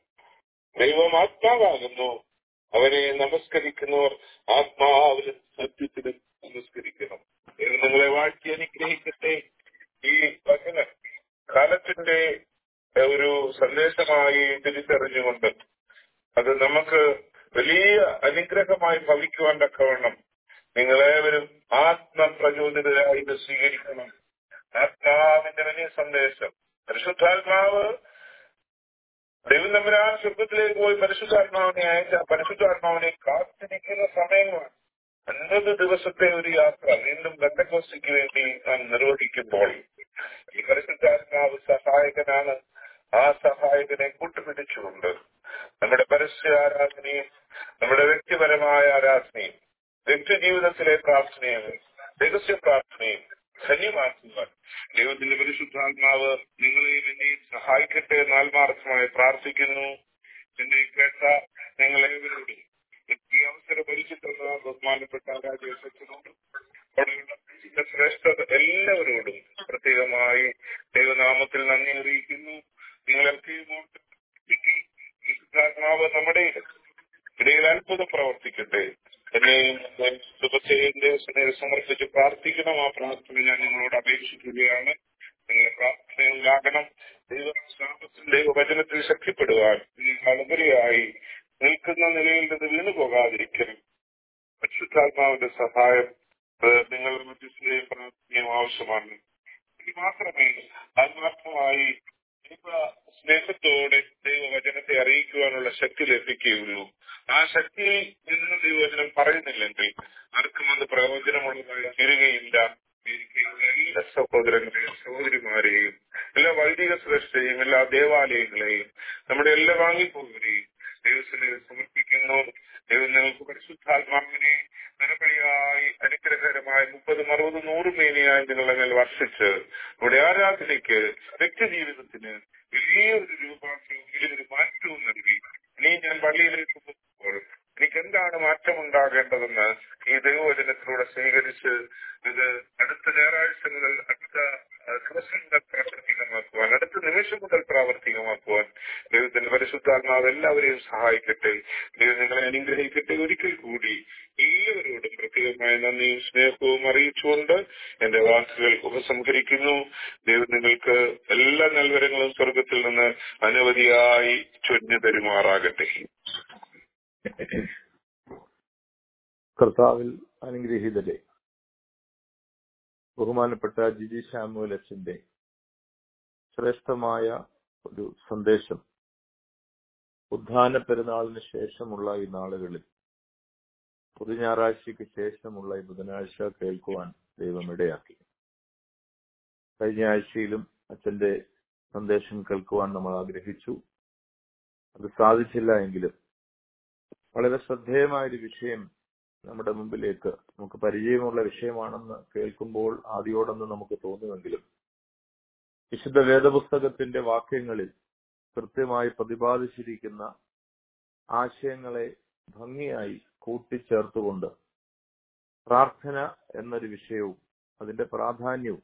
ദൈവം ആത്മാവാകുന്നു അവനെ നമസ്കരിക്കുന്നവർ ആത്മാവിലും സത്യത്തിലും നമസ്കരിക്കണം ദൈവം നിങ്ങളെ വാഴ്ത്തി അനുഗ്രഹിക്കട്ടെ ഈ വചന കാലത്തിന്റെ ഒരു സന്ദേശമായി തിരിച്ചറിഞ്ഞുകൊണ്ട് അത് നമുക്ക് വലിയ അനുഗ്രഹമായി ഭവിക്കുവാൻ തക്കവണ്ണം നിങ്ങളേവരും ആത്മപ്രചോദിതരായി ഇത് സ്വീകരിക്കണം ആത്മാവിന്റെ വലിയ സന്ദേശം പരിശുദ്ധാത്മാവ് ദൈവം തമ്പുരാൻ സ്വർഗത്തിലേക്ക് പോയി പരിശുദ്ധാത്മാവിനെ അയച്ച പരിശുദ്ധാത്മാവിനെ കാത്തിരിക്കുന്ന സമയമാണ് അൻപത് ദിവസത്തെ ഒരു യാത്ര വീണ്ടും ബന്ധക്കോസ്റ്റിക്ക് വേണ്ടി നാം നിർവഹിക്കുമ്പോൾ ഈ പരിശുദ്ധാത്മാവ് സഹായകനാണ് ആ സഹായകനെ കൂട്ടുപിടിച്ചുകൊണ്ട് നമ്മുടെ പരസ്യ ആരാധനയും നമ്മുടെ വ്യക്തിപരമായ ആരാധനയും വ്യക്തി ജീവിതത്തിലെ പ്രാർത്ഥനയും രഹസ്യ പ്രാർത്ഥനയും ധന്യമാക്കുവാൻ ദൈവത്തിന്റെ പരിശുദ്ധാത്മാവ് നിങ്ങളെയും എന്നെയും സഹായിക്കട്ടെ എന്ന് ആത്മാർത്ഥമായി പ്രാർത്ഥിക്കുന്നു എന്നെ കേട്ട നിങ്ങളേവരോടും ഈ അവസരം ഒരുക്കിത്തന്ന ബഹുമാനപ്പെട്ട രാജേഷനോടും അവിടെയുള്ള ശ്രേഷ്ഠത എല്ലാവരോടും പ്രത്യേകമായി ദൈവനാമത്തിൽ നന്ദി അറിയിക്കുന്നു നിങ്ങളൊക്കെയും ഓർത്ത് പരിശുദ്ധാത്മാവ് നമ്മുടെ ഇടയിൽ അത്ഭുതം പ്രവർത്തിക്കട്ടെ എന്നെയും സുഖച്ചെയ്യന്റെ സമർപ്പിച്ച് പ്രാർത്ഥിക്കണം ആ പ്രാർത്ഥന ഞാൻ നിങ്ങളോട് അപേക്ഷിക്കുകയാണ് നിങ്ങളുടെ പ്രാർത്ഥനയിലാകണം ദൈവനാമത്തിൽ ദൈവവചനത്തിൽ ശക്തിപ്പെടുവാൻ നിങ്ങൾ ഉപരിയായി നിൽക്കുന്ന നിലയിൽ നിന്ന് വീണു പോകാതിരിക്കണം പരിശുദ്ധാത്മാവിന്റെ സഹായം നിങ്ങളുടെ മധ്യസ്ഥയും പ്രാർത്ഥനയും ആവശ്യമാണ് ഇത് മാത്രമേ ആത്മാർത്ഥമായി ദൈവ സ്നേഹത്തോടെ ദൈവവചനത്തെ അറിയിക്കുവാനുള്ള ശക്തി ലഭിക്കുകയുള്ളൂ ആ ശക്തി എന്ന് ദൈവവചനം പറയുന്നില്ലെങ്കിൽ ആർക്കും അത് പ്രയോജനമുള്ളതായി തീരുകയില്ല അമേരിക്കയിലുള്ള എല്ലാ സഹോദരങ്ങളെയും സഹോദരിമാരെയും എല്ലാ വൈദിക ശ്രേഷ്ഠയും എല്ലാ ദേവാലയങ്ങളെയും നമ്മുടെ എല്ലാ വാങ്ങിപ്പോകുകയും ദൈവത്തിന് സമർപ്പിക്കുന്നു ദൈവം നിങ്ങൾക്ക് പരിശുദ്ധാത്മാവിനെ നിരപടിയായി അനുഗ്രഹകരമായി മുപ്പതും അറുപതും നൂറും മേനിയായി നിങ്ങളുടെ മേൽ വർഷിച്ച് നമ്മുടെ ആരാധനയ്ക്ക് വ്യക്തി ജീവിതത്തിന് വലിയൊരു രൂപാന്തരവും വലിയൊരു മാറ്റവും നൽകി ഇനി ഞാൻ പള്ളിയിലേക്ക് പോകുമ്പോൾ എനിക്ക് എന്താണ് മാറ്റം ഉണ്ടാകേണ്ടതെന്ന് ഈ ദൈവവചനത്തിലൂടെ സ്വീകരിച്ച് ഇത് അടുത്ത ഞായറാഴ്ച മുതൽ അടുത്ത ദിവസം മുതൽ പ്രാവർത്തികമാക്കുവാൻ അടുത്ത നിമിഷം മുതൽ പ്രാവർത്തികമാക്കുവാൻ ദൈവത്തിന്റെ പരിശുദ്ധാത്മാവ് എല്ലാവരെയും സഹായിക്കട്ടെ ദൈവം നിങ്ങളെ അനുഗ്രഹിക്കട്ടെ ഒരിക്കൽ കൂടി എല്ലാവരോടും പ്രത്യേകമായ നന്ദിയും സ്നേഹവും അറിയിച്ചുകൊണ്ട് എന്റെ വാക്കുകൾ ഉപസംഹരിക്കുന്നു ദൈവം നിങ്ങൾക്ക് എല്ലാ നൽവരങ്ങളും സ്വർഗത്തിൽ നിന്ന് അനവധിയായി ചൊരിഞ്ഞു തരുമാറാകട്ടെ കർത്താവിൽ അനുഗ്രഹീതരെ ബഹുമാനപ്പെട്ട ജിജി ശാമുവൽ അച്ഛന്റെ ശ്രേഷ്ഠമായ ഒരു സന്ദേശം ഉദ്ധാന പെരുന്നാളിന് ശേഷമുള്ള ഈ നാളുകളിൽ പൊതു ഞായറാഴ്ചയ്ക്ക് ശേഷമുള്ള ഈ ബുധനാഴ്ച കേൾക്കുവാൻ ദൈവം ഇടയാക്കി കഴിഞ്ഞ ആഴ്ചയിലും അച്ഛന്റെ സന്ദേശം കേൾക്കുവാൻ നമ്മൾ ആഗ്രഹിച്ചു അത് സാധിച്ചില്ല എങ്കിലും വളരെ ശ്രദ്ധേയമായ ഒരു വിഷയം നമ്മുടെ മുമ്പിലേക്ക് നമുക്ക് പരിചയമുള്ള വിഷയമാണെന്ന് കേൾക്കുമ്പോൾ ആദ്യോടൊന്ന് നമുക്ക് തോന്നുമെങ്കിലും വിശുദ്ധ വേദപുസ്തകത്തിന്റെ വാക്യങ്ങളിൽ കൃത്യമായി പ്രതിപാദിച്ചിരിക്കുന്ന ആശയങ്ങളെ ഭംഗിയായി കൂട്ടിച്ചേർത്തുകൊണ്ട് പ്രാർത്ഥന എന്നൊരു വിഷയവും അതിന്റെ പ്രാധാന്യവും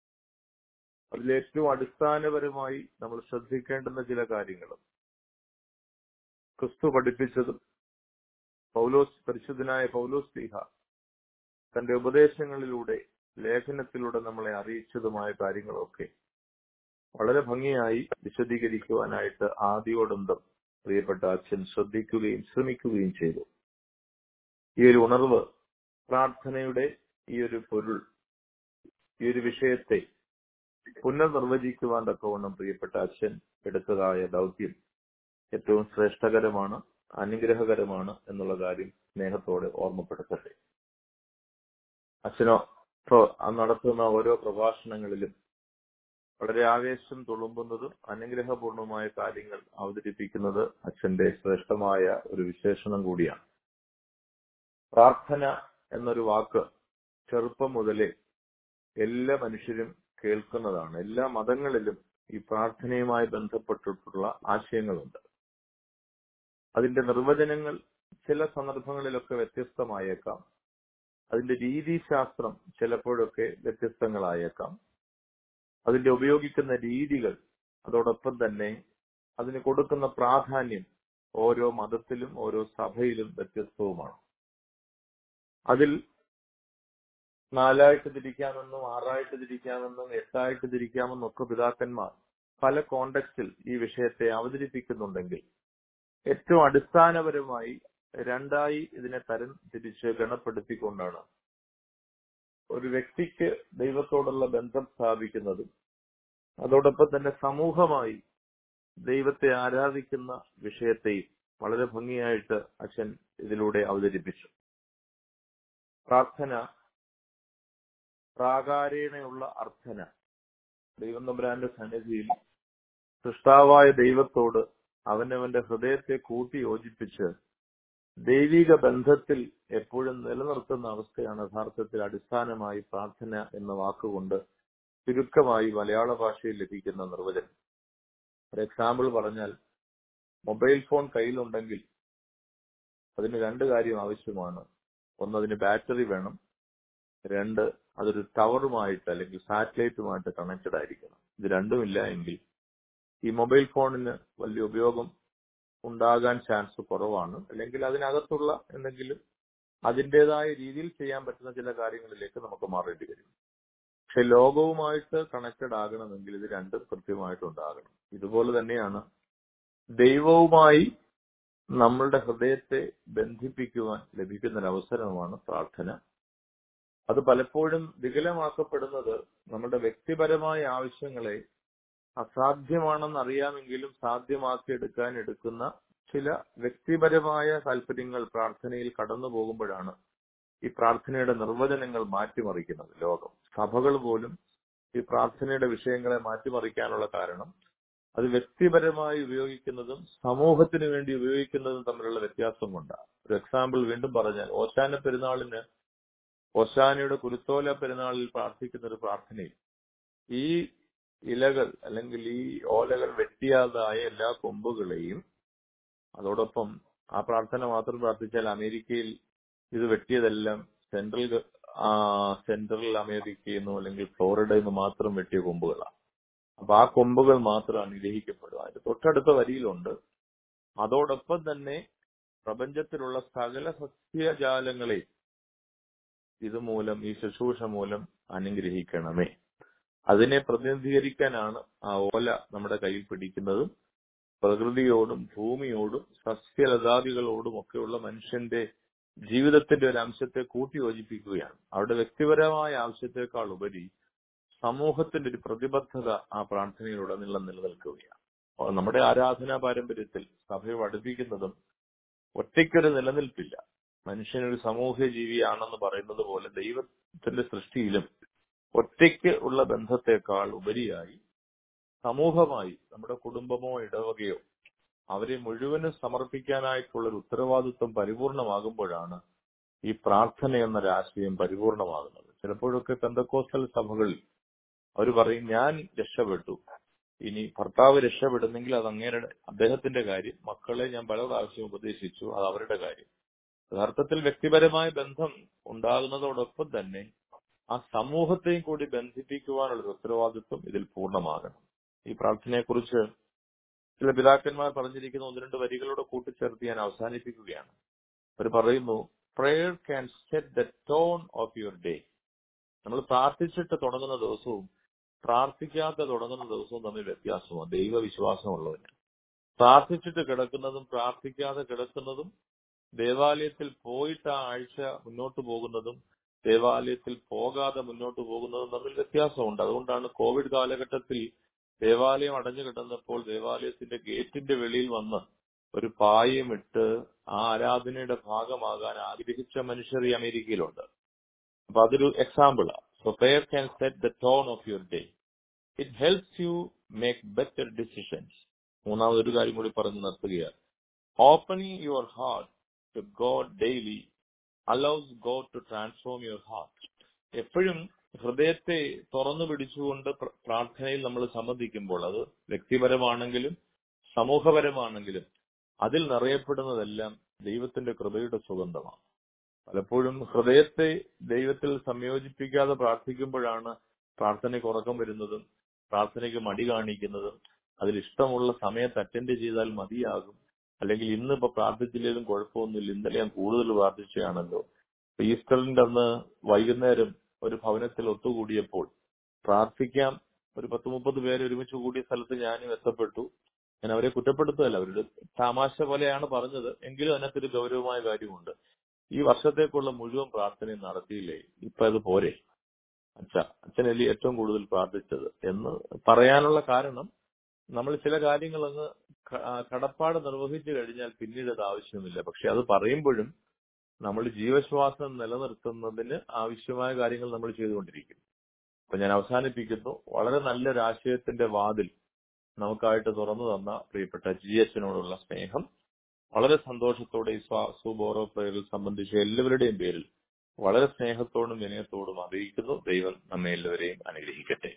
അതിലേറ്റവും അടിസ്ഥാനപരമായി നമ്മൾ ശ്രദ്ധിക്കേണ്ടുന്ന ചില കാര്യങ്ങളും ക്രിസ്തു പഠിപ്പിച്ചതും പൗലോസ് പരിശുദ്ധനായ പൗലോസ് ലീഹ തന്റെ ഉപദേശങ്ങളിലൂടെ ലേഖനത്തിലൂടെ നമ്മളെ അറിയിച്ചതുമായ കാര്യങ്ങളൊക്കെ വളരെ ഭംഗിയായി വിശദീകരിക്കുവാനായിട്ട് ആദ്യോടന്തം പ്രിയപ്പെട്ട അച്ഛൻ ശ്രദ്ധിക്കുകയും ശ്രമിക്കുകയും ചെയ്തു ഈ ഒരു ഉണർവ് പ്രാർത്ഥനയുടെ ഈ ഒരു പൊരുൾ ഈ ഒരു വിഷയത്തെ പുനർനിർവചിക്കുവാൻ തക്കവണ്ണം പ്രിയപ്പെട്ട അച്ഛൻ എടുത്തതായ ദൗത്യം ഏറ്റവും ശ്രേഷ്ഠകരമാണ് അനുഗ്രഹകരമാണ് എന്നുള്ള കാര്യം സ്നേഹത്തോടെ ഓർമ്മപ്പെടുത്തട്ടെ അച്ഛനോ നടത്തുന്ന ഓരോ പ്രഭാഷണങ്ങളിലും വളരെ ആവേശം തുളുമ്പുന്നതും അനുഗ്രഹപൂർണമായ കാര്യങ്ങൾ അവതരിപ്പിക്കുന്നത് അച്ഛന്റെ ശ്രേഷ്ഠമായ ഒരു വിശേഷണം കൂടിയാണ് പ്രാർത്ഥന എന്നൊരു വാക്ക് ചെറുപ്പം മുതലേ എല്ലാ മനുഷ്യരും കേൾക്കുന്നതാണ് എല്ലാ മതങ്ങളിലും ഈ പ്രാർത്ഥനയുമായി ബന്ധപ്പെട്ടിട്ടുള്ള ആശയങ്ങളുണ്ട് അതിന്റെ നിർവചനങ്ങൾ ചില സന്ദർഭങ്ങളിലൊക്കെ വ്യത്യസ്തമായേക്കാം അതിന്റെ രീതിശാസ്ത്രം ചിലപ്പോഴൊക്കെ വ്യത്യസ്തങ്ങളായേക്കാം അതിന്റെ ഉപയോഗിക്കുന്ന രീതികൾ അതോടൊപ്പം തന്നെ അതിന് കൊടുക്കുന്ന പ്രാധാന്യം ഓരോ മതത്തിലും ഓരോ സഭയിലും വ്യത്യസ്തവുമാണ് അതിൽ നാലായിട്ട് തിരിക്കാമെന്നും ആറായിട്ട് തിരിക്കാമെന്നും എട്ടായിട്ട് തിരിക്കാമെന്നും ഒക്കെ പിതാക്കന്മാർ പല കോണ്ടക്സ്റ്റിൽ ഈ വിഷയത്തെ അവതരിപ്പിക്കുന്നുണ്ടെങ്കിൽ ഏറ്റവും അടിസ്ഥാനപരമായി രണ്ടായി ഇതിനെ തരം തിരിച്ച് ഗണപ്പെടുത്തിക്കൊണ്ടാണ് ഒരു വ്യക്തിക്ക് ദൈവത്തോടുള്ള ബന്ധം സ്ഥാപിക്കുന്നതും അതോടൊപ്പം തന്നെ സമൂഹമായി ദൈവത്തെ ആരാധിക്കുന്ന വിഷയത്തെയും വളരെ ഭംഗിയായിട്ട് അച്ഛൻ ഇതിലൂടെ അവതരിപ്പിച്ചു പ്രാർത്ഥന പ്രാകാരേണയുള്ള അർത്ഥന ദൈവം തമ്പുരാന്റെ സന്നിധിയിൽ സൃഷ്ടാവായ ദൈവത്തോട് അവനവന്റെ ഹൃദയത്തെ കൂട്ടി യോജിപ്പിച്ച് ദൈവിക ബന്ധത്തിൽ എപ്പോഴും നിലനിർത്തുന്ന അവസ്ഥയാണ് യഥാർത്ഥത്തിൽ അടിസ്ഥാനമായി പ്രാർത്ഥന എന്ന വാക്കുകൊണ്ട് ചുരുക്കമായി മലയാള ഭാഷയിൽ ലഭിക്കുന്ന നിർവചനം ഒരു എക്സാമ്പിൾ പറഞ്ഞാൽ മൊബൈൽ ഫോൺ കയ്യിലുണ്ടെങ്കിൽ അതിന് രണ്ട് കാര്യം ആവശ്യമാണ് ഒന്ന് അതിന് ബാറ്ററി വേണം രണ്ട് അതൊരു ടവറുമായിട്ട് അല്ലെങ്കിൽ സാറ്റലൈറ്റുമായിട്ട് കണക്റ്റഡ് ആയിരിക്കണം ഇത് രണ്ടുമില്ല എങ്കിൽ ഈ മൊബൈൽ ഫോണിന് വലിയ ഉപയോഗം ഉണ്ടാകാൻ ചാൻസ് കുറവാണ് അല്ലെങ്കിൽ അതിനകത്തുള്ള എന്തെങ്കിലും അതിൻ്റെതായ രീതിയിൽ ചെയ്യാൻ പറ്റുന്ന ചില കാര്യങ്ങളിലേക്ക് നമുക്ക് മാറേണ്ടി വരും പക്ഷെ ലോകവുമായിട്ട് കണക്റ്റഡ് ആകണമെങ്കിൽ ഇത് രണ്ടും കൃത്യമായിട്ട് ഉണ്ടാകണം ഇതുപോലെ തന്നെയാണ് ദൈവവുമായി നമ്മളുടെ ഹൃദയത്തെ ബന്ധിപ്പിക്കുവാൻ ലഭിക്കുന്ന ഒരു അവസരമാണ് പ്രാർത്ഥന അത് പലപ്പോഴും വികലമാക്കപ്പെടുന്നത് നമ്മുടെ വ്യക്തിപരമായ ആവശ്യങ്ങളെ അസാധ്യമാണെന്ന് അറിയാമെങ്കിലും സാധ്യമാക്കിയെടുക്കാൻ എടുക്കുന്ന ചില വ്യക്തിപരമായ താല്പര്യങ്ങൾ പ്രാർത്ഥനയിൽ കടന്നു പോകുമ്പോഴാണ് ഈ പ്രാർത്ഥനയുടെ നിർവചനങ്ങൾ മാറ്റിമറിക്കുന്നത് ലോകം സഭകൾ പോലും ഈ പ്രാർത്ഥനയുടെ വിഷയങ്ങളെ മാറ്റിമറിക്കാനുള്ള കാരണം അത് വ്യക്തിപരമായി ഉപയോഗിക്കുന്നതും സമൂഹത്തിന് വേണ്ടി ഉപയോഗിക്കുന്നതും തമ്മിലുള്ള വ്യത്യാസം കൊണ്ടാണ് ഒരു എക്സാമ്പിൾ വീണ്ടും പറഞ്ഞാൽ ഓശാന പെരുന്നാളിന് ഓശാനയുടെ കുരുത്തോല പെരുന്നാളിൽ പ്രാർത്ഥിക്കുന്ന ഒരു പ്രാർത്ഥനയിൽ ഈ ഇലകൾ അല്ലെങ്കിൽ ഈ ഓലകൾ വെട്ടിയാതായ എല്ലാ കൊമ്പുകളെയും അതോടൊപ്പം ആ പ്രാർത്ഥന മാത്രം പ്രാർത്ഥിച്ചാൽ അമേരിക്കയിൽ ഇത് വെട്ടിയതെല്ലാം സെൻട്രൽ സെൻട്രൽ അമേരിക്കയിൽ നിന്നോ അല്ലെങ്കിൽ ഫ്ലോറിഡയിൽ നിന്ന് മാത്രം വെട്ടിയ കൊമ്പുകളാണ് അപ്പൊ ആ കൊമ്പുകൾ മാത്രം അനുഗ്രഹിക്കപ്പെടും അതിന്റെ തൊട്ടടുത്ത വരിയിലുണ്ട് അതോടൊപ്പം തന്നെ പ്രപഞ്ചത്തിലുള്ള സകല സസ്യജാലങ്ങളെ ഇതുമൂലം ഈ ശുശ്രൂഷ മൂലം അനുഗ്രഹിക്കണമേ അതിനെ പ്രതിനിധീകരിക്കാനാണ് ആ ഓല നമ്മുടെ കയ്യിൽ പിടിക്കുന്നതും പ്രകൃതിയോടും ഭൂമിയോടും സസ്യലതാദികളോടും ഒക്കെയുള്ള മനുഷ്യന്റെ ജീവിതത്തിന്റെ ഒരു അംശത്തെ കൂട്ടിയോജിപ്പിക്കുകയാണ് അവരുടെ വ്യക്തിപരമായ ആവശ്യത്തെക്കാൾ ഉപരി സമൂഹത്തിന്റെ ഒരു പ്രതിബദ്ധത ആ പ്രാർത്ഥനയിലുടനീളം നിലനിൽക്കുകയാണ് അപ്പോൾ നമ്മുടെ ആരാധനാ പാരമ്പര്യത്തിൽ സഭയെ പഠിപ്പിക്കുന്നതും ഒറ്റയ്ക്കൊരു നിലനിൽപ്പില്ല മനുഷ്യനൊരു സാമൂഹ്യ ജീവിയാണെന്ന് പറയുന്നത് പോലെ ദൈവത്തിന്റെ സൃഷ്ടിയിലും ഒറ്റയ്ക്ക് ഉള്ള ബന്ധത്തെക്കാൾ ഉപരിയായി സമൂഹമായി നമ്മുടെ കുടുംബമോ ഇടവകയോ അവരെ മുഴുവനും സമർപ്പിക്കാനായിട്ടുള്ള ഒരു ഉത്തരവാദിത്വം പരിപൂർണമാകുമ്പോഴാണ് ഈ പ്രാർത്ഥന എന്നൊരാശയം പരിപൂർണമാകുന്നത് ചിലപ്പോഴൊക്കെ പെന്തക്കോസ്റ്റൽ സഭകളിൽ അവർ പറയും ഞാൻ രക്ഷപ്പെട്ടു ഇനി ഭർത്താവ് രക്ഷപ്പെടുന്നെങ്കിൽ അത് അങ്ങേരുടെ അദ്ദേഹത്തിന്റെ കാര്യം മക്കളെ ഞാൻ പല പ്രാവശ്യം ഉപദേശിച്ചു അത് അവരുടെ കാര്യം യഥാർത്ഥത്തിൽ വ്യക്തിപരമായ ബന്ധം ഉണ്ടാകുന്നതോടൊപ്പം തന്നെ ആ സമൂഹത്തെയും കൂടി ബന്ധിപ്പിക്കുവാനുള്ള ഒരു ഉത്തരവാദിത്വം ഇതിൽ പൂർണ്ണമാകണം ഈ പ്രാർത്ഥനയെക്കുറിച്ച് ചില പിതാക്കന്മാർ പറഞ്ഞിരിക്കുന്ന ഒന്ന് രണ്ട് വരികളോട് കൂട്ടിച്ചേർത്ത് ഞാൻ അവസാനിപ്പിക്കുകയാണ് അവർ പറയുന്നു prayer can set the tone of your day നമ്മൾ പ്രാർത്ഥിച്ചിട്ട് തുടങ്ങുന്ന ദിവസവും പ്രാർത്ഥിക്കാതെ തുടങ്ങുന്ന ദിവസവും തമ്മിൽ വ്യത്യാസമാണ് ദൈവവിശ്വാസമുള്ളവന് പ്രാർത്ഥിച്ചിട്ട് കിടക്കുന്നതും പ്രാർത്ഥിക്കാതെ കിടക്കുന്നതും ദേവാലയത്തിൽ പോയിട്ട് ആ ആഴ്ച മുന്നോട്ട് പോകുന്നതും ദേവാലയത്തിൽ പോകാതെ മുന്നോട്ട് പോകുന്നതും തമ്മിൽ വ്യത്യാസമുണ്ട് അതുകൊണ്ടാണ് കോവിഡ് കാലഘട്ടത്തിൽ ദേവാലയം അടഞ്ഞു കിടന്നപ്പോൾ ദേവാലയത്തിന്റെ ഗേറ്റിന്റെ വെളിയിൽ വന്ന് ഒരു പായം ഇട്ട് ആ ആരാധനയുടെ ഭാഗമാകാൻ ആഗ്രഹിച്ച മനുഷ്യർ ഈ അമേരിക്കയിലുണ്ട് അപ്പൊ അതൊരു എക്സാമ്പിളാണ് so prayer can set the tone of your day it helps you make better decisions മൂന്നാമത് ഒരു കാര്യം കൂടി പറഞ്ഞു നിർത്തുകയാണ് opening your heart to God daily allows God to transform your heart എപ്പോഴും ഹൃദയത്തെ തുറന്നു പിടിച്ചുകൊണ്ട് പ്രാർത്ഥനയിൽ നമ്മൾ സംബന്ധിക്കുമ്പോൾ അത് വ്യക്തിപരമാണെങ്കിലും സമൂഹപരമാണെങ്കിലും അതിൽ നിറയപ്പെടുന്നതെല്ലാം ദൈവത്തിന്റെ കൃപയുടെ സുഗന്ധമാണ് പലപ്പോഴും ഹൃദയത്തെ ദൈവത്തിൽ സംയോജിപ്പിക്കാതെ പ്രാർത്ഥിക്കുമ്പോഴാണ് പ്രാർത്ഥനയ്ക്ക് ഉറക്കം വരുന്നതും പ്രാർത്ഥനയ്ക്ക് മടി കാണിക്കുന്നതും അതിൽ ഇഷ്ടമുള്ള സമയത്ത് അറ്റൻഡ് ചെയ്താൽ മതിയാകും അല്ലെങ്കിൽ ഇന്ന് ഇപ്പൊ പ്രാർത്ഥിച്ചില്ലെങ്കിലും കുഴപ്പമൊന്നുമില്ല ഇന്നലെ ഞാൻ കൂടുതൽ പ്രാർത്ഥിച്ചതാണല്ലോ ഈസ്റ്ററിന്റെ അന്ന് വൈകുന്നേരം ഒരു ഭവനത്തിൽ ഒത്തുകൂടിയപ്പോൾ പ്രാർത്ഥിക്കാം ഒരു പത്ത് മുപ്പത് പേര് ഒരുമിച്ച് കൂടിയ സ്ഥലത്ത് ഞാനും എത്തപ്പെട്ടു ഞാൻ അവരെ കുറ്റപ്പെടുത്തുകയല്ല അവരുടെ തമാശ പോലെയാണ് പറഞ്ഞത് എങ്കിലും അതിനകത്തൊരു ഗൗരവമായ കാര്യമുണ്ട് ഈ വർഷത്തേക്കുള്ള മുഴുവൻ പ്രാർത്ഥനയും നടത്തിയില്ലേ ഇപ്പൊ അത് പോരെ അച്ഛ അച്ഛനല്ലേ ഏറ്റവും കൂടുതൽ പ്രാർത്ഥിച്ചത് എന്ന് പറയാനുള്ള കാരണം നമ്മൾ ചില കാര്യങ്ങൾ അങ്ങ് ക- ആ കടപ്പാട് നിർവഹിച്ചു കഴിഞ്ഞാൽ പിന്നീട് അത് ആവശ്യമില്ല പക്ഷെ അത് പറയുമ്പോഴും നമ്മൾ ജീവശ്വാസം നിലനിർത്തുന്നതിന് ആവശ്യമായ കാര്യങ്ങൾ നമ്മൾ ചെയ്തുകൊണ്ടിരിക്കും അപ്പൊ ഞാൻ അവസാനിപ്പിക്കുന്നു വളരെ നല്ലൊരു ആശയത്തിന്റെ വാതിൽ നമുക്കായിട്ട് തുറന്നു തന്ന പ്രിയപ്പെട്ട ജി എച്ചിനോടുള്ള സ്നേഹം വളരെ സന്തോഷത്തോടെ ഈ സ്വാ- സുബോറോ പ്രയറിൽ സംബന്ധിച്ച എല്ലാവരുടെയും പേരിൽ വളരെ സ്നേഹത്തോടും വിനയത്തോടും അറിയിക്കുന്നു ദൈവം നമ്മെ എല്ലാവരെയും അനുഗ്രഹിക്കട്ടെ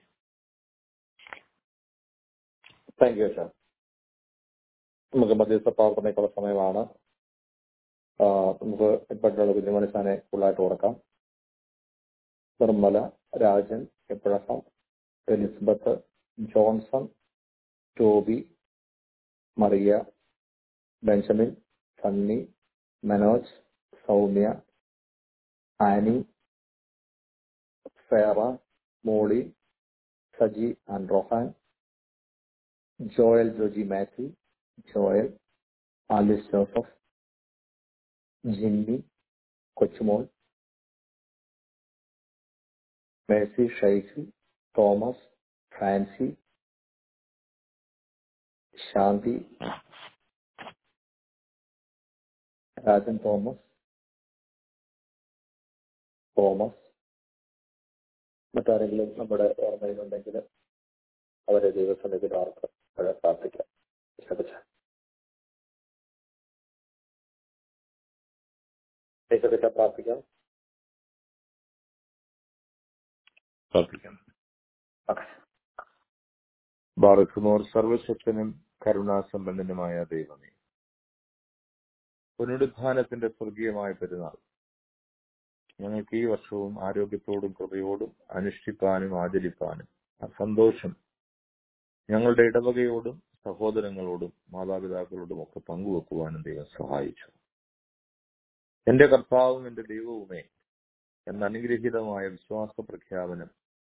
താങ്ക് യു അച്ഛാ നമുക്ക് മധ്യസ്ഥ പ്രാർത്ഥനയ്ക്കുള്ള സമയമാണ് ആ, നമുക്ക് ഇപ്പോഴുള്ള കുഞ്ഞുമണിച്ചാനെ ഫുള്ളായിട്ട് ഓർക്കാം നിർമ്മല രാജൻ എപ്പോഴക്കം എലിസബത്ത് ജോൺസൺ ടോബി മറിയ ബെഞ്ചമിൻ സണ്ണി മനോജ് സൗമ്യ ആനി ഫേറ മോളി സജി ആൻഡ് റോഹാൻ ജോയൽ ജോജി മാത്യു ജോയൽ ആലിസ് ജോസഫ് ജിമ്മി കൊച്ചുമോൾ മേഴ്സി ഷൈജു തോമസ് ഫ്രാൻസി ശാന്തി രാജൻ തോമസ് തോമസ് മറ്റാരെങ്കിലും നമ്മുടെ ഓർമ്മയിലുണ്ടെങ്കിൽ അവരെ ദൈവസന്നിധിയിൽ ആർക്ക് അവരെ പ്രാർത്ഥിക്കാം ശ്രദ്ധിച്ചാൽ യേശുവിനെ പ്രാർത്ഥിക്കാം പ്രാർത്ഥിക്കാം ഓക്കെ ബാറക്കുമോർ സർവശക്തനും കരുണാസമ്പന്നനുമായ ദൈവമേ പുനരുദ്ധാനത്തിന്റെ സ്വർഗീയമായ പെരുന്നാൾ ഞങ്ങൾക്ക് ഈ വർഷവും ആരോഗ്യത്തോടും കൃപയോടും അനുഷ്ഠിപ്പാനും ആചരിപ്പാനും ആ സന്തോഷം ഞങ്ങളുടെ ഇടവകയോടും സഹോദരങ്ങളോടും മാതാപിതാക്കളോടും ഒക്കെ പങ്കുവെക്കുവാനും ദൈവം സഹായിച്ചു എന്റെ കർത്താവും എന്റെ ദൈവവുമേ എന്ന അനുഗ്രഹീതമായ വിശ്വാസ പ്രഖ്യാപനം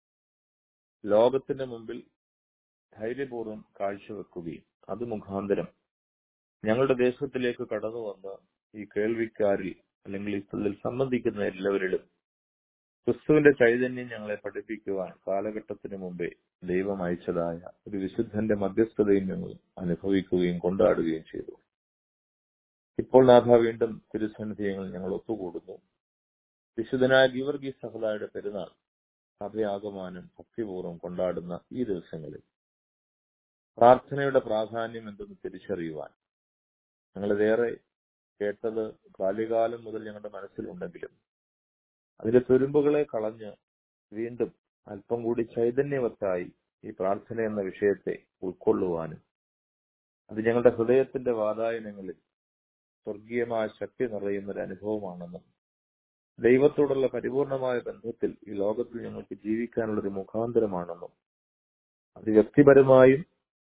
ലോകത്തിന്റെ മുമ്പിൽ ധൈര്യപൂർവ്വം കാഴ്ചവെക്കുകയും അത് മുഖാന്തരം ഞങ്ങളുടെ ദേശത്തിലേക്ക് കടന്നു വന്ന ഈ കേൾവിക്കാരിൽ അല്ലെങ്കിൽ ഇതിൽ സംബന്ധിക്കുന്ന എല്ലാവരിലും ക്രിസ്തുവിന്റെ ചൈതന്യം ഞങ്ങളെ പഠിപ്പിക്കുവാൻ കാലഘട്ടത്തിന് മുമ്പേ ദൈവം അയച്ചതായ ഒരു വിശുദ്ധന്റെ മധ്യസ്ഥതയും ഞങ്ങൾ അനുഭവിക്കുകയും കൊണ്ടാടുകയും ചെയ്തു ഇപ്പോൾ നാഥ വീണ്ടും തിരുസന്നിധിയങ്ങൾ ഞങ്ങൾ ഒത്തുകൂടുന്നു വിശുദ്ധനായ ഗീവർഗി സഹദായുടെ പെരുന്നാൾ സഭയാകമാനം ഭക്തിപൂർവ്വം കൊണ്ടാടുന്ന ഈ ദിവസങ്ങളിൽ പ്രാർത്ഥനയുടെ പ്രാധാന്യം എന്തെന്ന് തിരിച്ചറിയുവാൻ ഞങ്ങളിതേറെ കേട്ടത് ബാല്യകാലം മുതൽ ഞങ്ങളുടെ മനസ്സിലുണ്ടെങ്കിലും അതിന്റെ തുരുമ്പുകളെ കളഞ്ഞ് വീണ്ടും അല്പം കൂടി ചൈതന്യവത്തായി ഈ പ്രാർത്ഥന എന്ന വിഷയത്തെ ഉൾക്കൊള്ളുവാനും അത് ഞങ്ങളുടെ ഹൃദയത്തിന്റെ വാതായനങ്ങളിൽ സ്വർഗീയമായ ശക്തി നിറയുന്ന ഒരു അനുഭവമാണെന്നും ദൈവത്തോടുള്ള പരിപൂർണമായ ബന്ധത്തിൽ ഈ ലോകത്തിൽ ഞങ്ങൾക്ക് ജീവിക്കാനുള്ള ഒരു മുഖാന്തരമാണെന്നും അത് വ്യക്തിപരമായും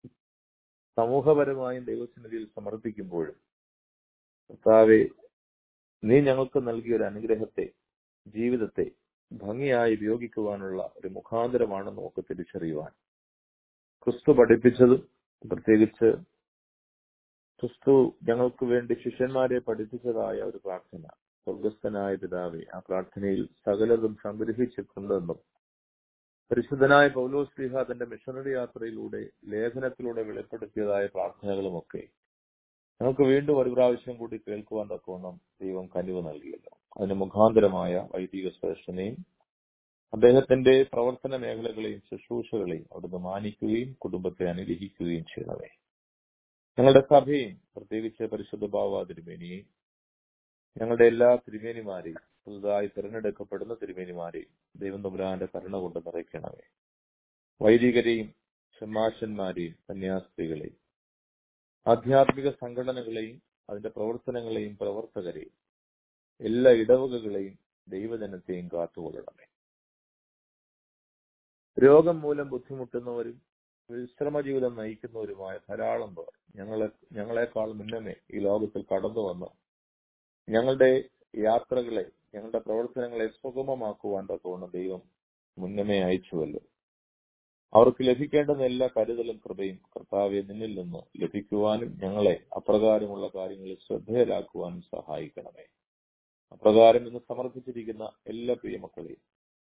സമൂഹപരമായും ദൈവസന്നിധിയിൽ സമർപ്പിക്കുമ്പോഴും കർത്താവെ നീ ഞങ്ങൾക്ക് നൽകിയ ഒരു അനുഗ്രഹത്തെ ജീവിതത്തെ ഭംഗിയായി ഉപയോഗിക്കുവാനുള്ള ഒരു മുഖാന്തരമാണ് നമുക്ക് തിരിച്ചറിയുവാൻ ക്രിസ്തു പഠിപ്പിച്ചതും പ്രത്യേകിച്ച് ക്രിസ്തു ഞങ്ങൾക്ക് വേണ്ടി ശിഷ്യന്മാരെ പഠിപ്പിച്ചതായ ഒരു പ്രാർത്ഥന സ്വർഗസ്ഥനായ പിതാവെ ആ പ്രാർത്ഥനയിൽ സകലതും സംഗ്രഹിച്ചിട്ടുണ്ടെന്നും പരിശുദ്ധനായ പൗലോസ് ശ്രീഹ തന്റെ മിഷണറി യാത്രയിലൂടെ ലേഖനത്തിലൂടെ വെളിപ്പെടുത്തിയതായ പ്രാർത്ഥനകളുമൊക്കെ നമുക്ക് വീണ്ടും ഒരു പ്രാവശ്യം കൂടി കേൾക്കുവാൻ തക്കവണ്ണം ദൈവം കനിവ് നൽകിയല്ലോ അതിന് മുഖാന്തരമായ വൈദിക ശ്രേഷ്ഠനെയും അദ്ദേഹത്തിന്റെ പ്രവർത്തന മേഖലകളെയും ശുശ്രൂഷകളെയും അവിടുന്ന് മാനിക്കുകയും കുടുംബത്തെ അനുഗ്രഹിക്കുകയും ചെയ്യണമേ ഞങ്ങളുടെ സഭയും പ്രത്യേകിച്ച് പരിശുദ്ധ ഭാവ തിരുമേനിയെയും ഞങ്ങളുടെ എല്ലാ തിരുമേനിമാരെയും പുതുതായി തിരഞ്ഞെടുക്കപ്പെടുന്ന തിരുമേനിമാരെയും ദൈവം തമ്പുരാന്റെ കരുണ കൊണ്ട് നിറയ്ക്കണമേ വൈദികരെയും ഷമാശന്മാരെയും കന്യാസ്ത്രീകളെയും ആധ്യാത്മിക സംഘടനകളെയും അതിന്റെ പ്രവർത്തനങ്ങളെയും പ്രവർത്തകരെയും എല്ലാ ഇടവകകളെയും ദൈവജനത്തെയും കാത്തുകൊള്ളണമേ രോഗം മൂലം ബുദ്ധിമുട്ടുന്നവരും വിശ്രമ ജീവിതം നയിക്കുന്നവരുമായ ധാരാളം പേർ ഞങ്ങളെ ഞങ്ങളെക്കാൾ മുന്നമേ ഈ ലോകത്തിൽ കടന്നു വന്ന് ഞങ്ങളുടെ യാത്രകളെ ഞങ്ങളുടെ പ്രവർത്തനങ്ങളെ സുഗമമാക്കുവാൻ തക്കവണ്ണം ദൈവം മുന്നമേ അയച്ചുവല്ലോ അവർക്ക് ലഭിക്കേണ്ടുന്ന എല്ലാ കരുതലും കൃപയും കർത്താവെ നിന്നിൽ നിന്ന് ലഭിക്കുവാനും ഞങ്ങളെ അപ്രകാരമുള്ള കാര്യങ്ങളിൽ ശ്രദ്ധേയരാക്കുവാനും സഹായിക്കണമേ അപ്രകാരം ഇന്ന് സമർപ്പിച്ചിരിക്കുന്ന എല്ലാ പ്രിയമക്കളെയും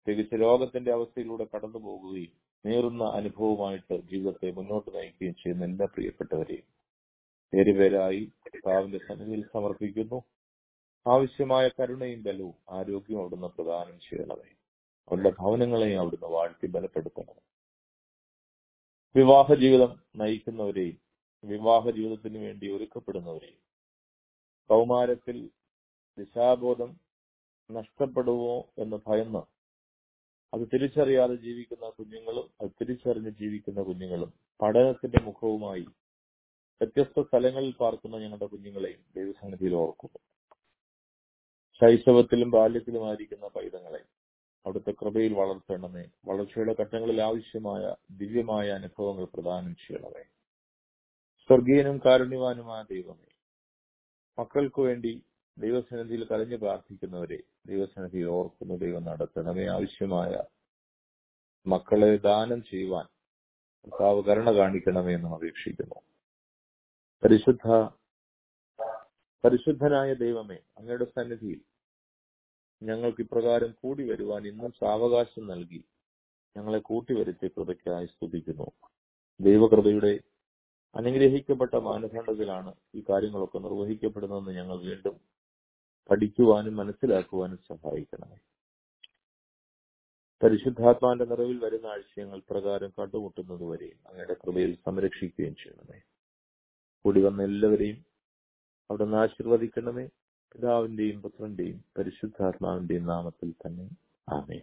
പ്രത്യേകിച്ച് രോഗത്തിന്റെ അവസ്ഥയിലൂടെ കടന്നു പോകുകയും നേറുന്ന അനുഭവമായിട്ട് ജീവിതത്തെ മുന്നോട്ട് നയിക്കുകയും ചെയ്യുന്ന എല്ലാ പ്രിയപ്പെട്ടവരെയും പേരുപേരായി കർത്താവിന്റെ സന്നിധിയിൽ സമർപ്പിക്കുന്നു ആവശ്യമായ കരുണയും ബലവും ആരോഗ്യവും അവിടുന്ന് പ്രദാനം ചെയ്യണമേ അവരുടെ ഭവനങ്ങളെയും അവിടുന്ന് വാഴ്ത്തി ബലപ്പെടുത്തണം വിവാഹ ജീവിതം നയിക്കുന്നവരെയും വിവാഹ ജീവിതത്തിന് വേണ്ടി ഒരുക്കപ്പെടുന്നവരെയും കൗമാരത്തിൽ ദിശാബോധം നഷ്ടപ്പെടുമോ എന്ന് ഭയന്ന് അത് തിരിച്ചറിയാതെ ജീവിക്കുന്ന കുഞ്ഞുങ്ങളും അത് തിരിച്ചറിഞ്ഞ് ജീവിക്കുന്ന കുഞ്ഞുങ്ങളും പഠനത്തിന്റെ മുഖവുമായി വ്യത്യസ്ത സ്ഥലങ്ങളിൽ പാർക്കുന്ന ഞങ്ങളുടെ കുഞ്ഞുങ്ങളെയും ദൈവസന്നിധിയിൽ ഓർക്കുന്നു ശൈശവത്തിലും ബാല്യത്തിലുമായിരിക്കുന്ന പൈതങ്ങളെ അവിടുത്തെ കൃപയിൽ വളർത്തണമേ വളർച്ചയുടെ ഘട്ടങ്ങളിൽ ആവശ്യമായ ദിവ്യമായ അനുഭവങ്ങൾ പ്രദാനം ചെയ്യണമേ സ്വർഗീയനും കാരുണ്യവാനുമായ ദൈവമേ മക്കൾക്ക് വേണ്ടി ദൈവസന്നിധിയിൽ കരഞ്ഞു പ്രാർത്ഥിക്കുന്നവരെ ദൈവസന്നിധിയിൽ ഓർക്കുന്നു ദൈവം നടത്തണമേ ആവശ്യമായ മക്കളെ ദാനം ചെയ്യുവാൻ കർത്താവ് കരുണ കാണിക്കണമേ എന്നും അപേക്ഷിക്കുന്നു പരിശുദ്ധ പരിശുദ്ധനായ ദൈവമേ അങ്ങയുടെ സന്നിധിയിൽ ഞങ്ങൾക്ക് ഇപ്രകാരം കൂടി വരുവാൻ ഇന്നും സാവകാശം നൽകി ഞങ്ങളെ കൂട്ടിവരുത്തിയ കൃപയ്ക്കായി സ്തുതിക്കുന്നു ദൈവകൃപയുടെ അനുഗ്രഹിക്കപ്പെട്ട മാനദണ്ഡത്തിലാണ് ഈ കാര്യങ്ങളൊക്കെ നിർവഹിക്കപ്പെടുന്നതെന്ന് ഞങ്ങൾ വീണ്ടും പഠിക്കുവാനും മനസ്സിലാക്കുവാനും സഹായിക്കണമേ പരിശുദ്ധാത്മാന്റെ നിറവിൽ വരുന്ന ആഴ്ച ഞങ്ങൾ പ്രകാരം കണ്ടുമുട്ടുന്നതുവരെയും അങ്ങയുടെ കൃപയിൽ സംരക്ഷിക്കുകയും ചെയ്യണമേ കൂടി വന്ന എല്ലാവരെയും അവിടുന്ന് ആശീർവദിക്കണമേ പിതാവിന്റെയും പുത്രന്റെയും പരിശുദ്ധാത്മാവിന്റെയും നാമത്തിൽ തന്നെ ആമേ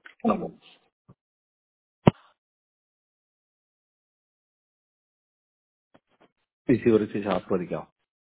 വിശീകരിച്ച് ആസ്വദിക്കാം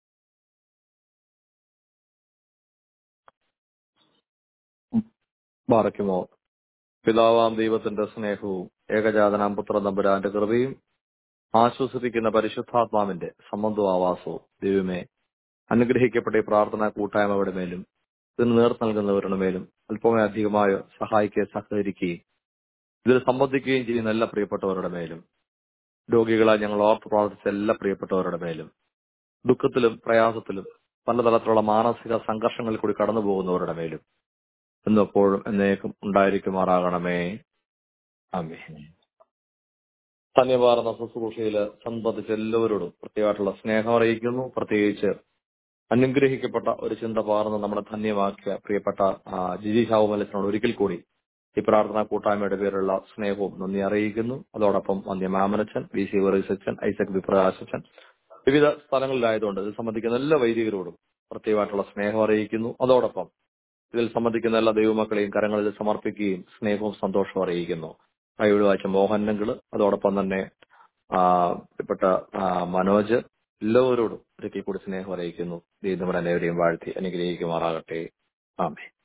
ബാറയ്ക്കുമോ പിതാവാം ദൈവത്തിന്റെ സ്നേഹവും ഏകജാതനാം പുത്ര നമ്പുരാന്റെ കൃപയും ആശ്വസിപ്പിക്കുന്ന പരിശുദ്ധാത്മാവിന്റെ സംബന്ധവും ആവാസവും ദൈവമേ അനുഗ്രഹിക്കപ്പെട്ട ഈ പ്രാർത്ഥന കൂട്ടായ്മയുടെ മേലും ഇതിന് നേർത്തു നൽകുന്നവരുടെ മേലും അല്പമേ അധികമായോ സഹായിക്കുകയും സഹകരിക്കുകയും ഇതിൽ സംബന്ധിക്കുകയും ചെയ്യുന്ന എല്ലാ പ്രിയപ്പെട്ടവരുടെ മേലും രോഗികളായി ഞങ്ങൾ ഓർത്ത് പ്രാർത്ഥിച്ച എല്ലാ പ്രിയപ്പെട്ടവരുടെ മേലും ദുഃഖത്തിലും പ്രയാസത്തിലും പലതരത്തിലുള്ള മാനസിക സംഘർഷങ്ങളിൽ കൂടി കടന്നു പോകുന്നവരുടെ മേലും എന്നെപ്പോഴും എന്നേക്കും ഉണ്ടായിരിക്കുമാറാകണമേ അമേ ധന്യവാർന്ന ശുശ്രൂഷയില് സംബന്ധിച്ച എല്ലാവരോടും പ്രത്യേകമായിട്ടുള്ള സ്നേഹം അറിയിക്കുന്നു പ്രത്യേകിച്ച് അനുഗ്രഹിക്കപ്പെട്ട ഒരു ചിന്ത പാർന്ന് നമ്മളെ ധന്യമാക്കിയ പ്രിയപ്പെട്ട ആ, ജിജി ഷാവുമലത്തിനോട് ഒരിക്കൽ കൂടി ഈ പ്രാർത്ഥനാ കൂട്ടായ്മയുടെ പേരുള്ള സ്നേഹവും നന്ദി അറിയിക്കുന്നു അതോടൊപ്പം വന്യ മാമനച്ചൻ വി സി വെറിസച്ചൻ ഐസക് വിപ്രകാശച്ചൻ വിവിധ സ്ഥലങ്ങളിലായതുകൊണ്ട് ഇത് സംബന്ധിക്കുന്ന എല്ലാ വൈദികരോടും പ്രത്യേകമായിട്ടുള്ള സ്നേഹം അറിയിക്കുന്നു അതോടൊപ്പം ഇതിൽ സംബന്ധിക്കുന്ന എല്ലാ ദൈവമക്കളെയും കരങ്ങളിൽ സമർപ്പിക്കുകയും സ്നേഹവും സന്തോഷവും അറിയിക്കുന്നു കൈവിട് വായിച്ച മോഹനങ്ങള് അതോടൊപ്പം തന്നെ ആ, പ്രിയപ്പെട്ട ആ, മനോജ് എല്ലാവരോടും ഒരിക്കൽ കൂടി സ്നേഹം അറിയിക്കുന്നു ദൈവം എല്ലാവരെയും വാഴ്ത്തി അനുഗ്രഹിക്കുമാറാകട്ടെ ആമേ